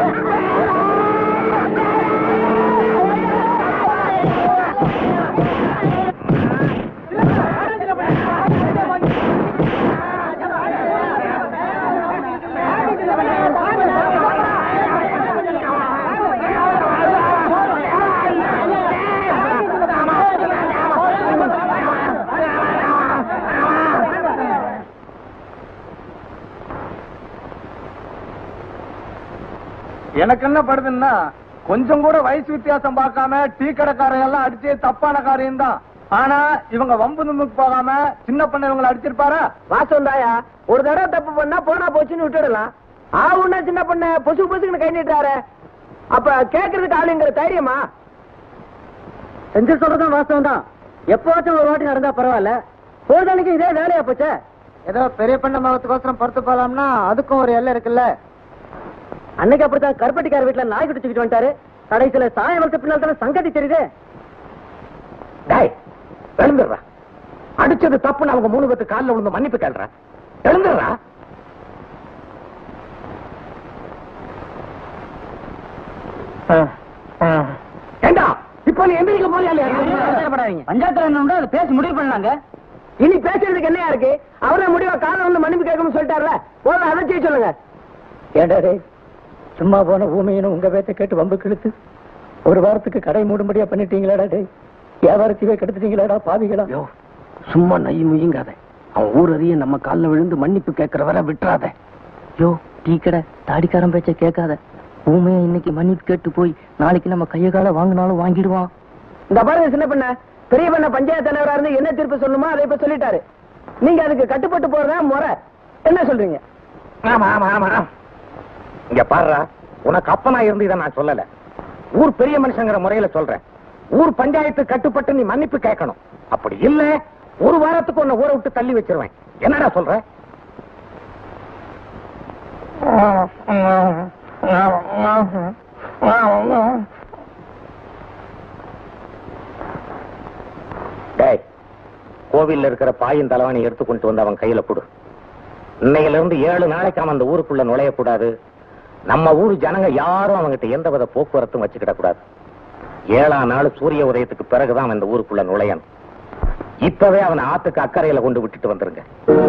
எனக்கு என்ன படுதுன்னா கொஞ்சம் கூட வயசு வித்தியாசம் பார்க்காம டீ கடைக்காரங்க எல்லாம் அடிச்சே தப்பான காரியம் தான் ஆனா இவங்க வம்பு நம்புக்கு போகாம சின்ன பண்ண இவங்களை அடிச்சிருப்பாரா வாசம் தாயா ஒரு தடவை தப்பு பண்ணா போனா போச்சுன்னு விட்டுடலாம் ஆவுன்னா சின்ன பண்ண பொசு பொசுக்குன்னு கை நீட்டாரு அப்ப கேக்குறதுக்கு ஆளுங்கிற தைரியமா செஞ்சு சொல்றதும் வாஸ்தவம் தான் எப்பவாச்சும் ஒரு வாட்டி நடந்தா பரவாயில்ல பொழுதனைக்கு இதே வேலையா போச்சே ஏதோ பெரிய பண்ண மகத்துக்கோசரம் பொறுத்து போலாம்னா அதுக்கும் ஒரு எல்லை இருக்குல்ல அன்னைக்கு அப்படித்தான் கருப்பட்டிக்கார வீட்டுல நாய் குடிச்சுக்கிட்டு வந்துட்டாரு கடைசியில சாயம் வளர்த்த பின்னால் தானே சங்கதி தெரியுது டேய் எழுந்துடுறா அடிச்சது தப்புன்னு அவங்க மூணு பேத்து காலில் விழுந்து மன்னிப்பு கேள்றா எழுந்துடுறா ஏண்டா இப்ப நீ எந்திரிக்க போறியா இல்லையா? பஞ்சாயத்துல என்ன அதை பேசி முடிவு பண்ணாங்க இனி பேசுறதுக்கு என்னையா இருக்கு அவரே முடிவா காலம் வந்து மன்னிப்பு கேட்கணும்னு சொல்லிட்டாருல போதும் அதை செய்ய சொல்லுங்க ஏண்டா டேய் சும்மா போன பூமியினும் உங்க பேச்ச கேட்டு வம்பு கிழித்து ஒரு வாரத்துக்கு கடை மூடும்படியா பண்ணிட்டீங்களாடா டேய் வியாபாரத்தையே கெடுத்துட்டீங்களாடா பாவிகளா சும்மா நை முயங்காத அவன் ஊர் அறிய நம்ம கால்ல விழுந்து மன்னிப்பு கேட்கிற வர விட்டுறாத யோ டீ கடை தாடிக்காரன் பேச்ச கேட்காத ஊமையா இன்னைக்கு மன்னிப்பு கேட்டு போய் நாளைக்கு நம்ம கைய கால வாங்கினாலும் வாங்கிடுவான் இந்த பாருங்க சின்ன பண்ண பெரிய பண்ண பஞ்சாயத்து தலைவரா இருந்து என்ன தீர்ப்பு சொல்லணுமோ அதை இப்ப சொல்லிட்டாரு நீங்க அதுக்கு கட்டுப்பட்டு போறதா முறை என்ன சொல்றீங்க ஆமா ஆமா ஆமா இங்க பாருடா உனக்கு அப்பனா இருந்து இதை நான் சொல்லல ஊர் பெரிய மனுஷங்கிற முறையில சொல்றேன் ஊர் பஞ்சாயத்து கட்டுப்பட்டு நீ மன்னிப்பு கேட்கணும் அப்படி இல்ல ஒரு வாரத்துக்கு உன்னை ஊரை விட்டு தள்ளி வச்சிருவேன் என்னடா சொல்ற டேய் கோவில்ல இருக்கிற பாயின் தலைவாணி எடுத்து கொண்டு வந்து அவன் கையில கொடு இன்னையில இருந்து ஏழு நாளைக்கு அவன் அந்த ஊருக்குள்ள நுழையக்கூடாது நம்ம ஊர் ஜனங்க யாரும் அவங்கிட்ட எந்த வித போக்குவரத்தும் வச்சுக்கிட கூடாது ஏழாம் நாள் சூரிய உதயத்துக்கு பிறகுதான் அவன் இந்த ஊருக்குள்ள நுழையணும் இப்பவே அவனை ஆத்துக்கு அக்கறையில கொண்டு விட்டுட்டு வந்துருங்க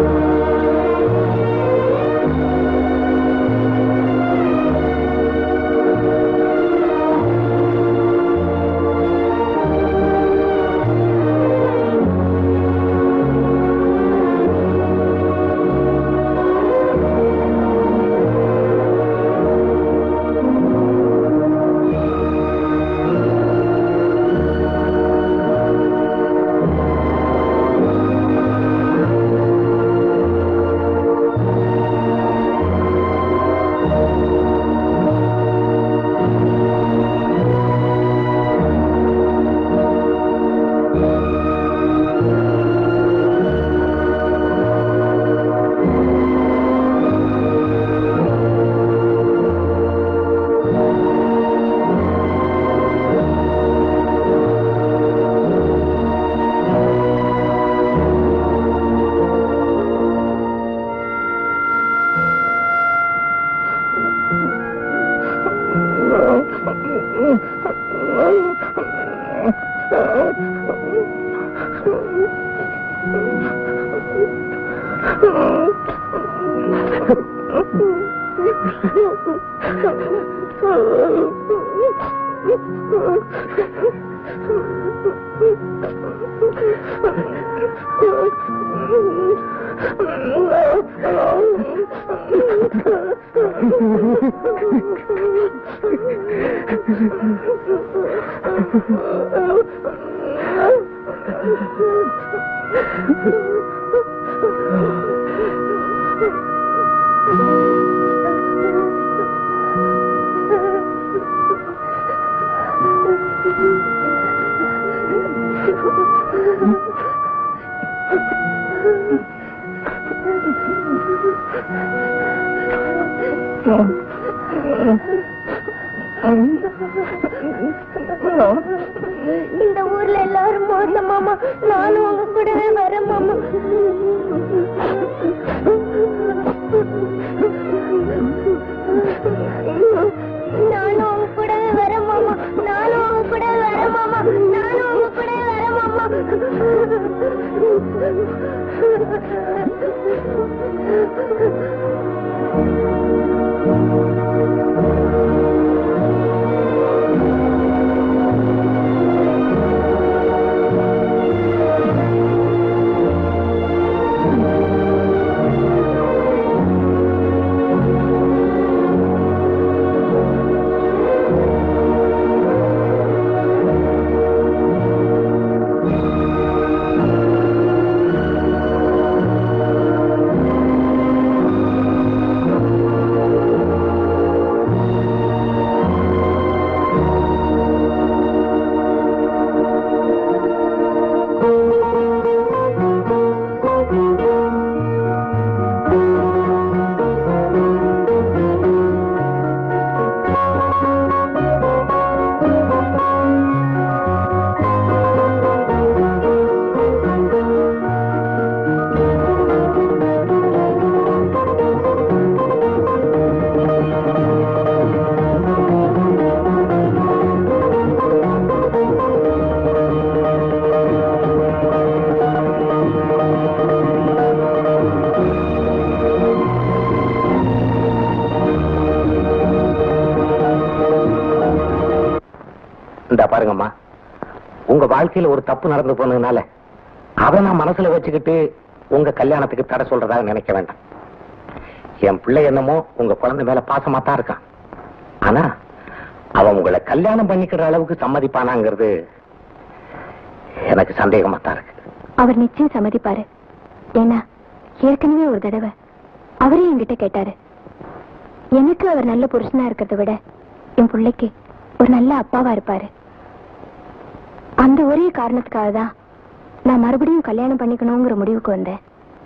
இந்த ஊர்ல எல்லாரும் மோசம் மாமா நானும் உங்க கூடவே வரேன் மாமா நானும் உங்க கூடவே வரேன் மாமா நானும் உங்க கூடவே வரேன் மாமா நானும் உங்க கூடவே வரேன் மாமா ஆ பாருங்கம்மா உங்க வாழ்க்கையில ஒரு தப்பு நடந்து போனதுனால அதை நான் மனசுல வச்சுக்கிட்டு உங்க கல்யாணத்துக்கு தடை சொல்றதாக நினைக்க வேண்டாம் என் பிள்ளை என்னமோ உங்க குழந்தை மேல பாசமா தான் இருக்கான் ஆனா அவன் உங்களை கல்யாணம் பண்ணிக்கிற அளவுக்கு சம்மதிப்பானாங்கிறது எனக்கு சந்தேகமா தான் இருக்கு அவர் நிச்சயம் சம்மதிப்பாரு ஏன்னா ஏற்கனவே ஒரு தடவை அவரே என்கிட்ட கேட்டாரு எனக்கு அவர் நல்ல புருஷனா இருக்கிறத விட என் பிள்ளைக்கு ஒரு நல்ல அப்பாவா இருப்பாரு அந்த ஒரே காரணத்துக்காக தான் நான் மறுபடியும் கல்யாணம் பண்ணிக்கணுங்கிற முடிவுக்கு வந்தேன்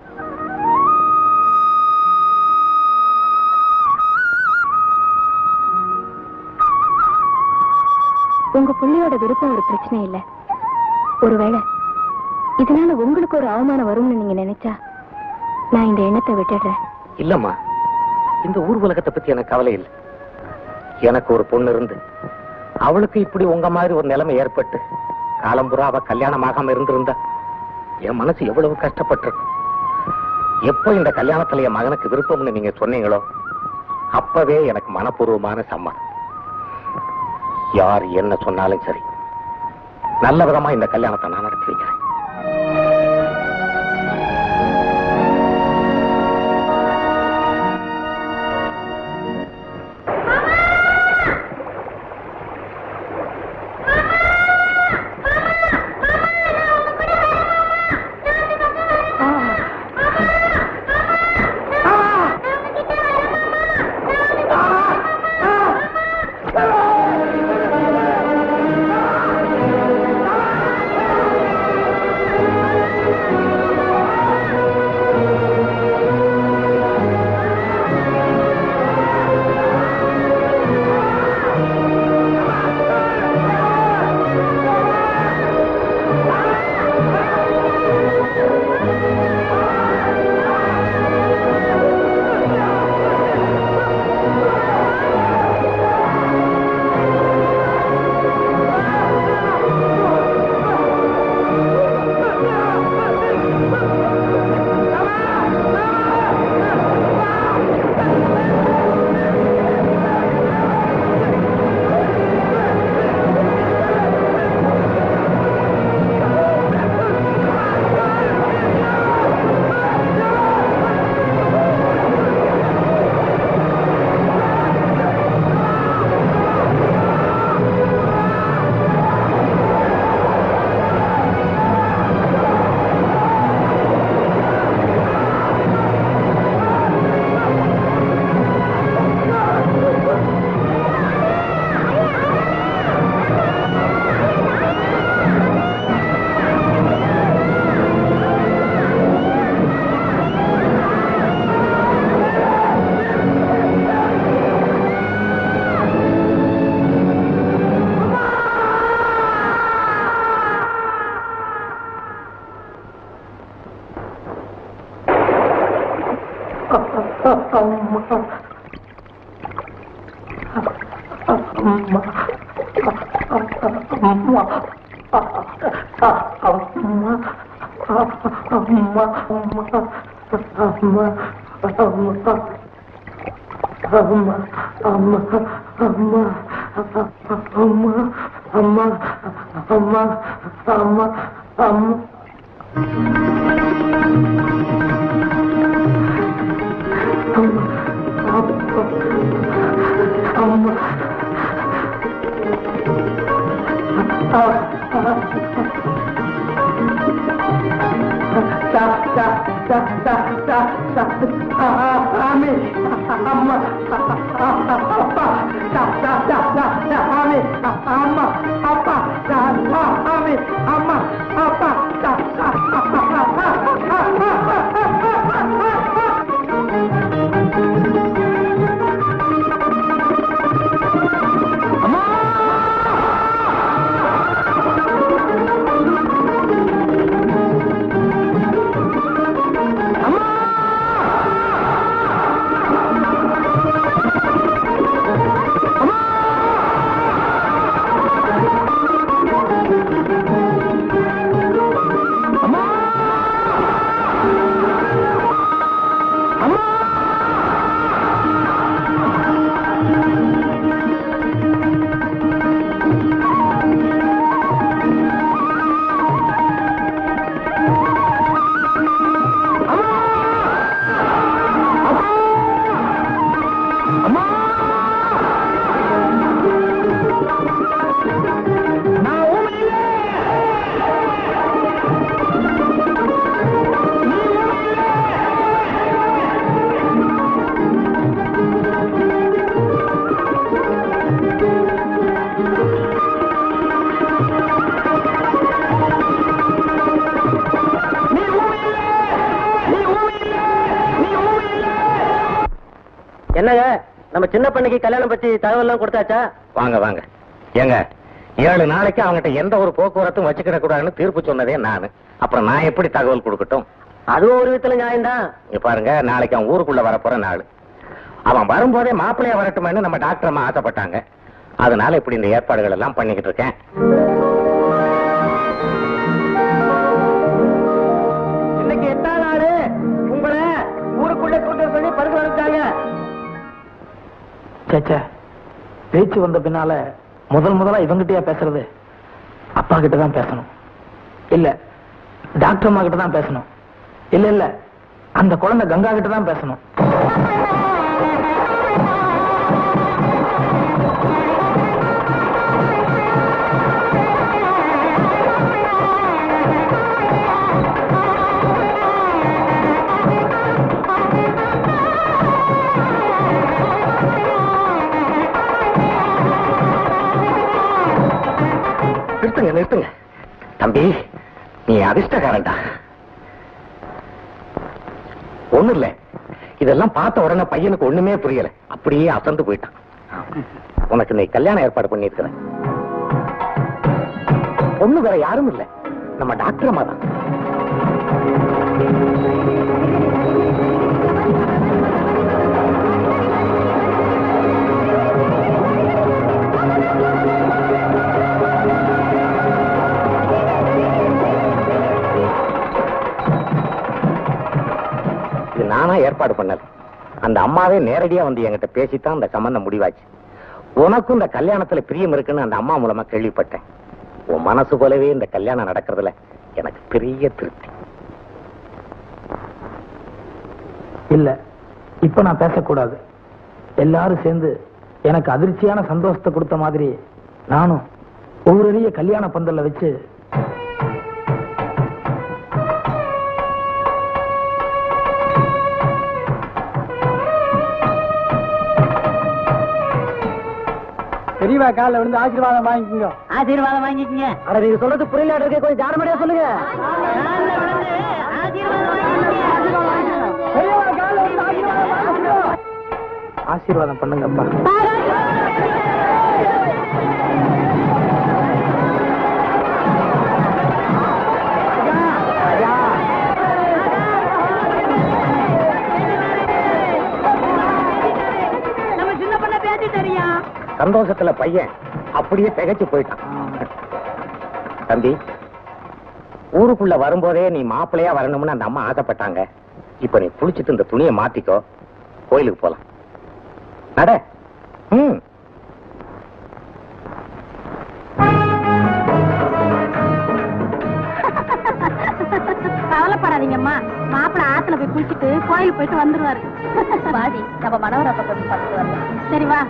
உங்க புள்ளையோட விருப்பம் ஒரு பிரச்சனை இல்ல ஒருவேளை இதனால உங்களுக்கு ஒரு அவமானம் வரும்னு நீங்க நினைச்சா நான் இந்த எண்ணத்தை விட்டுடுறேன் இல்லம்மா இந்த ஊர் உலகத்தை பத்தி எனக்கு கவலை இல்லை எனக்கு ஒரு பொண்ணு இருந்து அவளுக்கு இப்படி உங்க மாதிரி ஒரு நிலைமை ஏற்பட்டு காலம்புறா அவ கல்யாணம் ஆகாம இருந்திருந்தா என் மனசு எவ்வளவு கஷ்டப்பட்டிருக்கும் எப்போ இந்த கல்யாணத்துல என் மகனுக்கு விருப்பம்னு நீங்க சொன்னீங்களோ அப்பவே எனக்கு மனப்பூர்வமான சம்மதம் யார் என்ன சொன்னாலும் சரி நல்ல விதமா இந்த கல்யாணத்தை நான் நடத்தி வைக்கிறேன் அம்மா என்னங்க நம்ம சின்ன பண்ணைக்கு கல்யாணம் பத்தி தகவல் எல்லாம் கொடுத்தாச்சா வாங்க வாங்க ஏங்க ஏழு நாளைக்கு அவங்ககிட்ட எந்த ஒரு போக்குவரத்தும் வச்சுக்கிட கூடாதுன்னு தீர்ப்பு சொன்னதே நானு அப்புறம் நான் எப்படி தகவல் கொடுக்கட்டும் அதுவும் ஒரு விதத்துல நியாயம்தான் இங்க பாருங்க நாளைக்கு அவன் ஊருக்குள்ள வரப்போற நாள் அவன் வரும்போதே மாப்பிள்ளைய வரட்டுமேன்னு நம்ம டாக்டர் அம்மா ஆசைப்பட்டாங்க அதனால இப்படி இந்த ஏற்பாடுகள் எல்லாம் பண்ணிக்கிட்டு இருக்கேன் இன்னைக்கு எட்டாம் நாள் உங்களை ஊருக்குள்ள கூட்டு சொல்லி பரிசு அனுப்பிச்சாங்க சேச்சே பேச்சு வந்த பின்னால முதல் முதலா இவங்கிட்டயா பேசுறது அப்பா கிட்ட தான் பேசணும் இல்ல டாக்டர் அம்மா கிட்ட தான் பேசணும் இல்ல இல்ல அந்த குழந்தை கங்கா கிட்ட தான் பேசணும் நிறுத்துங்க நிறுத்துங்க தம்பி நீ அதிர்ஷ்டக்காரன்டா ஒண்ணு இல்ல இதெல்லாம் பார்த்த உடனே பையனுக்கு ஒண்ணுமே புரியல அப்படியே அசந்து போயிட்டான் உனக்கு நீ கல்யாணம் ஏற்பாடு பண்ணிருக்கிறேன் பொண்ணு வேற யாரும் இல்ல நம்ம டாக்டர் அம்மா தான் இது நானா ஏற்பாடு பண்ணல அந்த அம்மாவே நேரடியா வந்து என்கிட்ட பேசித்தான் அந்த சம்பந்தம் முடிவாச்சு உனக்கும் இந்த கல்யாணத்துல பிரியம் இருக்குன்னு அந்த அம்மா மூலமா கேள்விப்பட்டேன் உன் மனசு போலவே இந்த கல்யாணம் நடக்கிறதுல எனக்கு பெரிய திருப்தி இல்ல இப்ப நான் பேசக்கூடாது எல்லாரும் சேர்ந்து எனக்கு அதிர்ச்சியான சந்தோஷத்தை கொடுத்த மாதிரி நானும் ஒவ்வொரு கல்யாண பந்தல்ல வச்சு பெரியவா காலில் விழுந்து ஆசீர்வாதம் வாங்கிக்கோங்க ஆசீர்வாதம் வாங்கிக்கங்க அட நீங்க சொல்றது புரியல இருக்கே கொஞ்சம் ஜானமடியா சொல்லுங்க பெரியவா காலில் விழுந்து ஆசீர்வாதம் வாங்கிக்கோங்க ஆசீர்வாதம் பண்ணுங்கப்பா நம்ம சின்ன பண்ண பேசி தெரியும் சந்தோஷத்துல பையன் அப்படியே திகைச்சு போயிட்டான் தம்பி ஊருக்குள்ள வரும்போதே நீ மாப்பிள்ளையா வரணும்னு அந்த அம்மா ஆசைப்பட்டாங்க இப்ப நீ குளிச்சிட்டு இந்த துணியை மாத்திக்கோ கோயிலுக்கு போலாம் நட ம் கவலைப்படாதீங்கம்மா மாப்பிள்ள ஆத்துல போய் குளிச்சுட்டு கோயில் போயிட்டு வந்துருவாரு பாதி நம்ம மனோரப்ப கொஞ்சம் பார்த்துட்டு வரலாம் சரி வா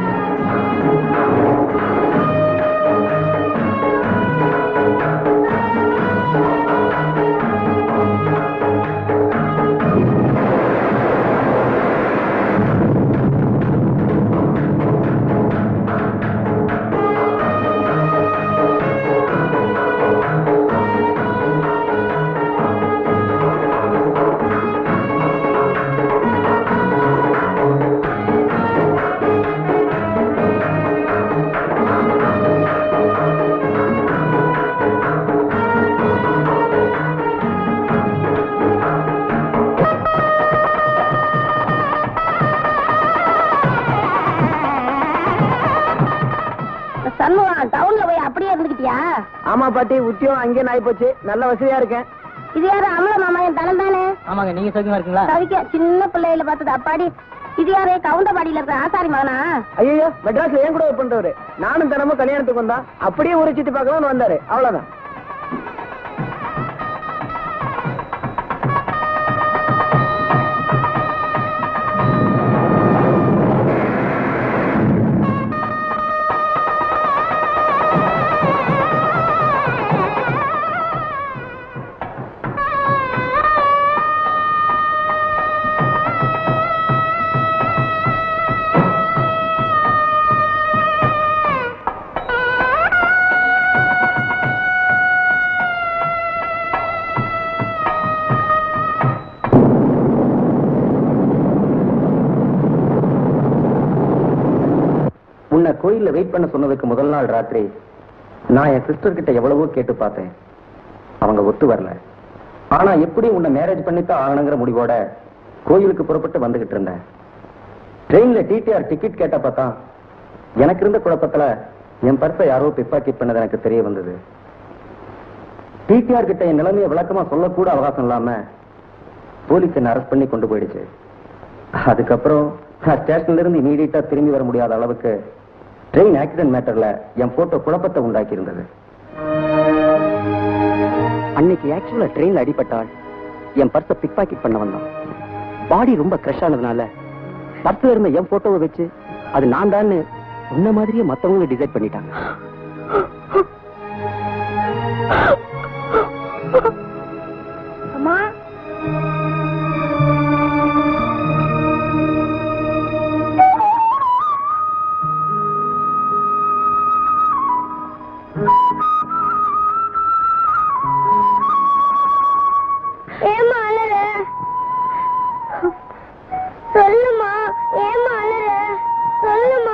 சண்முகம் டவுன்ல போய் அப்படியே இருந்துக்கிட்டியா ஆமா பாட்டி உத்தியோகம் அங்கேயே நாய் போச்சு நல்ல வசதியா இருக்கேன் இது யாரு அமல மாமா என் தனம் தானே ஆமாங்க நீங்க சௌக்கியமா இருக்கீங்களா தவிக்க சின்ன பிள்ளையில பார்த்தது அப்பாடி இது யாரு கவுண்டபாடியில இருக்கிற ஆசாரி மகனா ஐயோ மெட்ராஸ்ல ஏன் கூட ஒர்க் பண்றவரு நானும் தினமும் கல்யாணத்துக்கு வந்தா அப்படியே ஊரை சுத்தி பார்க்கலாம்னு வந்தாரு அவ்வளவுதான் உன்னை கோயில்ல வெயிட் பண்ண சொன்னதுக்கு முதல் நாள் ராத்திரி நான் என் சிஸ்டர் கிட்ட எவ்வளவோ கேட்டு பார்த்தேன் அவங்க ஒத்து வரல ஆனா எப்படி உன்னை மேரேஜ் பண்ணித்தான் ஆகணுங்கிற முடிவோட கோயிலுக்கு புறப்பட்டு வந்துகிட்டு இருந்தேன் ட்ரெயின்ல டிடிஆர் டிக்கெட் கேட்ட பார்த்தா எனக்கு இருந்த குழப்பத்துல என் பர்ஸை யாரோ பிப்பாக்கெட் பண்ணது எனக்கு தெரிய வந்தது டிடிஆர் கிட்ட என் நிலைமையை விளக்கமா சொல்லக்கூட அவகாசம் இல்லாம போலீஸ் என்ன அரெஸ்ட் பண்ணி கொண்டு போயிடுச்சு அதுக்கப்புறம் நான் ஸ்டேஷன்ல இருந்து இமீடியட்டா திரும்பி வர முடியாத அளவுக்கு ட்ரெயின் ஆக்சிடென்ட் மேட்டர்ல என் போட்டோ குழப்பத்தை உண்டாக்கி இருந்தது அன்னைக்கு ஆக்சுவலா ட்ரெயின்ல அடிபட்டால் என் பர்ஸை பிக் பாக்கெட் பண்ண வந்தான் பாடி ரொம்ப கிரஷ் ஆனதுனால பர்ஸ்ல இருந்த என் போட்டோவை வச்சு அது நான் தான் உன்ன மாதிரியே மத்தவங்க டிசைட் பண்ணிட்டாங்க அம்மா ஏமா அழற சொல்லுமா ஏமா அழற சொல்லுமா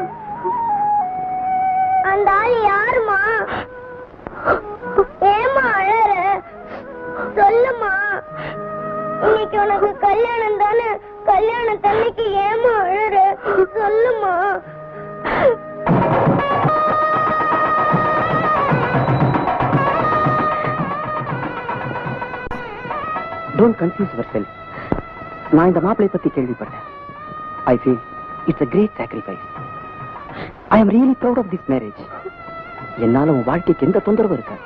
அந்த ஆள் யாருமா ஏமா அழற சொல்லுமா இன்னைக்கு உனக்கு கல்யாணம் தானே கல்யாண தண்ணிக்கு ஏமா அழற சொல்லுமா டோன்ட் கன்ஃபியூஸ் யுவர் செல்ஃப் நான் இந்த மாப்பிளை பத்தி கேள்விப்பட்டேன் I feel it's a great sacrifice I am really proud of this marriage என்னால உன் வாழ்க்கைக்கு எந்த தொந்தரவும் இருக்காது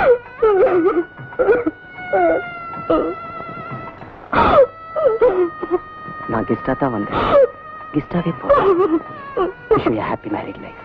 நான் கெஸ்டா தான் வந்தேன் கெஸ்டாவே போறேன் wish you happy married life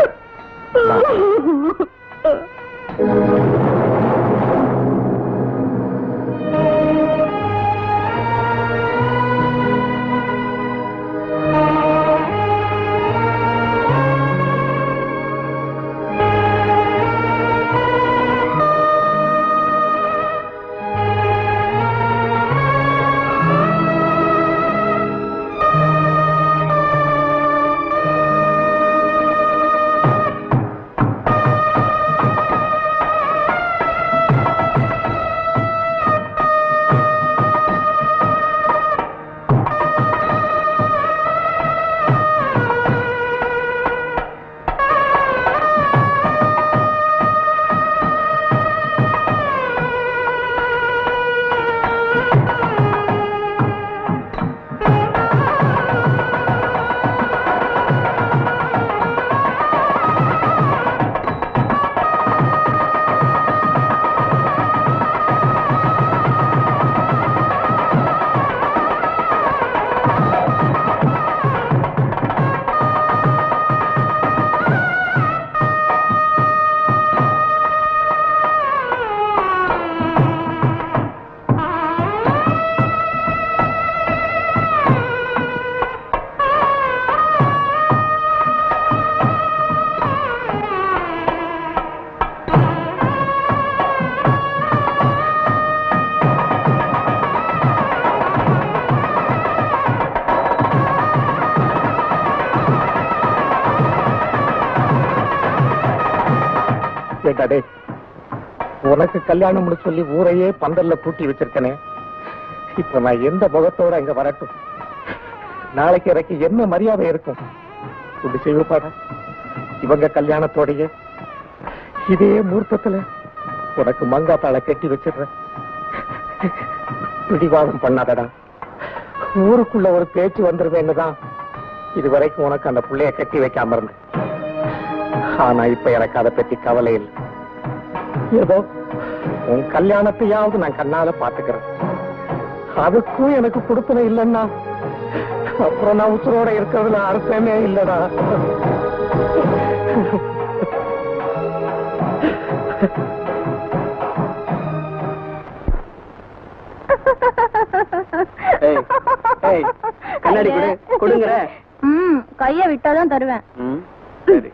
ஏண்டா டேய் உனக்கு கல்யாணம் முடிச்சு சொல்லி ஊரையே பந்தல்ல பூட்டி வச்சிருக்கனே இப்ப நான் எந்த முகத்தோட இங்க வரட்டும் நாளைக்கு எனக்கு என்ன மரியாதை இருக்கும் இப்படி செய்வப்பாடா இவங்க கல்யாணத்தோடயே இதே மூர்த்தத்துல உனக்கு மங்காத்தாள கட்டி வச்சிடுறேன் பிடிவாதம் பண்ணாதடா ஊருக்குள்ள ஒரு பேச்சு வந்துருவேன்னு தான் இது வரைக்கும் உனக்கு அந்த புள்ளைய கட்டி வைக்காம இருந்தேன் ஆனா இப்ப எனக்கு அதை பத்தி கவலை இல்லை ஏதோ உன் கல்யாணத்தையாவது நான் கண்ணால பாத்துக்கிறேன் அதுக்கும் எனக்கு கொடுப்பன இல்லைன்னா அப்புறம் நான் உசுரோட இருக்கிறதுல அர்த்தமே இல்லடா ஏய், ஏய், கண்ணாடி கொடு, கொடுங்கற. ம் கைய விட்டாதான் தருவேன் ம், சரி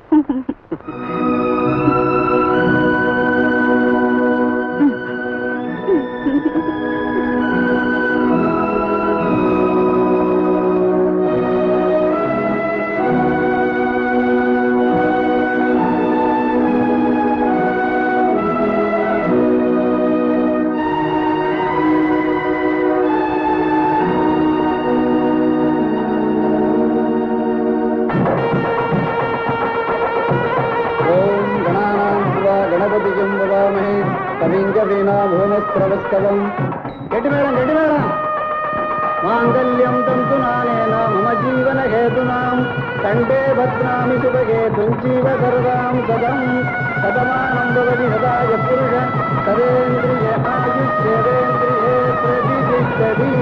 சூத்திரவஸ்தவம் கெட்டு மேடம் கெட்டு மேடம் மாங்கல்யம் தந்து நானேன மம ஜீவன ஹேதுனாம் கண்டே பத்னாமி சுபகே துஞ்சீவ சரதாம் சதம் சதமானம் பவதி சதாய புருஷ சதேந்திரிய ஆயுஷ்யேந்திரியே பிரதிதிஷ்டதி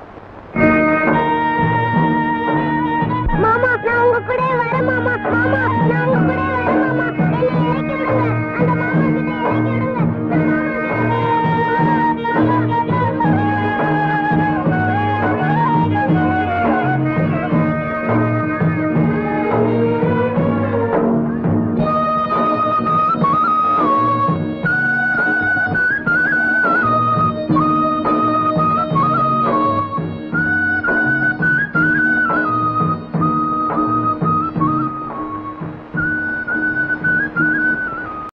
மாமா நான் உங்க கூட வரேன் மாமா மாமா